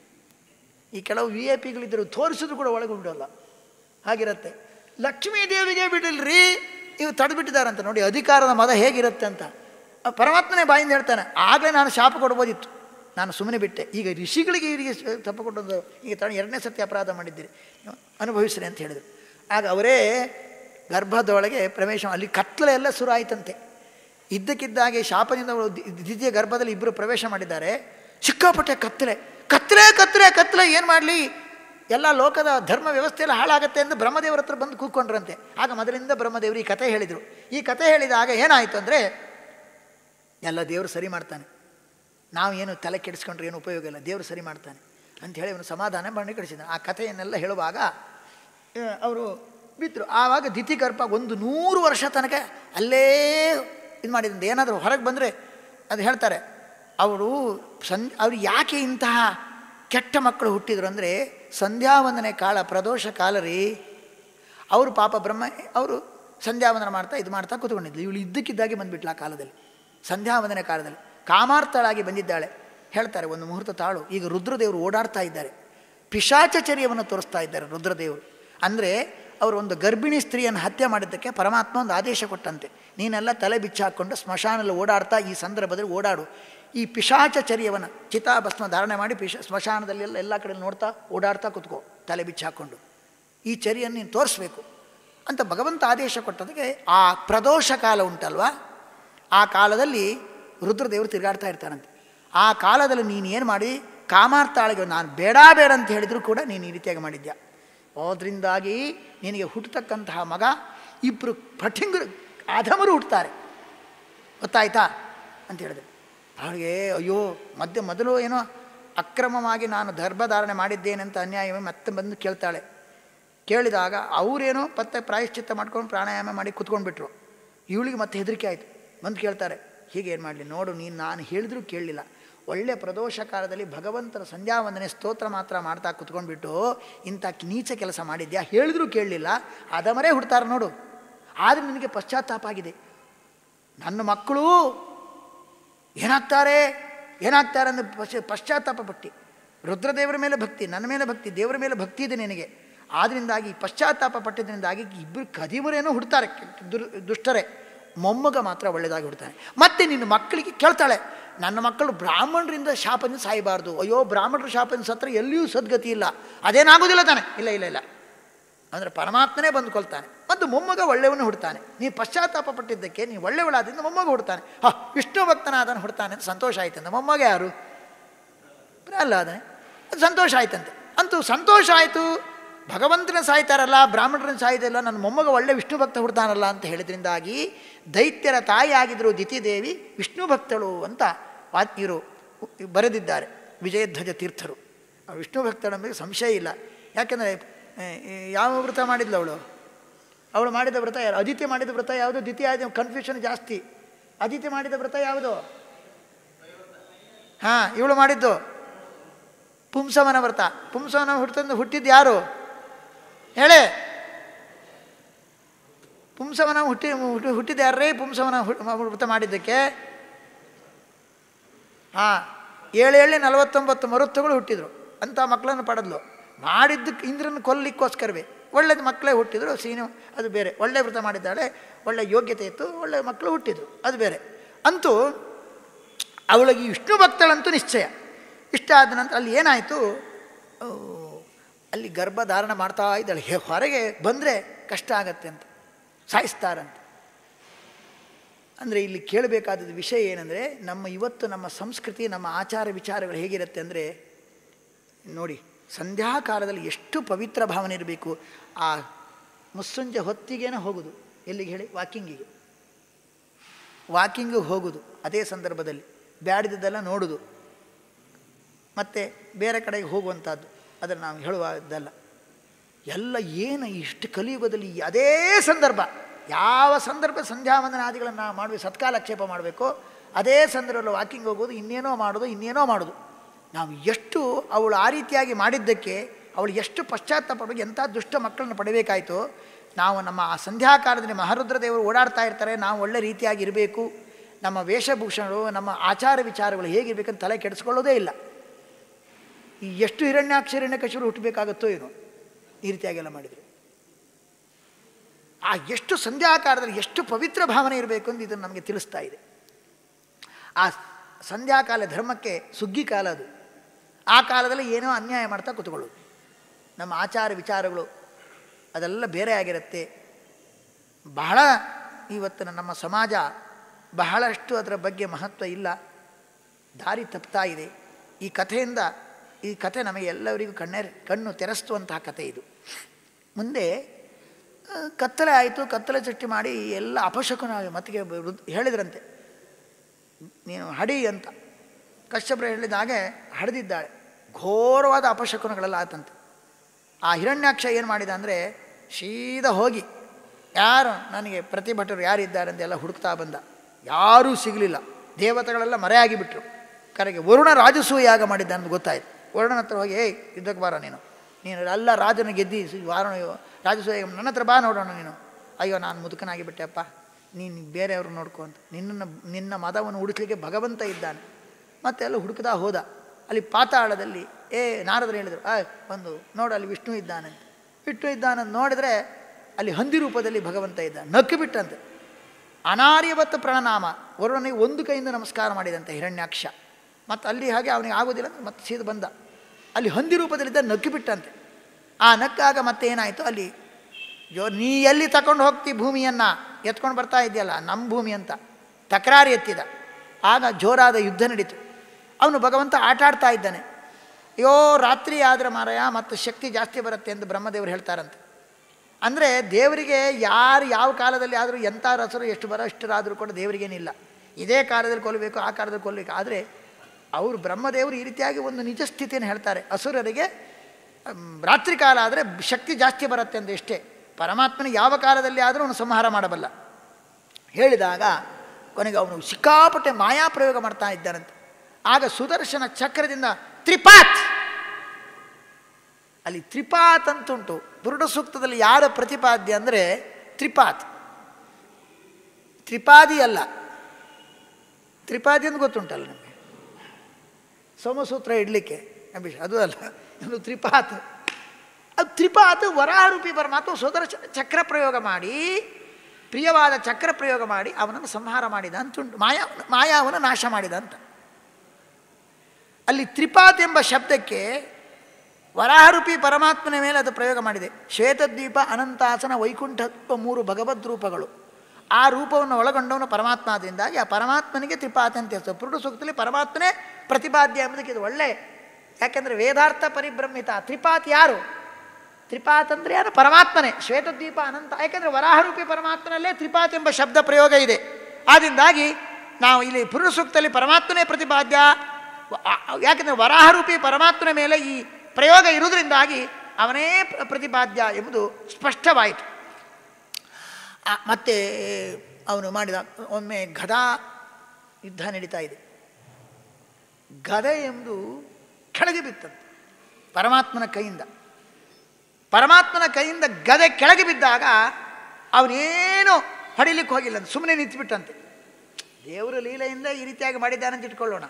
ಈ ಕೆಲವು ವಿ ಐ ಪಿಗಳಿದ್ದರು ತೋರಿಸಿದ್ರು ಕೂಡ ಒಳಗೆ ಬಿಡೋಲ್ಲ ಹಾಗಿರುತ್ತೆ ಲಕ್ಷ್ಮೀ ದೇವಿಗೆ ಬಿಡಲ್ರಿ ಇವು ತಡೆಬಿಟ್ಟಿದ್ದಾರಂತ ನೋಡಿ ಅಧಿಕಾರದ ಮದ ಹೇಗಿರುತ್ತೆ ಅಂತ ಆ ಪರಮಾತ್ಮನೇ ಬಾಯಿಂದ ಹೇಳ್ತಾನೆ ಆಗಲೇ ನಾನು ಶಾಪ ಕೊಡ್ಬೋದಿತ್ತು ನಾನು ಸುಮ್ಮನೆ ಬಿಟ್ಟೆ ಈಗ ಋಷಿಗಳಿಗೆ ಇವರಿಗೆ ಶ- ತಪ್ಪು ಕೊಟ್ಟದ್ದು ಈಗ ತಾನು ಎರಡನೇ ಸತಿ ಅಪರಾಧ ಮಾಡಿದ್ದೀರಿ ನೀವು ಅನುಭವಿಸ್ರಿ ಅಂತ ಹೇಳಿದರು ಆಗ ಅವರೇ ಗರ್ಭದೊಳಗೆ ಪ್ರವೇಶ ಅಲ್ಲಿ ಕತ್ಲೆ ಎಲ್ಲ ಶುರು ಆಯ್ತಂತೆ ಇದ್ದಕ್ಕಿದ್ದಾಗೆ ಶಾಪದಿಂದ ಅವರು ದಿ- ದ್ವಿತೀಯ ಗರ್ಭದಲ್ಲಿ ಇಬ್ಬರು ಪ್ರವೇಶ ಮಾಡಿದ್ದಾರೆ ಸಿಕ್ಕಾಪಟ್ಟೆ ಕತ್ತಲೆ ಕತ್ತಲೆ ಕತ್ತಲೆ ಕತ್ತಲೆ ಏನು ಮಾಡಲಿ ಎಲ್ಲ ಲೋಕದ ಧರ್ಮ ವ್ಯವಸ್ಥೆ ಎಲ್ಲ ಹಾಳಾಗತ್ತೆ ಎಂದು ಬ್ರಹ್ಮದೇವರ ಹತ್ರ ಬಂದು ಕೂತ್ಕೊಂಡ್ರಂತೆ ಆಗ ಮೊದಲಿಂದ ಬ್ರಹ್ಮದೇವರು ಈ ಕಥೆ ಹೇಳಿದರು ಈ ಕಥೆ ಹೇಳಿದಾಗ ಏನಾಯಿತು ಅಂದರೆ ಎಲ್ಲ ದೇವರು ಸರಿ ಮಾಡ್ತಾನೆ ನಾವು ಏನು ತಲೆ ಕೆಡಿಸ್ಕೊಂಡ್ರೆ ಏನು ಉಪಯೋಗ ಇಲ್ಲ ದೇವರು ಸರಿ ಮಾಡ್ತಾನೆ ಅಂಥೇಳಿ ಅವನು ಸಮಾಧಾನ ಮಾಡಿ ಕಳಿಸಿದ ಆ ಕಥೆಯನ್ನೆಲ್ಲ ಹೇಳುವಾಗ ಅವರು ಬಿದ್ದರು ಆವಾಗ ದಿತಿಗರ್ಭ ಒಂದು ನೂರು ವರ್ಷ ತನಕ ಅಲ್ಲೇ ಇದು ಮಾಡಿದಂತೆ ಏನಾದರೂ ಹೊರಗೆ ಬಂದರೆ ಅದು ಹೇಳ್ತಾರೆ ಅವರು ಸಂ ಅವ್ರು ಯಾಕೆ ಇಂತಹ ಕೆಟ್ಟ ಮಕ್ಕಳು ಹುಟ್ಟಿದ್ರು ಅಂದರೆ ಸಂಧ್ಯಾವಂದನೆ ಕಾಲ ಪ್ರದೋಷ ಕಾಲ ರೀ ಅವರು ಪಾಪ ಬ್ರಹ್ಮ ಅವರು ಸಂಧ್ಯಾವಂದನ ಮಾಡ್ತಾ ಇದು ಮಾಡ್ತಾ ಕೂತ್ಕೊಂಡಿದ್ಲು ಇವಳು ಇದ್ದಕ್ಕಿದ್ದಾಗೆ ಬಂದುಬಿಟ್ಲು ಆ ಕಾಲದಲ್ಲಿ ಸಂಧ್ಯಾವಂದನೆ ಕಾಲದಲ್ಲಿ ಕಾಮಾರ್ಥಳಾಗಿ ಬಂದಿದ್ದಾಳೆ ಹೇಳ್ತಾರೆ ಒಂದು ಮುಹೂರ್ತ ತಾಳು ಈಗ ರುದ್ರದೇವರು ಓಡಾಡ್ತಾ ಇದ್ದಾರೆ ಪಿಶಾಚಚರ್ಯವನ್ನು ತೋರಿಸ್ತಾ ಇದ್ದಾರೆ ರುದ್ರದೇವರು ಅಂದರೆ ಅವರು ಒಂದು ಗರ್ಭಿಣಿ ಸ್ತ್ರೀಯನ್ನು ಹತ್ಯೆ ಮಾಡಿದ್ದಕ್ಕೆ ಪರಮಾತ್ಮ ಒಂದು ಆದೇಶ ಕೊಟ್ಟಂತೆ ನೀನೆಲ್ಲ ತಲೆ ಬಿಚ್ಚಿ ಹಾಕ್ಕೊಂಡು ಸ್ಮಶಾನಲ್ಲಿ ಓಡಾಡ್ತಾ ಈ ಸಂದರ್ಭದಲ್ಲಿ ಓಡಾಡು ಈ ಪಿಶಾಚರ್ಯವನ್ನು ಚಿತಾಭಸ್ಮ ಧಾರಣೆ ಮಾಡಿ ಪಿಶ ಸ್ಮಶಾನದಲ್ಲೆಲ್ಲ ಎಲ್ಲ ಕಡೆ ನೋಡ್ತಾ ಓಡಾಡ್ತಾ ಕುತ್ಕೋ ತಲೆ ಬಿಚ್ಚಿ ಹಾಕ್ಕೊಂಡು ಈ ಚರಿಯನ್ನು ನೀನು ತೋರಿಸ್ಬೇಕು ಅಂತ ಭಗವಂತ ಆದೇಶ ಕೊಟ್ಟದಕ್ಕೆ ಆ ಪ್ರದೋಷ ಕಾಲ ಉಂಟಲ್ವಾ ಆ ಕಾಲದಲ್ಲಿ ರುದ್ರದೇವರು ತಿರುಗಾಡ್ತಾ ಇರ್ತಾರಂತೆ ಆ ಕಾಲದಲ್ಲಿ ನೀನು ಏನು ಮಾಡಿ ಕಾಮಾರ್ತಾಳಿಗೆ ನಾನು ಬೇಡ ಬೇಡ ಅಂತ ಹೇಳಿದರೂ ಕೂಡ ನೀನು ಈ ರೀತಿಯಾಗಿ ಮಾಡಿದ್ಯಾ ಅದರಿಂದಾಗಿ ನಿನಗೆ ಹುಟ್ಟತಕ್ಕಂತಹ ಮಗ ಇಬ್ಬರು ಪಠಿಂಗರು ಅಧಮರು ಹುಟ್ಟುತ್ತಾರೆ ಗೊತ್ತಾಯ್ತಾ ಅಂತ ಹೇಳಿದೆ ಅವಳಿಗೆ ಅಯ್ಯೋ ಮಧ್ಯೆ ಮೊದಲು ಏನೋ ಅಕ್ರಮವಾಗಿ ನಾನು ಗರ್ಭಧಾರಣೆ ಮಾಡಿದ್ದೇನೆ ಅಂತ ಅನ್ಯಾಯವೇ ಮತ್ತೆ ಬಂದು ಕೇಳ್ತಾಳೆ ಕೇಳಿದಾಗ ಅವರೇನೋ ಮತ್ತೆ ಪ್ರಾಯಶ್ಚಿತ್ತ ಮಾಡ್ಕೊಂಡು ಪ್ರಾಣಾಯಾಮ ಮಾಡಿ ಕುತ್ಕೊಂಡ್ಬಿಟ್ರು ಇವಳಿಗೆ ಮತ್ತೆ ಹೆದರಿಕೆ ಆಯಿತು ಬಂದು ಕೇಳ್ತಾರೆ ಹೀಗೆ ಏನು ಮಾಡಲಿ ನೋಡು ನೀನು ನಾನು ಹೇಳಿದ್ರೂ ಕೇಳಲಿಲ್ಲ ಒಳ್ಳೆಯ ಪ್ರದೋಷ ಕಾಲದಲ್ಲಿ ಭಗವಂತನ ಸಂಧ್ಯಾ ವಂದನೆ ಸ್ತೋತ್ರ ಮಾತ್ರ ಮಾಡ್ತಾ ಕುತ್ಕೊಂಡ್ಬಿಟ್ಟು ಇಂಥ ನೀಚ ಕೆಲಸ ಮಾಡಿದ್ಯಾ ಹೇಳಿದ್ರೂ ಕೇಳಲಿಲ್ಲ ಅದಮರೇ ಹುಡ್ತಾರೆ ನೋಡು ಆದರೆ ನಿನಗೆ ಪಶ್ಚಾತ್ತಾಪ ಆಗಿದೆ ನನ್ನ ಮಕ್ಕಳು ಏನಾಗ್ತಾರೆ ಏನಾಗ್ತಾರೆ ಅಂದ್ರೆ ಪಶ್ಚ ಪಶ್ಚಾತ್ತಾಪ ಪಟ್ಟಿ ರುದ್ರದೇವರ ಮೇಲೆ ಭಕ್ತಿ ನನ್ನ ಮೇಲೆ ಭಕ್ತಿ ದೇವರ ಮೇಲೆ ಭಕ್ತಿ ಇದೆ ನಿನಗೆ ಆದ್ದರಿಂದಾಗಿ ಪಶ್ಚಾತ್ತಾಪ ಪಟ್ಟಿದ್ದರಿಂದಾಗಿ ಇಬ್ಬರು ಕದಿಮರೇನೋ ಹುಡ್ತಾರೆ ದುರ್ ದುಷ್ಟರೇ ಮೊಮ್ಮಗ ಮಾತ್ರ ಒಳ್ಳೆಯದಾಗಿ ಹುಡ್ತಾನೆ ಮತ್ತೆ ನಿನ್ನ ಮಕ್ಕಳಿಗೆ ಕೇಳ್ತಾಳೆ ನನ್ನ ಮಕ್ಕಳು ಬ್ರಾಹ್ಮಣರಿಂದ ಶಾಪದಿಂದ ಸಾಯಬಾರ್ದು ಅಯ್ಯೋ ಬ್ರಾಹ್ಮಣರ ಶಾಪದಿಂದ ಸತ್ರ ಎಲ್ಲಿಯೂ ಸದ್ಗತಿ ಇಲ್ಲ ಅದೇನಾಗೋದಿಲ್ಲ ತಾನೆ ಇಲ್ಲ ಇಲ್ಲ ಇಲ್ಲ ಅಂದರೆ ಪರಮಾತ್ಮನೇ ಬಂದು ಕೊಲ್ತಾನೆ ಮತ್ತು ಮೊಮ್ಮಗ ಒಳ್ಳೆಯವನು ಹುಡ್ತಾನೆ ನೀನು ಪಶ್ಚಾತ್ತಾಪ ಪಟ್ಟಿದ್ದಕ್ಕೆ ನೀವು ಒಳ್ಳೆಯವಳಾದ್ರಿಂದ ಮೊಮ್ಮಗ ಹುಡ್ತಾನೆ ಹಾ ವಿಷ್ಣು ಭಕ್ತನಾದನ ಹುಡ್ತಾನೆ ಅಂತ ಸಂತೋಷ ಆಯ್ತಂತೆ ಮೊಮ್ಮಗ ಯಾರು ಪ್ರಹ್ಲಾದನೆ ಅದು ಸಂತೋಷ ಆಯ್ತಂತೆ ಅಂತೂ ಸಂತೋಷ ಆಯಿತು ಭಗವಂತನ ಸಾಯ್ತಾರಲ್ಲ ಬ್ರಾಹ್ಮಣರನ್ನ ಸಾಯ್ದಿಲ್ಲ ನನ್ನ ಮೊಮ್ಮಗ ಒಳ್ಳೆ ವಿಷ್ಣು ಭಕ್ತ ಹುಡ್ತಾನಲ್ಲ ಅಂತ ಹೇಳಿದ್ರಿಂದಾಗಿ ದೈತ್ಯರ ತಾಯಿಯಾಗಿದ್ದರು ದಿತಿದೇವಿ ವಿಷ್ಣು ಭಕ್ತಳು ಅಂತ ಇವರು ಬರೆದಿದ್ದಾರೆ ವಿಜಯಧ್ವಜ ತೀರ್ಥರು ಆ ವಿಷ್ಣು ಭಕ್ತಳ ಮೇಲೆ ಸಂಶಯ ಇಲ್ಲ ಯಾಕೆಂದರೆ ಯಾವ ವ್ರತ ಮಾಡಿದ್ಲು ಅವಳು ಅವಳು ಮಾಡಿದ ವ್ರತ ಯಾರು ಅದಿತಿ ಮಾಡಿದ ವ್ರತ ಯಾವುದು ದ್ವಿತೀಯ ಕನ್ಫ್ಯೂಷನ್ ಜಾಸ್ತಿ ಅದಿತಿ ಮಾಡಿದ ವ್ರತ ಯಾವುದು ಹಾಂ ಇವಳು ಮಾಡಿದ್ದು ಪುಂಸವನ ವ್ರತ ಪುಂಸವನ ಹುಟ್ಟಂದು ಹುಟ್ಟಿದ್ದು ಯಾರು ಹೇಳೇ ಪುಂಸವನ ಹುಟ್ಟಿ ಹುಟ್ಟಿ ಹುಟ್ಟಿದ ಯಾರೇ ಪುಂಸವನ ವ್ರತ ಮಾಡಿದ್ದಕ್ಕೆ ಹಾಂ ಏಳು ಏಳೆ ನಲವತ್ತೊಂಬತ್ತು ಮರುತ್ತುಗಳು ಹುಟ್ಟಿದ್ರು ಅಂಥ ಮಕ್ಕಳನ್ನು ಪಡೆದ್ಲು ಮಾಡಿದ್ದಕ್ಕೆ ಇಂದ್ರನ ಕೊಲ್ಲಿಕ್ಕೋಸ್ಕರವೇ ಒಳ್ಳೆಯ ಮಕ್ಕಳೇ ಹುಟ್ಟಿದ್ರು ಸೀನು ಅದು ಬೇರೆ ಒಳ್ಳೆ ವ್ರತ ಮಾಡಿದ್ದಾಳೆ ಒಳ್ಳೆ ಯೋಗ್ಯತೆ ಇತ್ತು ಒಳ್ಳೆ ಮಕ್ಕಳು ಹುಟ್ಟಿದ್ರು ಅದು ಬೇರೆ ಅಂತೂ ಅವಳಿಗೆ ವಿಷ್ಣು ಭಕ್ತಳಂತೂ ನಿಶ್ಚಯ ಇಷ್ಟ ಆದ ನಂತರ ಅಲ್ಲಿ ಏನಾಯಿತು ಅಲ್ಲಿ ಗರ್ಭಧಾರಣ ಮಾಡ್ತಾ ಇದ್ದಾಳೆ ಹೊರಗೆ ಬಂದರೆ ಕಷ್ಟ ಆಗತ್ತೆ ಅಂತ ಸಾಯಿಸ್ತಾರಂತೆ ಅಂದರೆ ಇಲ್ಲಿ ಕೇಳಬೇಕಾದ ವಿಷಯ ಏನಂದರೆ ನಮ್ಮ ಇವತ್ತು ನಮ್ಮ ಸಂಸ್ಕೃತಿ ನಮ್ಮ ಆಚಾರ ವಿಚಾರಗಳು ಹೇಗಿರುತ್ತೆ ಅಂದರೆ ನೋಡಿ ಸಂಧ್ಯಾಕಾಲದಲ್ಲಿ ಎಷ್ಟು ಪವಿತ್ರ ಭಾವನೆ ಇರಬೇಕು ಆ ಮುಸ್ಸಂಜೆ ಹೊತ್ತಿಗೇನೆ ಹೋಗೋದು ಎಲ್ಲಿಗೆ ಹೇಳಿ ವಾಕಿಂಗಿಗೆ ವಾಕಿಂಗಿಗೆ ಹೋಗೋದು ಅದೇ ಸಂದರ್ಭದಲ್ಲಿ ಬ್ಯಾಡಿದ್ದೆಲ್ಲ ನೋಡೋದು ಮತ್ತು ಬೇರೆ ಕಡೆಗೆ ಹೋಗುವಂಥದ್ದು ಅದನ್ನು ನಾವು ಹೇಳುವುದಲ್ಲ ಎಲ್ಲ ಏನು ಇಷ್ಟು ಕಲಿಯುಗದಲ್ಲಿ ಅದೇ ಸಂದರ್ಭ ಯಾವ ಸಂದರ್ಭ ಸಂಧ್ಯಾವಂದನಾದಿಗಳನ್ನು ನಾವು ಮಾಡುವ ಸತ್ಕಾಲಕ್ಷೇಪ ಮಾಡಬೇಕು ಅದೇ ಸಂದರ್ಭದಲ್ಲಿ ವಾಕಿಂಗ್ ಹೋಗೋದು ಇನ್ನೇನೋ ಮಾಡೋದು ಇನ್ನೇನೋ ಮಾಡೋದು ನಾವು ಎಷ್ಟು ಅವಳು ಆ ರೀತಿಯಾಗಿ ಮಾಡಿದ್ದಕ್ಕೆ ಅವಳು ಎಷ್ಟು ಪಶ್ಚಾತ್ತಾಪವಾಗಿ ಎಂಥ ದುಷ್ಟ ಮಕ್ಕಳನ್ನು ಪಡಬೇಕಾಯಿತು ನಾವು ನಮ್ಮ ಆ ಸಂಧ್ಯಾಕಾಲದಲ್ಲಿ ಮಹಾರುದ್ರ ದೇವರು ಓಡಾಡ್ತಾ ಇರ್ತಾರೆ ನಾವು ಒಳ್ಳೆ ರೀತಿಯಾಗಿ ಇರಬೇಕು ನಮ್ಮ ವೇಷಭೂಷಣಗಳು ನಮ್ಮ ಆಚಾರ ವಿಚಾರಗಳು ಹೇಗಿರ್ಬೇಕಂತ ತಲೆ ಕೆಡಿಸ್ಕೊಳ್ಳೋದೇ ಇಲ್ಲ ಈ ಎಷ್ಟು ಹಿರಣ್ಯಾಕ್ಷ ಹಿರಣ್ಯಕಶಿರು ಹುಟ್ಟಬೇಕಾಗುತ್ತೋ ಏನೋ ಈ ರೀತಿಯಾಗೆಲ್ಲ ಮಾಡಿದರು ಆ ಎಷ್ಟು ಸಂಧ್ಯಾಕಾಲದಲ್ಲಿ ಎಷ್ಟು ಪವಿತ್ರ ಭಾವನೆ ಇರಬೇಕು ಅಂತ ಇದನ್ನು ನಮಗೆ ತಿಳಿಸ್ತಾ ಇದೆ ಆ ಸಂಧ್ಯಾಕಾಲ ಧರ್ಮಕ್ಕೆ ಸುಗ್ಗಿ ಕಾಲ ಅದು ಆ ಕಾಲದಲ್ಲಿ ಏನೋ ಅನ್ಯಾಯ ಮಾಡ್ತಾ ಕೂತ್ಕೊಳ್ಳೋದು ನಮ್ಮ ಆಚಾರ ವಿಚಾರಗಳು ಅದೆಲ್ಲ ಬೇರೆ ಆಗಿರುತ್ತೆ ಬಹಳ ಇವತ್ತಿನ ನಮ್ಮ ಸಮಾಜ ಬಹಳಷ್ಟು ಅದರ ಬಗ್ಗೆ ಮಹತ್ವ ಇಲ್ಲ ದಾರಿ ತಪ್ತಾ ಇದೆ ಈ ಕಥೆಯಿಂದ ಈ ಕಥೆ ನಮಗೆ ಎಲ್ಲರಿಗೂ ಕಣ್ಣೆ ಕಣ್ಣು ತೆರೆಸ್ತುವಂತಹ ಕಥೆ ಇದು ಮುಂದೆ ಕತ್ತಲೆ ಆಯಿತು ಕತ್ತಲೆ ಚಟ್ಟಿ ಮಾಡಿ ಎಲ್ಲ ಅಪಶಕುನ ಮತ್ತಿಗೆ ಹೇಳಿದ್ರಂತೆ ನೀನು ಹಡಿ ಅಂತ ಕಶ್ಯಪರು ಹೇಳಿದ ಹಾಗೆ ಹಡಿದಿದ್ದಾಳೆ ಘೋರವಾದ ಅಪಶಕುನಗಳೆಲ್ಲ ಆತಂತೆ ಆ ಹಿರಣ್ಯಾಕ್ಷ ಏನು ಮಾಡಿದ ಅಂದರೆ ಸೀದಾ ಹೋಗಿ ಯಾರು ನನಗೆ ಪ್ರತಿಭಟರು ಯಾರಿದ್ದಾರೆ ಅಂತ ಎಲ್ಲ ಹುಡುಕ್ತಾ ಬಂದ ಯಾರೂ ಸಿಗಲಿಲ್ಲ ದೇವತೆಗಳೆಲ್ಲ ಮರೆಯಾಗಿಬಿಟ್ರು ಕರೆಗೆ ವರುಣ ರಾಜಸೂಯಾಗ ಮಾಡಿದ್ದ ಅಂತ ಗೊತ್ತಾಯ್ತು ವರುಣನ ಹತ್ರ ಹೋಗಿ ಏಯ್ ಯುದ್ಧಕ್ಕೆ ಬಾರ ನೀನು ನೀನು ಎಲ್ಲ ರಾಜನ ಗೆದ್ದಿ ವಾರಣ ರಾಜಸೂಯ ನನ್ನ ಹತ್ರ ಬಾ ನೋಡೋಣ ನೀನು ಅಯ್ಯೋ ನಾನು ಮುದುಕನಾಗಿ ಬಿಟ್ಟೆಪ್ಪ ನೀನು ಬೇರೆಯವರು ನೋಡ್ಕೊ ಅಂತ ನಿನ್ನನ್ನು ನಿನ್ನ ಮದವನ್ನು ಹುಡುಕ್ಲಿಕ್ಕೆ ಭಗವಂತ ಇದ್ದಾನೆ ಮತ್ತೆ ಎಲ್ಲ ಹುಡುಕದಾ ಹೋದ ಅಲ್ಲಿ ಪಾತಾಳದಲ್ಲಿ ಏ ನಾರದರು ಹೇಳಿದರು ಆ ಒಂದು ನೋಡು ಅಲ್ಲಿ ವಿಷ್ಣು ಇದ್ದಾನೆ ವಿಷ್ಣು ಇದ್ದಾನಂತ ನೋಡಿದ್ರೆ ಅಲ್ಲಿ ಹಂದಿ ರೂಪದಲ್ಲಿ ಭಗವಂತ ಇದ್ದಾನೆ ನಕ್ಕು ಬಿಟ್ಟಂತೆ ಅನಾರ್ಯವತ್ತು ಪ್ರಣನಾಮ ವರುಣನಿಗೆ ಒಂದು ಕೈಯಿಂದ ನಮಸ್ಕಾರ ಮಾಡಿದಂತೆ ಹಿರಣ್ಯಾಕ್ಷ ಮತ್ತು ಅಲ್ಲಿ ಹಾಗೆ ಅವನಿಗೆ ಆಗೋದಿಲ್ಲ ಅಂತ ಮತ್ತೆ ಸೀದ ಬಂದ ಅಲ್ಲಿ ಹಂದಿ ರೂಪದಲ್ಲಿದ್ದ ನಕ್ಕಿ ಬಿಟ್ಟಂತೆ ಆ ನಕ್ಕಾಗ ಮತ್ತೆ ಏನಾಯಿತು ಅಲ್ಲಿ ಜೋ ನೀ ಎಲ್ಲಿ ತಗೊಂಡು ಹೋಗ್ತಿ ಭೂಮಿಯನ್ನು ಎತ್ಕೊಂಡು ಬರ್ತಾ ಇದೆಯಲ್ಲ ನಮ್ಮ ಭೂಮಿ ಅಂತ ತಕರಾರು ಎತ್ತಿದ ಆಗ ಜೋರಾದ ಯುದ್ಧ ನಡೀತು ಅವನು ಭಗವಂತ ಆಟ ಆಡ್ತಾ ಇದ್ದಾನೆ ಅಯ್ಯೋ ರಾತ್ರಿ ಆದರೆ ಮಾರಾಯ ಮತ್ತು ಶಕ್ತಿ ಜಾಸ್ತಿ ಬರುತ್ತೆ ಎಂದು ಬ್ರಹ್ಮದೇವರು ಹೇಳ್ತಾರಂತೆ ಅಂದರೆ ದೇವರಿಗೆ ಯಾರು ಯಾವ ಕಾಲದಲ್ಲಿ ಆದರೂ ಎಂಥ ರಸರು ಎಷ್ಟು ಬರೋಷ್ಟರಾದರೂ ಕೂಡ ದೇವರಿಗೇನಿಲ್ಲ ಇದೇ ಕಾಲದಲ್ಲಿ ಕೊಲ್ಲಬೇಕು ಆ ಕಾಲದಲ್ಲಿ ಕೊಲ್ಲಬೇಕು ಆದರೆ ಅವರು ಬ್ರಹ್ಮದೇವರು ಈ ರೀತಿಯಾಗಿ ಒಂದು ನಿಜ ಸ್ಥಿತಿಯನ್ನು ಹೇಳ್ತಾರೆ ಅಸುರರಿಗೆ ಮ್, ರಾತ್ರಿ ಕಾಲ ಆದರೆ ಶಕ್ತಿ ಜಾಸ್ತಿ ಬರುತ್ತೆ ಅಂತ ಇಷ್ಟೇ ಪರಮಾತ್ಮನ ಯಾವ ಕಾಲದಲ್ಲಿ ಆದರೂ ಅವನು ಸಂಹಾರ ಮಾಡಬಲ್ಲ ಹೇಳಿದಾಗ ಕೊನೆಗೆ ಅವನು ಸಿಕ್ಕಾಪಟ್ಟೆ ಮಾಯಾ ಪ್ರಯೋಗ ಮಾಡ್ತಾ ಇದ್ದಾನಂತೆ ಆಗ ಸುದರ್ಶನ ಚಕ್ರದಿಂದ ತ್ರಿಪಾತ್ ಅಲ್ಲಿ ತ್ರಿಪಾತ್ ಅಂತುಂಟು ಬುರುಡ ಸೂಕ್ತದಲ್ಲಿ ಯಾರ ಪ್ರತಿಪಾದ್ಯ ಅಂದರೆ ತ್ರಿಪಾತ್ ತ್ರಿಪಾದಿ ಅಲ್ಲ ತ್ರಿಪಾದಿ ಅಂತ ಗೊತ್ತುಂಟಲ್ಲ ನಮಗೆ ಸೋಮಸೂತ್ರ ಇಡಲಿಕ್ಕೆ ಅಭಿಷ್ ಅದು ಅಲ್ಲ ಇದು ತ್ರಿಪಾತ್ ಅದು ತ್ರಿಪಾತ್ ವರಾಹರೂಪಿ ಪರಮಾತ್ಮ ಸುದರ್ಶನ ಚಕ್ರ ಪ್ರಯೋಗ ಮಾಡಿ ಪ್ರಿಯವಾದ ಚಕ್ರ ಪ್ರಯೋಗ ಮಾಡಿ ಅವನನ್ನು ಸಂಹಾರ ಮಾಡಿದ ಅಂತುಂಟು ಮಾಯಾ ಮಾಯಾವನ ನಾಶ ಮಾಡಿದ ಅಂತ ಅಲ್ಲಿ ತ್ರಿಪಾತ್ ಎಂಬ ಶಬ್ದಕ್ಕೆ ವರಾಹರೂಪಿ ಪರಮಾತ್ಮನ ಮೇಲೆ ಅದು ಪ್ರಯೋಗ ಮಾಡಿದೆ ಶ್ವೇತದ್ವೀಪ ಅನಂತಾಸನ ವೈಕುಂಠತ್ವ ಮೂರು ಭಗವದ್ ರೂಪಗಳು ಆ ರೂಪವನ್ನು ಒಳಗೊಂಡವನು ಪರಮಾತ್ಮ ಆದ್ದರಿಂದಾಗಿ ಆ ಪರಮಾತ್ಮನಿಗೆ ತ್ರಿಪಾತ್ ಅಂತ ಹೆಸರು ಪುರುಡ ಸೂಕ್ತದಲ್ಲಿ ಪರಮಾತ್ಮನೇ ಪ್ರತಿಪಾದ್ಯ ಎಂಬುದಕ್ಕೆ ಇದು ಒಳ್ಳೆ ಯಾಕೆಂದರೆ ವೇದಾರ್ಥ ಪರಿಭ್ರಮಿತ ತ್ರಿಪಾತ್ ಯಾರು ತ್ರಿಪಾತ್ ಅಂದರೆ ಯಾರು ಪರಮಾತ್ಮನೇ ಶ್ವೇತದ್ವೀಪ ಅನಂತ ಯಾಕೆಂದರೆ ವರಾಹರೂಪಿ ಪರಮಾತ್ಮನಲ್ಲೇ ತ್ರಿಪಾತ್ ಎಂಬ ಶಬ್ದ ಪ್ರಯೋಗ ಇದೆ ಆದ್ದರಿಂದಾಗಿ ನಾವು ಇಲ್ಲಿ ಪುರುಷ ಸೂಕ್ತದಲ್ಲಿ ಪರಮಾತ್ಮನೇ ಪ್ರತಿಪಾದ್ಯ ವ- ಆ- ಯಾಕೆಂದರೆ ವರಾಹರೂಪಿ ಪರಮಾತ್ಮನ ಮೇಲೆ ಈ ಪ್ರಯೋಗ ಇರುವುದರಿಂದಾಗಿ ಅವನೇ ಪ್ರ- ಪ್ರತಿಪಾದ್ಯ ಎಂಬುದು ಸ್ಪಷ್ಟವಾಯಿತು ಆ, ಮತ್ತೆ ಅವನು ಮಾಡಿದ ಒಮ್ಮೆ ಗದಾ ಯುದ್ಧ ನಡೀತಾ ಇದೆ ಗದೆ ಎಂಬುದು ಕೆಳಗೆ ಬಿತ್ತಂತೆ ಪರಮಾತ್ಮನ ಕೈಯಿಂದ ಪರಮಾತ್ಮನ ಕೈಯಿಂದ ಗದೆ ಕೆಳಗೆ ಬಿದ್ದಾಗ ಅವನೇನು ಹೊಡಿಲಿಕ್ಕೆ ಹೋಗಿಲ್ಲ ಅಂತ ಸುಮ್ಮನೆ ನಿಂತುಬಿಟ್ಟಂತೆ ದೇವರ ಲೀಲೆಯಿಂದ ಈ ರೀತಿಯಾಗಿ ಮಾಡಿದ್ದಾನಂತ ಇಟ್ಕೊಳ್ಳೋಣ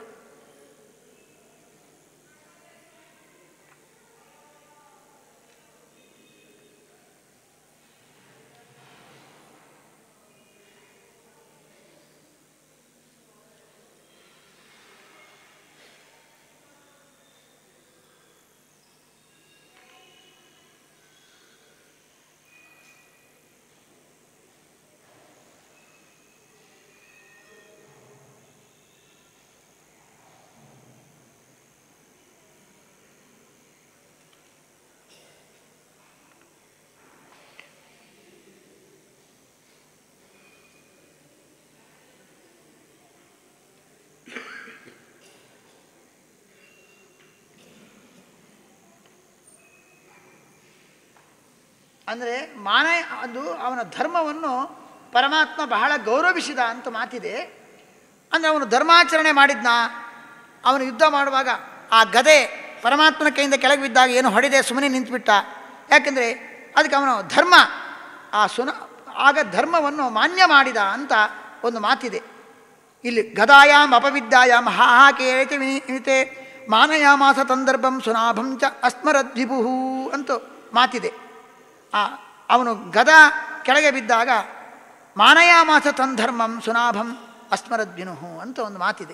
ಅಂದರೆ ಮಾನ ಅದು ಅವನ ಧರ್ಮವನ್ನು ಪರಮಾತ್ಮ ಬಹಳ ಗೌರವಿಸಿದ ಅಂತ ಮಾತಿದೆ ಅಂದರೆ ಅವನು ಧರ್ಮಾಚರಣೆ ಮಾಡಿದ್ನ ಅವನು ಯುದ್ಧ ಮಾಡುವಾಗ ಆ ಗದೆ ಪರಮಾತ್ಮನ ಕೈಯಿಂದ ಕೆಳಗೆ ಬಿದ್ದಾಗ ಏನು ಹೊಡೆದೆ ಸುಮ್ಮನೆ ನಿಂತುಬಿಟ್ಟ ಯಾಕೆಂದರೆ ಅದಕ್ಕೆ ಅವನು ಧರ್ಮ ಆ ಸುನ ಆಗ ಧರ್ಮವನ್ನು ಮಾನ್ಯ ಮಾಡಿದ ಅಂತ ಒಂದು ಮಾತಿದೆ ಇಲ್ಲಿ ಗದಾಯಾಮ್ ಅಪವಿದ್ಯಾಯಾಮ್ ಹಾ ಹಾ ಕೇಳಿತೆ ವಿನಿತೆ ಮಾನಯಾಮಾಸ ತಂದರ್ಭಂ ಸುನಾಭಂ ಚ ಅಸ್ಮರದ್ವಿಭು ಅಂತ ಮಾತಿದೆ ಆ ಅವನು ಗದ ಕೆಳಗೆ ಬಿದ್ದಾಗ ಮಾನಯಾಮಾಸ ತಂಧರ್ಮಂ ಸುನಾಭಂ ಅಸ್ಮರದ್ವಿನುಹು ಅಂತ ಒಂದು ಮಾತಿದೆ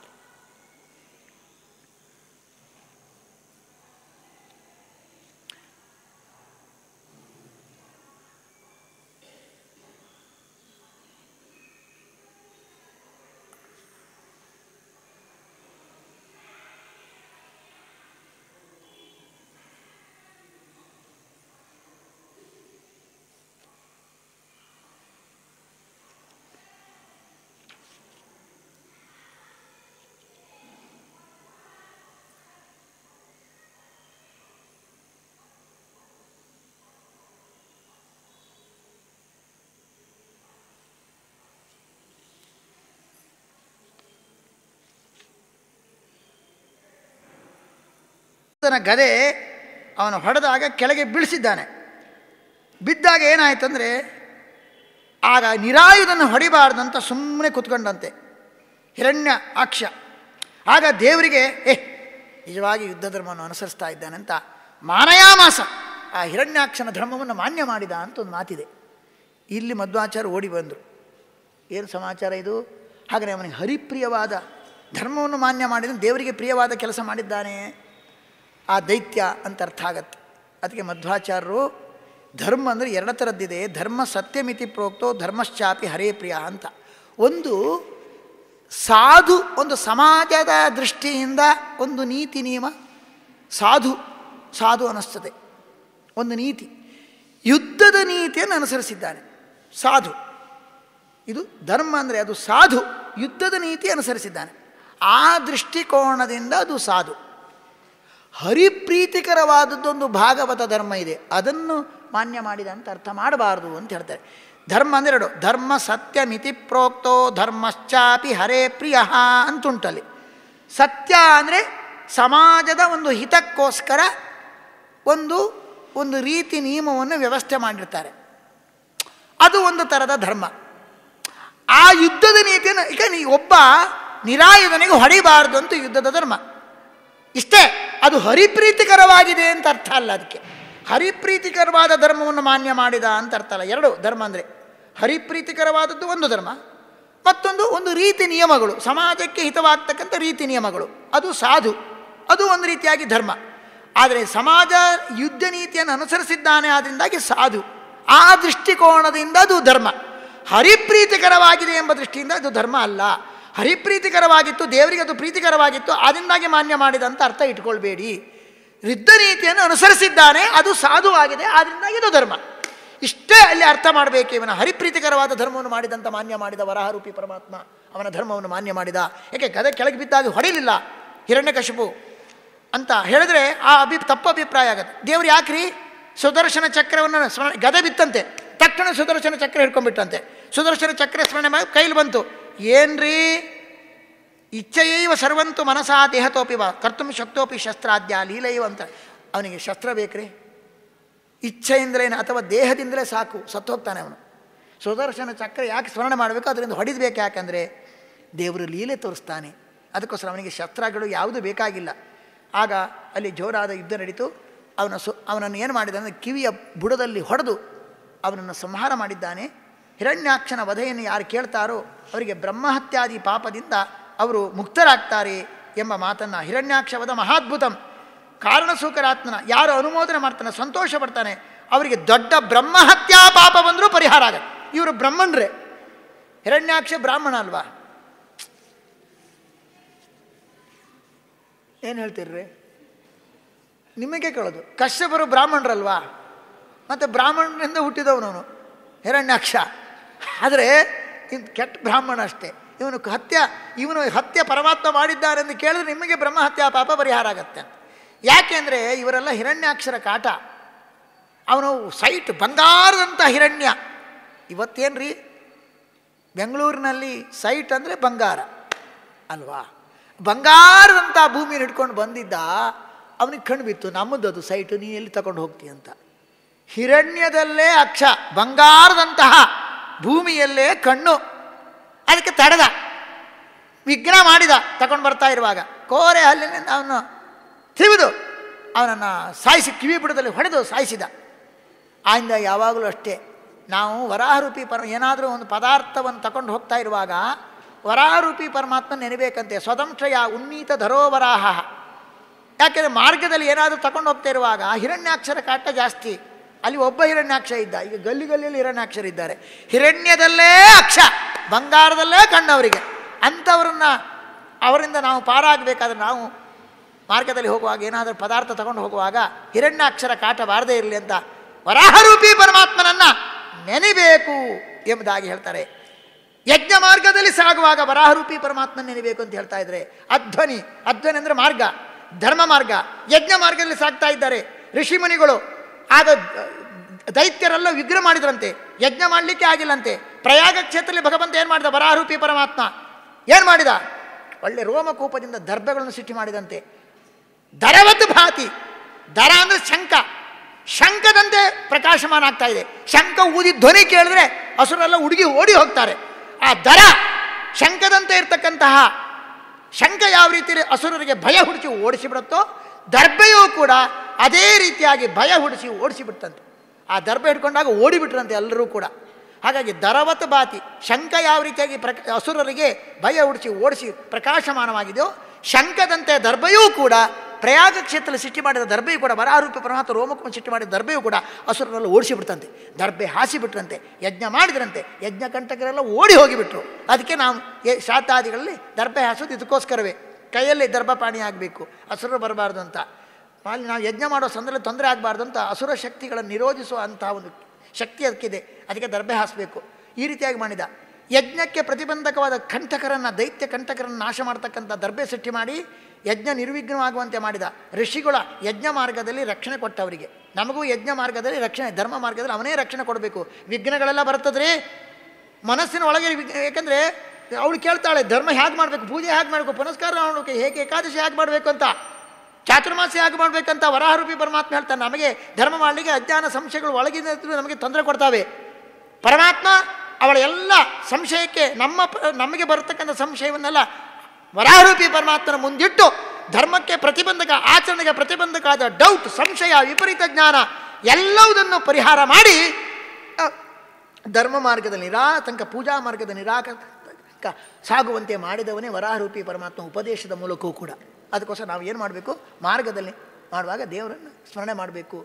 ತನ್ನ ಗದೆ ಅವನು ಹೊಡೆದಾಗ ಕೆಳಗೆ ಬೀಳಿಸಿದ್ದಾನೆ ಬಿದ್ದಾಗ ಏನಾಯ್ತಂದರೆ ಆಗ ನಿರಾಯುಧನ ಹೊಡಿಬಾರ್ದಂತ ಸುಮ್ಮನೆ ಕುತ್ಕೊಂಡಂತೆ ಹಿರಣ್ಯ ಅಕ್ಷ ಆಗ ದೇವರಿಗೆ ಏ ನಿಜವಾಗಿ ಯುದ್ಧ ಧರ್ಮವನ್ನು ಅನುಸರಿಸ್ತಾ ಇದ್ದಾನಂತ ಮಾನಯಾಮಾಸ ಆ ಹಿರಣ್ಯಾಕ್ಷನ ಧರ್ಮವನ್ನು ಮಾನ್ಯ ಮಾಡಿದ ಅಂತ ಒಂದು ಮಾತಿದೆ ಇಲ್ಲಿ ಮಧ್ವಾಚಾರ್ಯ ಓಡಿ ಬಂದರು ಏನು ಸಮಾಚಾರ ಇದು ಹಾಗಾದರೆ ಅವನಿಗೆ ಹರಿಪ್ರಿಯವಾದ ಧರ್ಮವನ್ನು ಮಾನ್ಯ ಮಾಡಿದ ದೇವರಿಗೆ ಪ್ರಿಯವಾದ ಕೆಲಸ ಮಾಡಿದ್ದಾನೆ ಆ ದೈತ್ಯ ಅಂತ ಅರ್ಥ ಆಗತ್ತೆ ಅದಕ್ಕೆ ಮಧ್ವಾಚಾರ್ಯರು ಧರ್ಮ ಅಂದರೆ ಎರಡು ಥರದ್ದಿದೆ ಧರ್ಮ ಸತ್ಯಮಿತಿ ಪ್ರೋಕ್ತೋ ಧರ್ಮಶ್ಚಾಪಿ ಹರೇ ಪ್ರಿಯ ಅಂತ ಒಂದು ಸಾಧು ಒಂದು ಸಮಾಜದ ದೃಷ್ಟಿಯಿಂದ ಒಂದು ನೀತಿ ನಿಯಮ ಸಾಧು ಸಾಧು ಅನ್ನಿಸ್ತದೆ ಒಂದು ನೀತಿ ಯುದ್ಧದ ನೀತಿಯನ್ನು ಅನುಸರಿಸಿದ್ದಾನೆ ಸಾಧು ಇದು ಧರ್ಮ ಅಂದರೆ ಅದು ಸಾಧು ಯುದ್ಧದ ನೀತಿ ಅನುಸರಿಸಿದ್ದಾನೆ ಆ ದೃಷ್ಟಿಕೋನದಿಂದ ಅದು ಸಾಧು ಹರಿಪ್ರೀತಿಕರವಾದದ್ದೊಂದು ಭಾಗವತ ಧರ್ಮ ಇದೆ ಅದನ್ನು ಮಾನ್ಯ ಮಾಡಿದ ಅಂತ ಅರ್ಥ ಮಾಡಬಾರ್ದು ಅಂತ ಹೇಳ್ತಾರೆ ಧರ್ಮ ಅಂದರೆ ಎರಡು ಧರ್ಮ ಸತ್ಯ ಮಿತಿ ಪ್ರೋಕ್ತೋ ಧರ್ಮಶ್ಚಾಪಿ ಹರೇ ಪ್ರಿಯ ಅಂತುಂಟಲ್ಲಿ ಸತ್ಯ ಅಂದರೆ ಸಮಾಜದ ಒಂದು ಹಿತಕ್ಕೋಸ್ಕರ ಒಂದು ಒಂದು ರೀತಿ ನಿಯಮವನ್ನು ವ್ಯವಸ್ಥೆ ಮಾಡಿರ್ತಾರೆ ಅದು ಒಂದು ಥರದ ಧರ್ಮ ಆ ಯುದ್ಧದ ನೀತಿಯನ್ನು ಈಗ ನೀ ಒಬ್ಬ ನಿರಾಯುಧನಿಗೆ ಹೊಡಿಬಾರ್ದು ಅಂತ ಯುದ್ಧದ ಧರ್ಮ ಇಷ್ಟೇ ಅದು ಹರಿಪ್ರೀತಿಕರವಾಗಿದೆ ಅಂತ ಅರ್ಥ ಅಲ್ಲ ಅದಕ್ಕೆ ಹರಿಪ್ರೀತಿಕರವಾದ ಧರ್ಮವನ್ನು ಮಾನ್ಯ ಮಾಡಿದ ಅಂತ ಅರ್ಥ ಅಲ್ಲ ಎರಡು ಧರ್ಮ ಅಂದರೆ ಹರಿಪ್ರೀತಿಕರವಾದದ್ದು ಒಂದು ಧರ್ಮ ಮತ್ತೊಂದು ಒಂದು ರೀತಿ ನಿಯಮಗಳು ಸಮಾಜಕ್ಕೆ ಹಿತವಾಗ್ತಕ್ಕಂಥ ರೀತಿ ನಿಯಮಗಳು ಅದು ಸಾಧು ಅದು ಒಂದು ರೀತಿಯಾಗಿ ಧರ್ಮ ಆದರೆ ಸಮಾಜ ಯುದ್ಧ ನೀತಿಯನ್ನು ಅನುಸರಿಸಿದ್ದಾನೆ ಆದ್ದರಿಂದಾಗಿ ಸಾಧು ಆ ದೃಷ್ಟಿಕೋನದಿಂದ ಅದು ಧರ್ಮ ಹರಿಪ್ರೀತಿಕರವಾಗಿದೆ ಎಂಬ ದೃಷ್ಟಿಯಿಂದ ಅದು ಧರ್ಮ ಅಲ್ಲ ಹರಿಪ್ರೀತಿಕರವಾಗಿತ್ತು ದೇವರಿಗೆ ಅದು ಪ್ರೀತಿಕರವಾಗಿತ್ತು ಅದರಿಂದಾಗಿ ಮಾನ್ಯ ಮಾಡಿದಂಥ ಅರ್ಥ ಇಟ್ಕೊಳ್ಬೇಡಿ ಯುದ್ಧ ನೀತಿಯನ್ನು ಅನುಸರಿಸಿದ್ದಾನೆ ಅದು ಸಾಧುವಾಗಿದೆ ಆದ್ದರಿಂದಾಗಿ ಇದು ಧರ್ಮ ಇಷ್ಟೇ ಅಲ್ಲಿ ಅರ್ಥ ಮಾಡಬೇಕು ಇವನ ಹರಿಪ್ರೀತಿಕರವಾದ ಧರ್ಮವನ್ನು ಮಾಡಿದಂಥ ಮಾನ್ಯ ಮಾಡಿದ ವರಾಹರೂಪಿ ಪರಮಾತ್ಮ ಅವನ ಧರ್ಮವನ್ನು ಮಾನ್ಯ ಮಾಡಿದ ಏಕೆ ಗದೆ ಕೆಳಗೆ ಬಿದ್ದಾಗ ಹೊಡಿಲಿಲ್ಲ ಹಿರಣ್ಯಕಶಿಪು ಅಂತ ಹೇಳಿದ್ರೆ ಆ ಅಭಿ ತಪ್ಪು ಅಭಿಪ್ರಾಯ ಆಗುತ್ತೆ ದೇವ್ರು ಯಾಕ್ರಿ ಸುದರ್ಶನ ಚಕ್ರವನ್ನು ಸ್ಮರಣೆ ಗದೆ ಬಿತ್ತಂತೆ ತಕ್ಷಣ ಸುದರ್ಶನ ಚಕ್ರ ಹಿಡ್ಕೊಂಡ್ಬಿಟ್ಟಂತೆ ಸುದರ್ಶನ ಚಕ್ರ ಸ್ಮರಣೆ ಮಾಡಿ ಕೈಲಿ ಬಂತು ಏನ್ರಿ ಇಚ್ಛೆಯೈವ ಸರ್ವಂತು ಮನಸಾ ದೇಹತೋಪಿ ವಾ ಕರ್ತುಂ ಶಕ್ತೋಪಿ ಶಸ್ತ್ರಾದ್ಯ ಲೀಲೈವ ಅಂತ ಅವನಿಗೆ ಶಸ್ತ್ರ ಬೇಕ್ರಿ ಇಚ್ಛೆಯಿಂದಲೇನು ಅಥವಾ ದೇಹದಿಂದಲೇ ಸಾಕು ಸತ್ತು ಹೋಗ್ತಾನೆ ಅವನು ಸುದರ್ಶನ ಚಕ್ರ ಯಾಕೆ ಸ್ಮರಣೆ ಮಾಡಬೇಕು ಅದರಿಂದ ಹೊಡಿದ್ಬೇಕು ಯಾಕಂದರೆ ದೇವರು ಲೀಲೆ ತೋರಿಸ್ತಾನೆ ಅದಕ್ಕೋಸ್ಕರ ಅವನಿಗೆ ಶಸ್ತ್ರಗಳು ಯಾವುದು ಬೇಕಾಗಿಲ್ಲ ಆಗ ಅಲ್ಲಿ ಜೋರಾದ ಯುದ್ಧ ನಡೀತು ಅವನ ಸು ಅವನನ್ನು ಏನು ಮಾಡಿದ ಅಂದರೆ ಕಿವಿಯ ಬುಡದಲ್ಲಿ ಹೊಡೆದು ಅವನನ್ನು ಸಂಹಾರ ಮಾಡಿದ್ದಾನೆ ಹಿರಣ್ಯಾಕ್ಷನ ವಧೆಯನ್ನು ಯಾರು ಕೇಳ್ತಾರೋ ಅವರಿಗೆ ಬ್ರಹ್ಮಹತ್ಯಾದಿ ಪಾಪದಿಂದ ಅವರು ಮುಕ್ತರಾಗ್ತಾರೆ ಎಂಬ ಮಾತನ್ನು ಹಿರಣ್ಯಾಕ್ಷ ವಧ ಮಹಾದ್ಭುತಂ ಕಾರಣಸೂಕರಾತ್ಮನ ಯಾರು ಅನುಮೋದನೆ ಮಾಡ್ತಾನೆ ಸಂತೋಷ ಪಡ್ತಾನೆ ಅವರಿಗೆ ದೊಡ್ಡ ಬ್ರಹ್ಮಹತ್ಯಾ ಪಾಪ ಬಂದರೂ ಪರಿಹಾರ ಆಗತ್ತೆ ಇವರು ಬ್ರಹ್ಮಣ್ರೇ ಹಿರಣ್ಯಾಕ್ಷ ಬ್ರಾಹ್ಮಣ ಅಲ್ವಾ ಏನು ಹೇಳ್ತೀರ್ರಿ ನಿಮಗೆ ಕೇಳೋದು ಕಶ್ಯಪರು ಬ್ರಾಹ್ಮಣರಲ್ವಾ ಮತ್ತು ಬ್ರಾಹ್ಮಣರಿಂದ ಹುಟ್ಟಿದವನವನು ಹಿರಣ್ಯಾಕ್ಷ ಆದರೆ ಇದು ಕೆಟ್ಟ ಬ್ರಾಹ್ಮಣ ಅಷ್ಟೇ ಇವನು ಹತ್ಯ ಇವನು ಹತ್ಯೆ ಪರಮಾತ್ಮ ಮಾಡಿದ್ದಾರೆಂದು ಕೇಳಿದ್ರೆ ನಿಮಗೆ ಬ್ರಹ್ಮಹತ್ಯಾ ಪಾಪ ಪರಿಹಾರ ಆಗತ್ತೆ ಯಾಕೆಂದರೆ ಇವರೆಲ್ಲ ಹಿರಣ್ಯಾಕ್ಷರ ಕಾಟ ಅವನು ಸೈಟ್ ಬಂಗಾರದಂಥ ಹಿರಣ್ಯ ಇವತ್ತೇನ್ರಿ ಬೆಂಗಳೂರಿನಲ್ಲಿ ಸೈಟ್ ಅಂದರೆ ಬಂಗಾರ ಅಲ್ವಾ ಬಂಗಾರದಂಥ ಭೂಮಿಯನ್ನು ಹಿಡ್ಕೊಂಡು ಬಂದಿದ್ದ ಅವನಿಗೆ ಕಣ್ಣು ಬಿತ್ತು ನಮ್ಮದು ಅದು ಸೈಟು ನೀ ಎಲ್ಲಿ ತಗೊಂಡು ಹೋಗ್ತಿ ಅಂತ ಹಿರಣ್ಯದಲ್ಲೇ ಅಕ್ಷ ಬಂಗಾರದಂತಹ ಭೂಮಿಯಲ್ಲೇ ಕಣ್ಣು ಅದಕ್ಕೆ ತಡೆದ ವಿಘ್ನ ಮಾಡಿದ ತಗೊಂಡು ಬರ್ತಾ ಇರುವಾಗ ಕೋರೆ ಹಲ್ಲಿನಿಂದ ಅವನು ತಿವಿದು ಅವನನ್ನು ಸಾಯಿಸಿ ಕಿವಿ ಬುಡದಲ್ಲಿ ಹೊಡೆದು ಸಾಯಿಸಿದ ಆಯಿಂದ ಯಾವಾಗಲೂ ಅಷ್ಟೇ ನಾವು ವರಾಹರೂಪಿ ಪರ ಏನಾದರೂ ಒಂದು ಪದಾರ್ಥವನ್ನು ತಗೊಂಡು ಹೋಗ್ತಾ ಇರುವಾಗ ವರಾಹರೂಪಿ ಪರಮಾತ್ಮ ನೆನಬೇಕಂತೆ ಸ್ವದಂಶಯ ಉನ್ನೀತ ಧರೋವರಾಹ ಯಾಕೆಂದರೆ ಮಾರ್ಗದಲ್ಲಿ ಏನಾದರೂ ತಗೊಂಡು ಹೋಗ್ತಾ ಇರುವಾಗ ಹಿರಣ್ಯಾಕ್ಷರ ಕಾಟ ಜಾಸ್ತಿ ಅಲ್ಲಿ ಒಬ್ಬ ಹಿರಣ್ಯಾಕ್ಷ ಇದ್ದ ಈಗ ಗಲ್ಲಿ ಗಲ್ಲಿಯಲ್ಲಿ ಹಿರಣ್ಯಾಕ್ಷರ ಇದ್ದಾರೆ ಹಿರಣ್ಯದಲ್ಲೇ ಅಕ್ಷ ಬಂಗಾರದಲ್ಲೇ ಕಣ್ಣವರಿಗೆ ಅಂಥವ್ರನ್ನ ಅವರಿಂದ ನಾವು ಪಾರಾಗಬೇಕಾದ್ರೆ ನಾವು ಮಾರ್ಗದಲ್ಲಿ ಹೋಗುವಾಗ ಏನಾದರೂ ಪದಾರ್ಥ ತಗೊಂಡು ಹೋಗುವಾಗ ಹಿರಣ್ಯಾಕ್ಷರ ಕಾಟ ಬಾರದೇ ಇರಲಿ ಅಂತ ವರಾಹರೂಪಿ ಪರಮಾತ್ಮನನ್ನು ನೆನೆಬೇಕು ಎಂಬುದಾಗಿ ಹೇಳ್ತಾರೆ ಯಜ್ಞ ಮಾರ್ಗದಲ್ಲಿ ಸಾಗುವಾಗ ವರಾಹರೂಪಿ ಪರಮಾತ್ಮ ನೆನೆಬೇಕು ಅಂತ ಹೇಳ್ತಾ ಇದ್ದಾರೆ ಅಧ್ವನಿ ಅಧ್ವನಿ ಅಂದರೆ ಮಾರ್ಗ ಧರ್ಮ ಮಾರ್ಗ ಯಜ್ಞ ಮಾರ್ಗದಲ್ಲಿ ಸಾಗ್ತಾ ಇದ್ದಾರೆ ಋಷಿಮುನಿಗಳು ಆಗ ದೈತ್ಯರೆಲ್ಲ ವಿಗ್ರಹ ಮಾಡಿದ್ರಂತೆ ಯಜ್ಞ ಮಾಡಲಿಕ್ಕೆ ಆಗಿಲ್ಲಂತೆ ಪ್ರಯಾಗ ಕ್ಷೇತ್ರದಲ್ಲಿ ಭಗವಂತ ಏನು ಮಾಡಿದ ವರಾಹರೂಪಿ ಪರಮಾತ್ಮ ಏನು ಮಾಡಿದ ಒಳ್ಳೆ ರೋಮಕೂಪದಿಂದ ದರ್ಭಗಳನ್ನು ಸೃಷ್ಟಿ ಮಾಡಿದಂತೆ ದರವತ್ತು ಭಾತಿ ದರ ಅಂದರೆ ಶಂಕ ಶಂಕದಂತೆ ಪ್ರಕಾಶಮಾನ ಆಗ್ತಾ ಇದೆ ಶಂಕ ಊದಿ ಧ್ವನಿ ಕೇಳಿದ್ರೆ ಹಸುರೆಲ್ಲ ಹುಡುಗಿ ಓಡಿ ಹೋಗ್ತಾರೆ ಆ ದರ ಶಂಕದಂತೆ ಇರ್ತಕ್ಕಂತಹ ಶಂಕ ಯಾವ ರೀತಿ ಅಸುರರಿಗೆ ಭಯ ಹುಡಿಸಿ ಓಡಿಸಿಬಿಡುತ್ತೋ ದರ್ಬೆಯೂ ಕೂಡ ಅದೇ ರೀತಿಯಾಗಿ ಭಯ ಹುಡಿಸಿ ಓಡಿಸಿಬಿಡ್ತಂತೆ ಆ ದರ್ಬೆ ಹಿಡ್ಕೊಂಡಾಗ ಓಡಿಬಿಟ್ರಂತೆ ಎಲ್ಲರೂ ಕೂಡ ಹಾಗಾಗಿ ದರವತ್ ಬಾತಿ ಶಂಕ ಯಾವ ರೀತಿಯಾಗಿ ಪ್ರಕ ಅಸುರರಿಗೆ ಭಯ ಹುಡಿಸಿ ಓಡಿಸಿ ಪ್ರಕಾಶಮಾನವಾಗಿದೆಯೋ ಶಂಕದಂತೆ ದರ್ಭೆಯೂ ಕೂಡ ಪ್ರಯಾಗ ಕ್ಷೇತ್ರದಲ್ಲಿ ಸೃಷ್ಟಿ ಮಾಡಿದ ದರ್ಭೆಯೂ ಕೂಡ ವರಾರೂಪಿ ಪರಮಾತ್ಮ ರೋಮಕುಮ ಸೃಷ್ಟಿ ಮಾಡಿದ ದರ್ಭೆಯೂ ಕೂಡ ಅಸುರರೆಲ್ಲ ಓಡಿಸಿ ಬಿಡ್ತಂತೆ ದರ್ಭೆ ಹಾಸಿ ಬಿಟ್ರಂತೆ ಯಜ್ಞ ಮಾಡಿದ್ರಂತೆ ಯಜ್ಞ ಕಂಟಕರೆಲ್ಲ ಓಡಿ ಹೋಗಿಬಿಟ್ರು ಅದಕ್ಕೆ ನಾವು ಎ- ಶಾತಾದಿಗಳಲ್ಲಿ ದರ್ಭೆ ಹಾಸೋದು ಇದಕ್ಕೋಸ್ಕರವೇ ಕೈಯಲ್ಲಿ ದರ್ಭಪಾಣಿ ಆಗಬೇಕು ಅಸುರರು ಬರಬಾರ್ದು ಅಂತ ಅಲ್ಲಿ ನಾವು ಯಜ್ಞ ಮಾಡೋ ಸಂದರ್ಭದಲ್ಲಿ ತೊಂದರೆ ಆಗಬಾರ್ದು ಅಂತ ಅಸುರ ಶಕ್ತಿಗಳನ್ನು ನಿರೋಧಿಸುವ ಅಂತಹ ಒಂದು ಶಕ್ತಿ ಅದಕ್ಕಿದೆ ಅದಕ್ಕೆ ದರ್ಭೆ ಹಾಸಬೇಕು ಈ ರೀತಿಯಾಗಿ ಮಾಡಿದ ಯಜ್ಞಕ್ಕೆ ಪ್ರತಿಬಂಧಕವಾದ ಕಂಟಕರನ್ನು ದೈತ್ಯ ಕಂಟಕರನ್ನು ನಾಶ ಮಾಡ್ತಕ್ಕಂಥ ದರ್ಭೆ ಸೃಷ್ಟಿ ಮಾಡಿ ಯಜ್ಞ ನಿರ್ವಿಘ್ನವಾಗುವಂತೆ ಮಾಡಿದ ಋಷಿಗಳ ಯಜ್ಞ ಮಾರ್ಗದಲ್ಲಿ ರಕ್ಷಣೆ ಕೊಟ್ಟವರಿಗೆ ನಮಗೂ ಯಜ್ಞ ಮಾರ್ಗದಲ್ಲಿ ರಕ್ಷಣೆ ಧರ್ಮ ಮಾರ್ಗದಲ್ಲಿ ಅವನೇ ರಕ್ಷಣೆ ಕೊಡಬೇಕು ವಿಘ್ನಗಳೆಲ್ಲ ಬರ್ತದ್ರಿ ಮನಸ್ಸಿನ ಒಳಗೆ ವಿಘ್- ಯಾಕಂದರೆ ಅವಳು ಕೇಳ್ತಾಳೆ ಧರ್ಮ ಹೇಗೆ ಮಾಡಬೇಕು ಪೂಜೆ ಹೇಗೆ ಮಾಡಬೇಕು ಪುನಸ್ಕಾರ ಮಾಡಬೇಕು ಹೇಗೆ ಏಕಾದಶಿ ಹೇಗೆ ಮಾಡಬೇಕು ಅಂತ ಚಾತುರ್ಮಾಸಿ ಹೇಗೆ ಮಾಡಬೇಕಂತ ವರಾಹರೂಪಿ ಪರಮಾತ್ಮ ಹೇಳ್ತಾನೆ ನಮಗೆ ಧರ್ಮ ಮಾಡಲಿಕ್ಕೆ ಅಜ್ಞಾನ ಸಂಶಯಗಳು ಒಳಗಿನ ನಮಗೆ ತೊಂದರೆ ಕೊಡ್ತಾವೆ ಪರಮಾತ್ಮ ಅವಳ ಎಲ್ಲ ಸಂಶಯಕ್ಕೆ ನಮ್ಮ ಪ- ನಮಗೆ ಬರತಕ್ಕಂಥ ಸಂಶಯವನ್ನೆಲ್ಲ ವರಾರೂಪಿ ಪರಮಾತ್ಮನ ಮುಂದಿಟ್ಟು ಧರ್ಮಕ್ಕೆ ಪ್ರತಿಬಂಧಕ ಆಚರಣೆಗೆ ಪ್ರತಿಬಂಧಕ ಆದ ಡೌಟ್ ಸಂಶಯ ವಿಪರೀತ ಜ್ಞಾನ ಎಲ್ಲವುದನ್ನು ಪರಿಹಾರ ಮಾಡಿ ಅ, ಧರ್ಮ ಮಾರ್ಗದಲ್ಲಿ ನಿರಾತಂಕ ಪೂಜಾ ಮಾರ್ಗದ ನಿರಾತಂಕ ಸಾಗುವಂತೆ ಮಾಡಿದವನೇ ವರಾರೂಪಿ ಪರಮಾತ್ಮ ಉಪದೇಶದ ಮೂಲಕವೂ ಕೂಡ ಅದಕ್ಕೋಸ್ಕರ ನಾವು ಏನು ಮಾಡಬೇಕು ಮಾರ್ಗದಲ್ಲಿ ಮಾಡುವಾಗ ದೇವರನ್ನು ಸ್ಮರಣೆ ಮಾಡಬೇಕು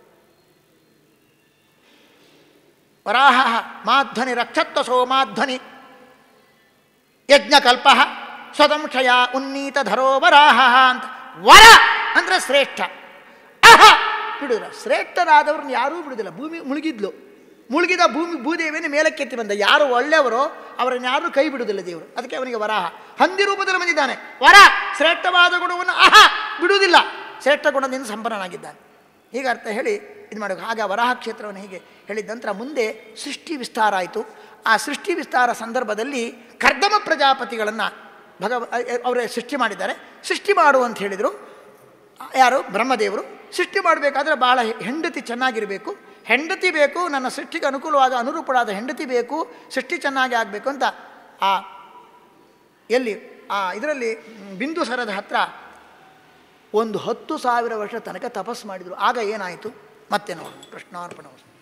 ವರಾಹ ಮಾಧ್ವನಿ ರಕ್ಷತ್ವ ಸೋಮಾಧ್ವನಿ ಯಜ್ಞಕಲ್ಪ ಸ್ವದಂಶಯ ಉನ್ನೀತ ಧರೋ ವರಾಹ ಅಂತ ವರ ಅಂದರೆ ಶ್ರೇಷ್ಠ ಅಹ ಬಿಡುವುದಿಲ್ಲ ಶ್ರೇಷ್ಠರಾದವ್ರನ್ನ ಯಾರೂ ಬಿಡುವುದಿಲ್ಲ ಭೂಮಿ ಮುಳುಗಿದ್ಲು ಮುಳುಗಿದ ಭೂಮಿ ಭೂದೇವಿಯನ್ನು ಮೇಲಕ್ಕೆತ್ತಿ ಬಂದ ಯಾರು ಒಳ್ಳೆಯವರೋ ಅವರನ್ನು ಯಾರೂ ಕೈ ಬಿಡುವುದಿಲ್ಲ ದೇವರು ಅದಕ್ಕೆ ಅವನಿಗೆ ವರಾಹ ಹಂದಿ ರೂಪದಲ್ಲಿ ಬಂದಿದ್ದಾನೆ ವರ ಶ್ರೇಷ್ಠವಾದ ಗುಣವನ್ನು ಅಹ ಬಿಡುವುದಿಲ್ಲ ಶ್ರೇಷ್ಠ ಗುಣದಿಂದ ಸಂಪನ್ನನಾಗಿದ್ದಾನೆ ಹೀಗೆ ಅರ್ಥ ಹೇಳಿ ಇದು ಮಾಡಬೇಕು ಹಾಗೆ ಆ ವರಾಹ ಕ್ಷೇತ್ರವನ್ನು ಹೀಗೆ ಹೇಳಿದ ನಂತರ ಮುಂದೆ ಸೃಷ್ಟಿ ವಿಸ್ತಾರ ಆಯಿತು ಆ ಸೃಷ್ಟಿ ವಿಸ್ತಾರ ಸಂದರ್ಭದಲ್ಲಿ ಕರ್ದಮ ಪ್ರಜಾಪತಿಗಳನ್ನು ಭಗವ ಅವರೇ ಸೃಷ್ಟಿ ಮಾಡಿದ್ದಾರೆ ಸೃಷ್ಟಿ ಮಾಡು ಅಂತ ಹೇಳಿದರು ಯಾರು ಬ್ರಹ್ಮದೇವರು ಸೃಷ್ಟಿ ಮಾಡಬೇಕಾದ್ರೆ ಭಾಳ ಹೆಂಡತಿ ಚೆನ್ನಾಗಿರಬೇಕು ಹೆಂಡತಿ ಬೇಕು ನನ್ನ ಸೃಷ್ಟಿಗೆ ಅನುಕೂಲವಾದ ಅನುರೂಪಳಾದ ಹೆಂಡತಿ ಬೇಕು ಸೃಷ್ಟಿ ಚೆನ್ನಾಗಿ ಆಗಬೇಕು ಅಂತ ಆ ಎಲ್ಲಿ ಆ ಇದರಲ್ಲಿ ಬಿಂದು ಸರದ ಹತ್ರ ಒಂದು ಹತ್ತು ಸಾವಿರ ವರ್ಷ ತನಕ ತಪಸ್ಸು ಮಾಡಿದರು ಆಗ ಏನಾಯಿತು ಮತ್ತೆ ನೋಡೋಣ ಕೃಷ್ಣಾರ್ಪಣ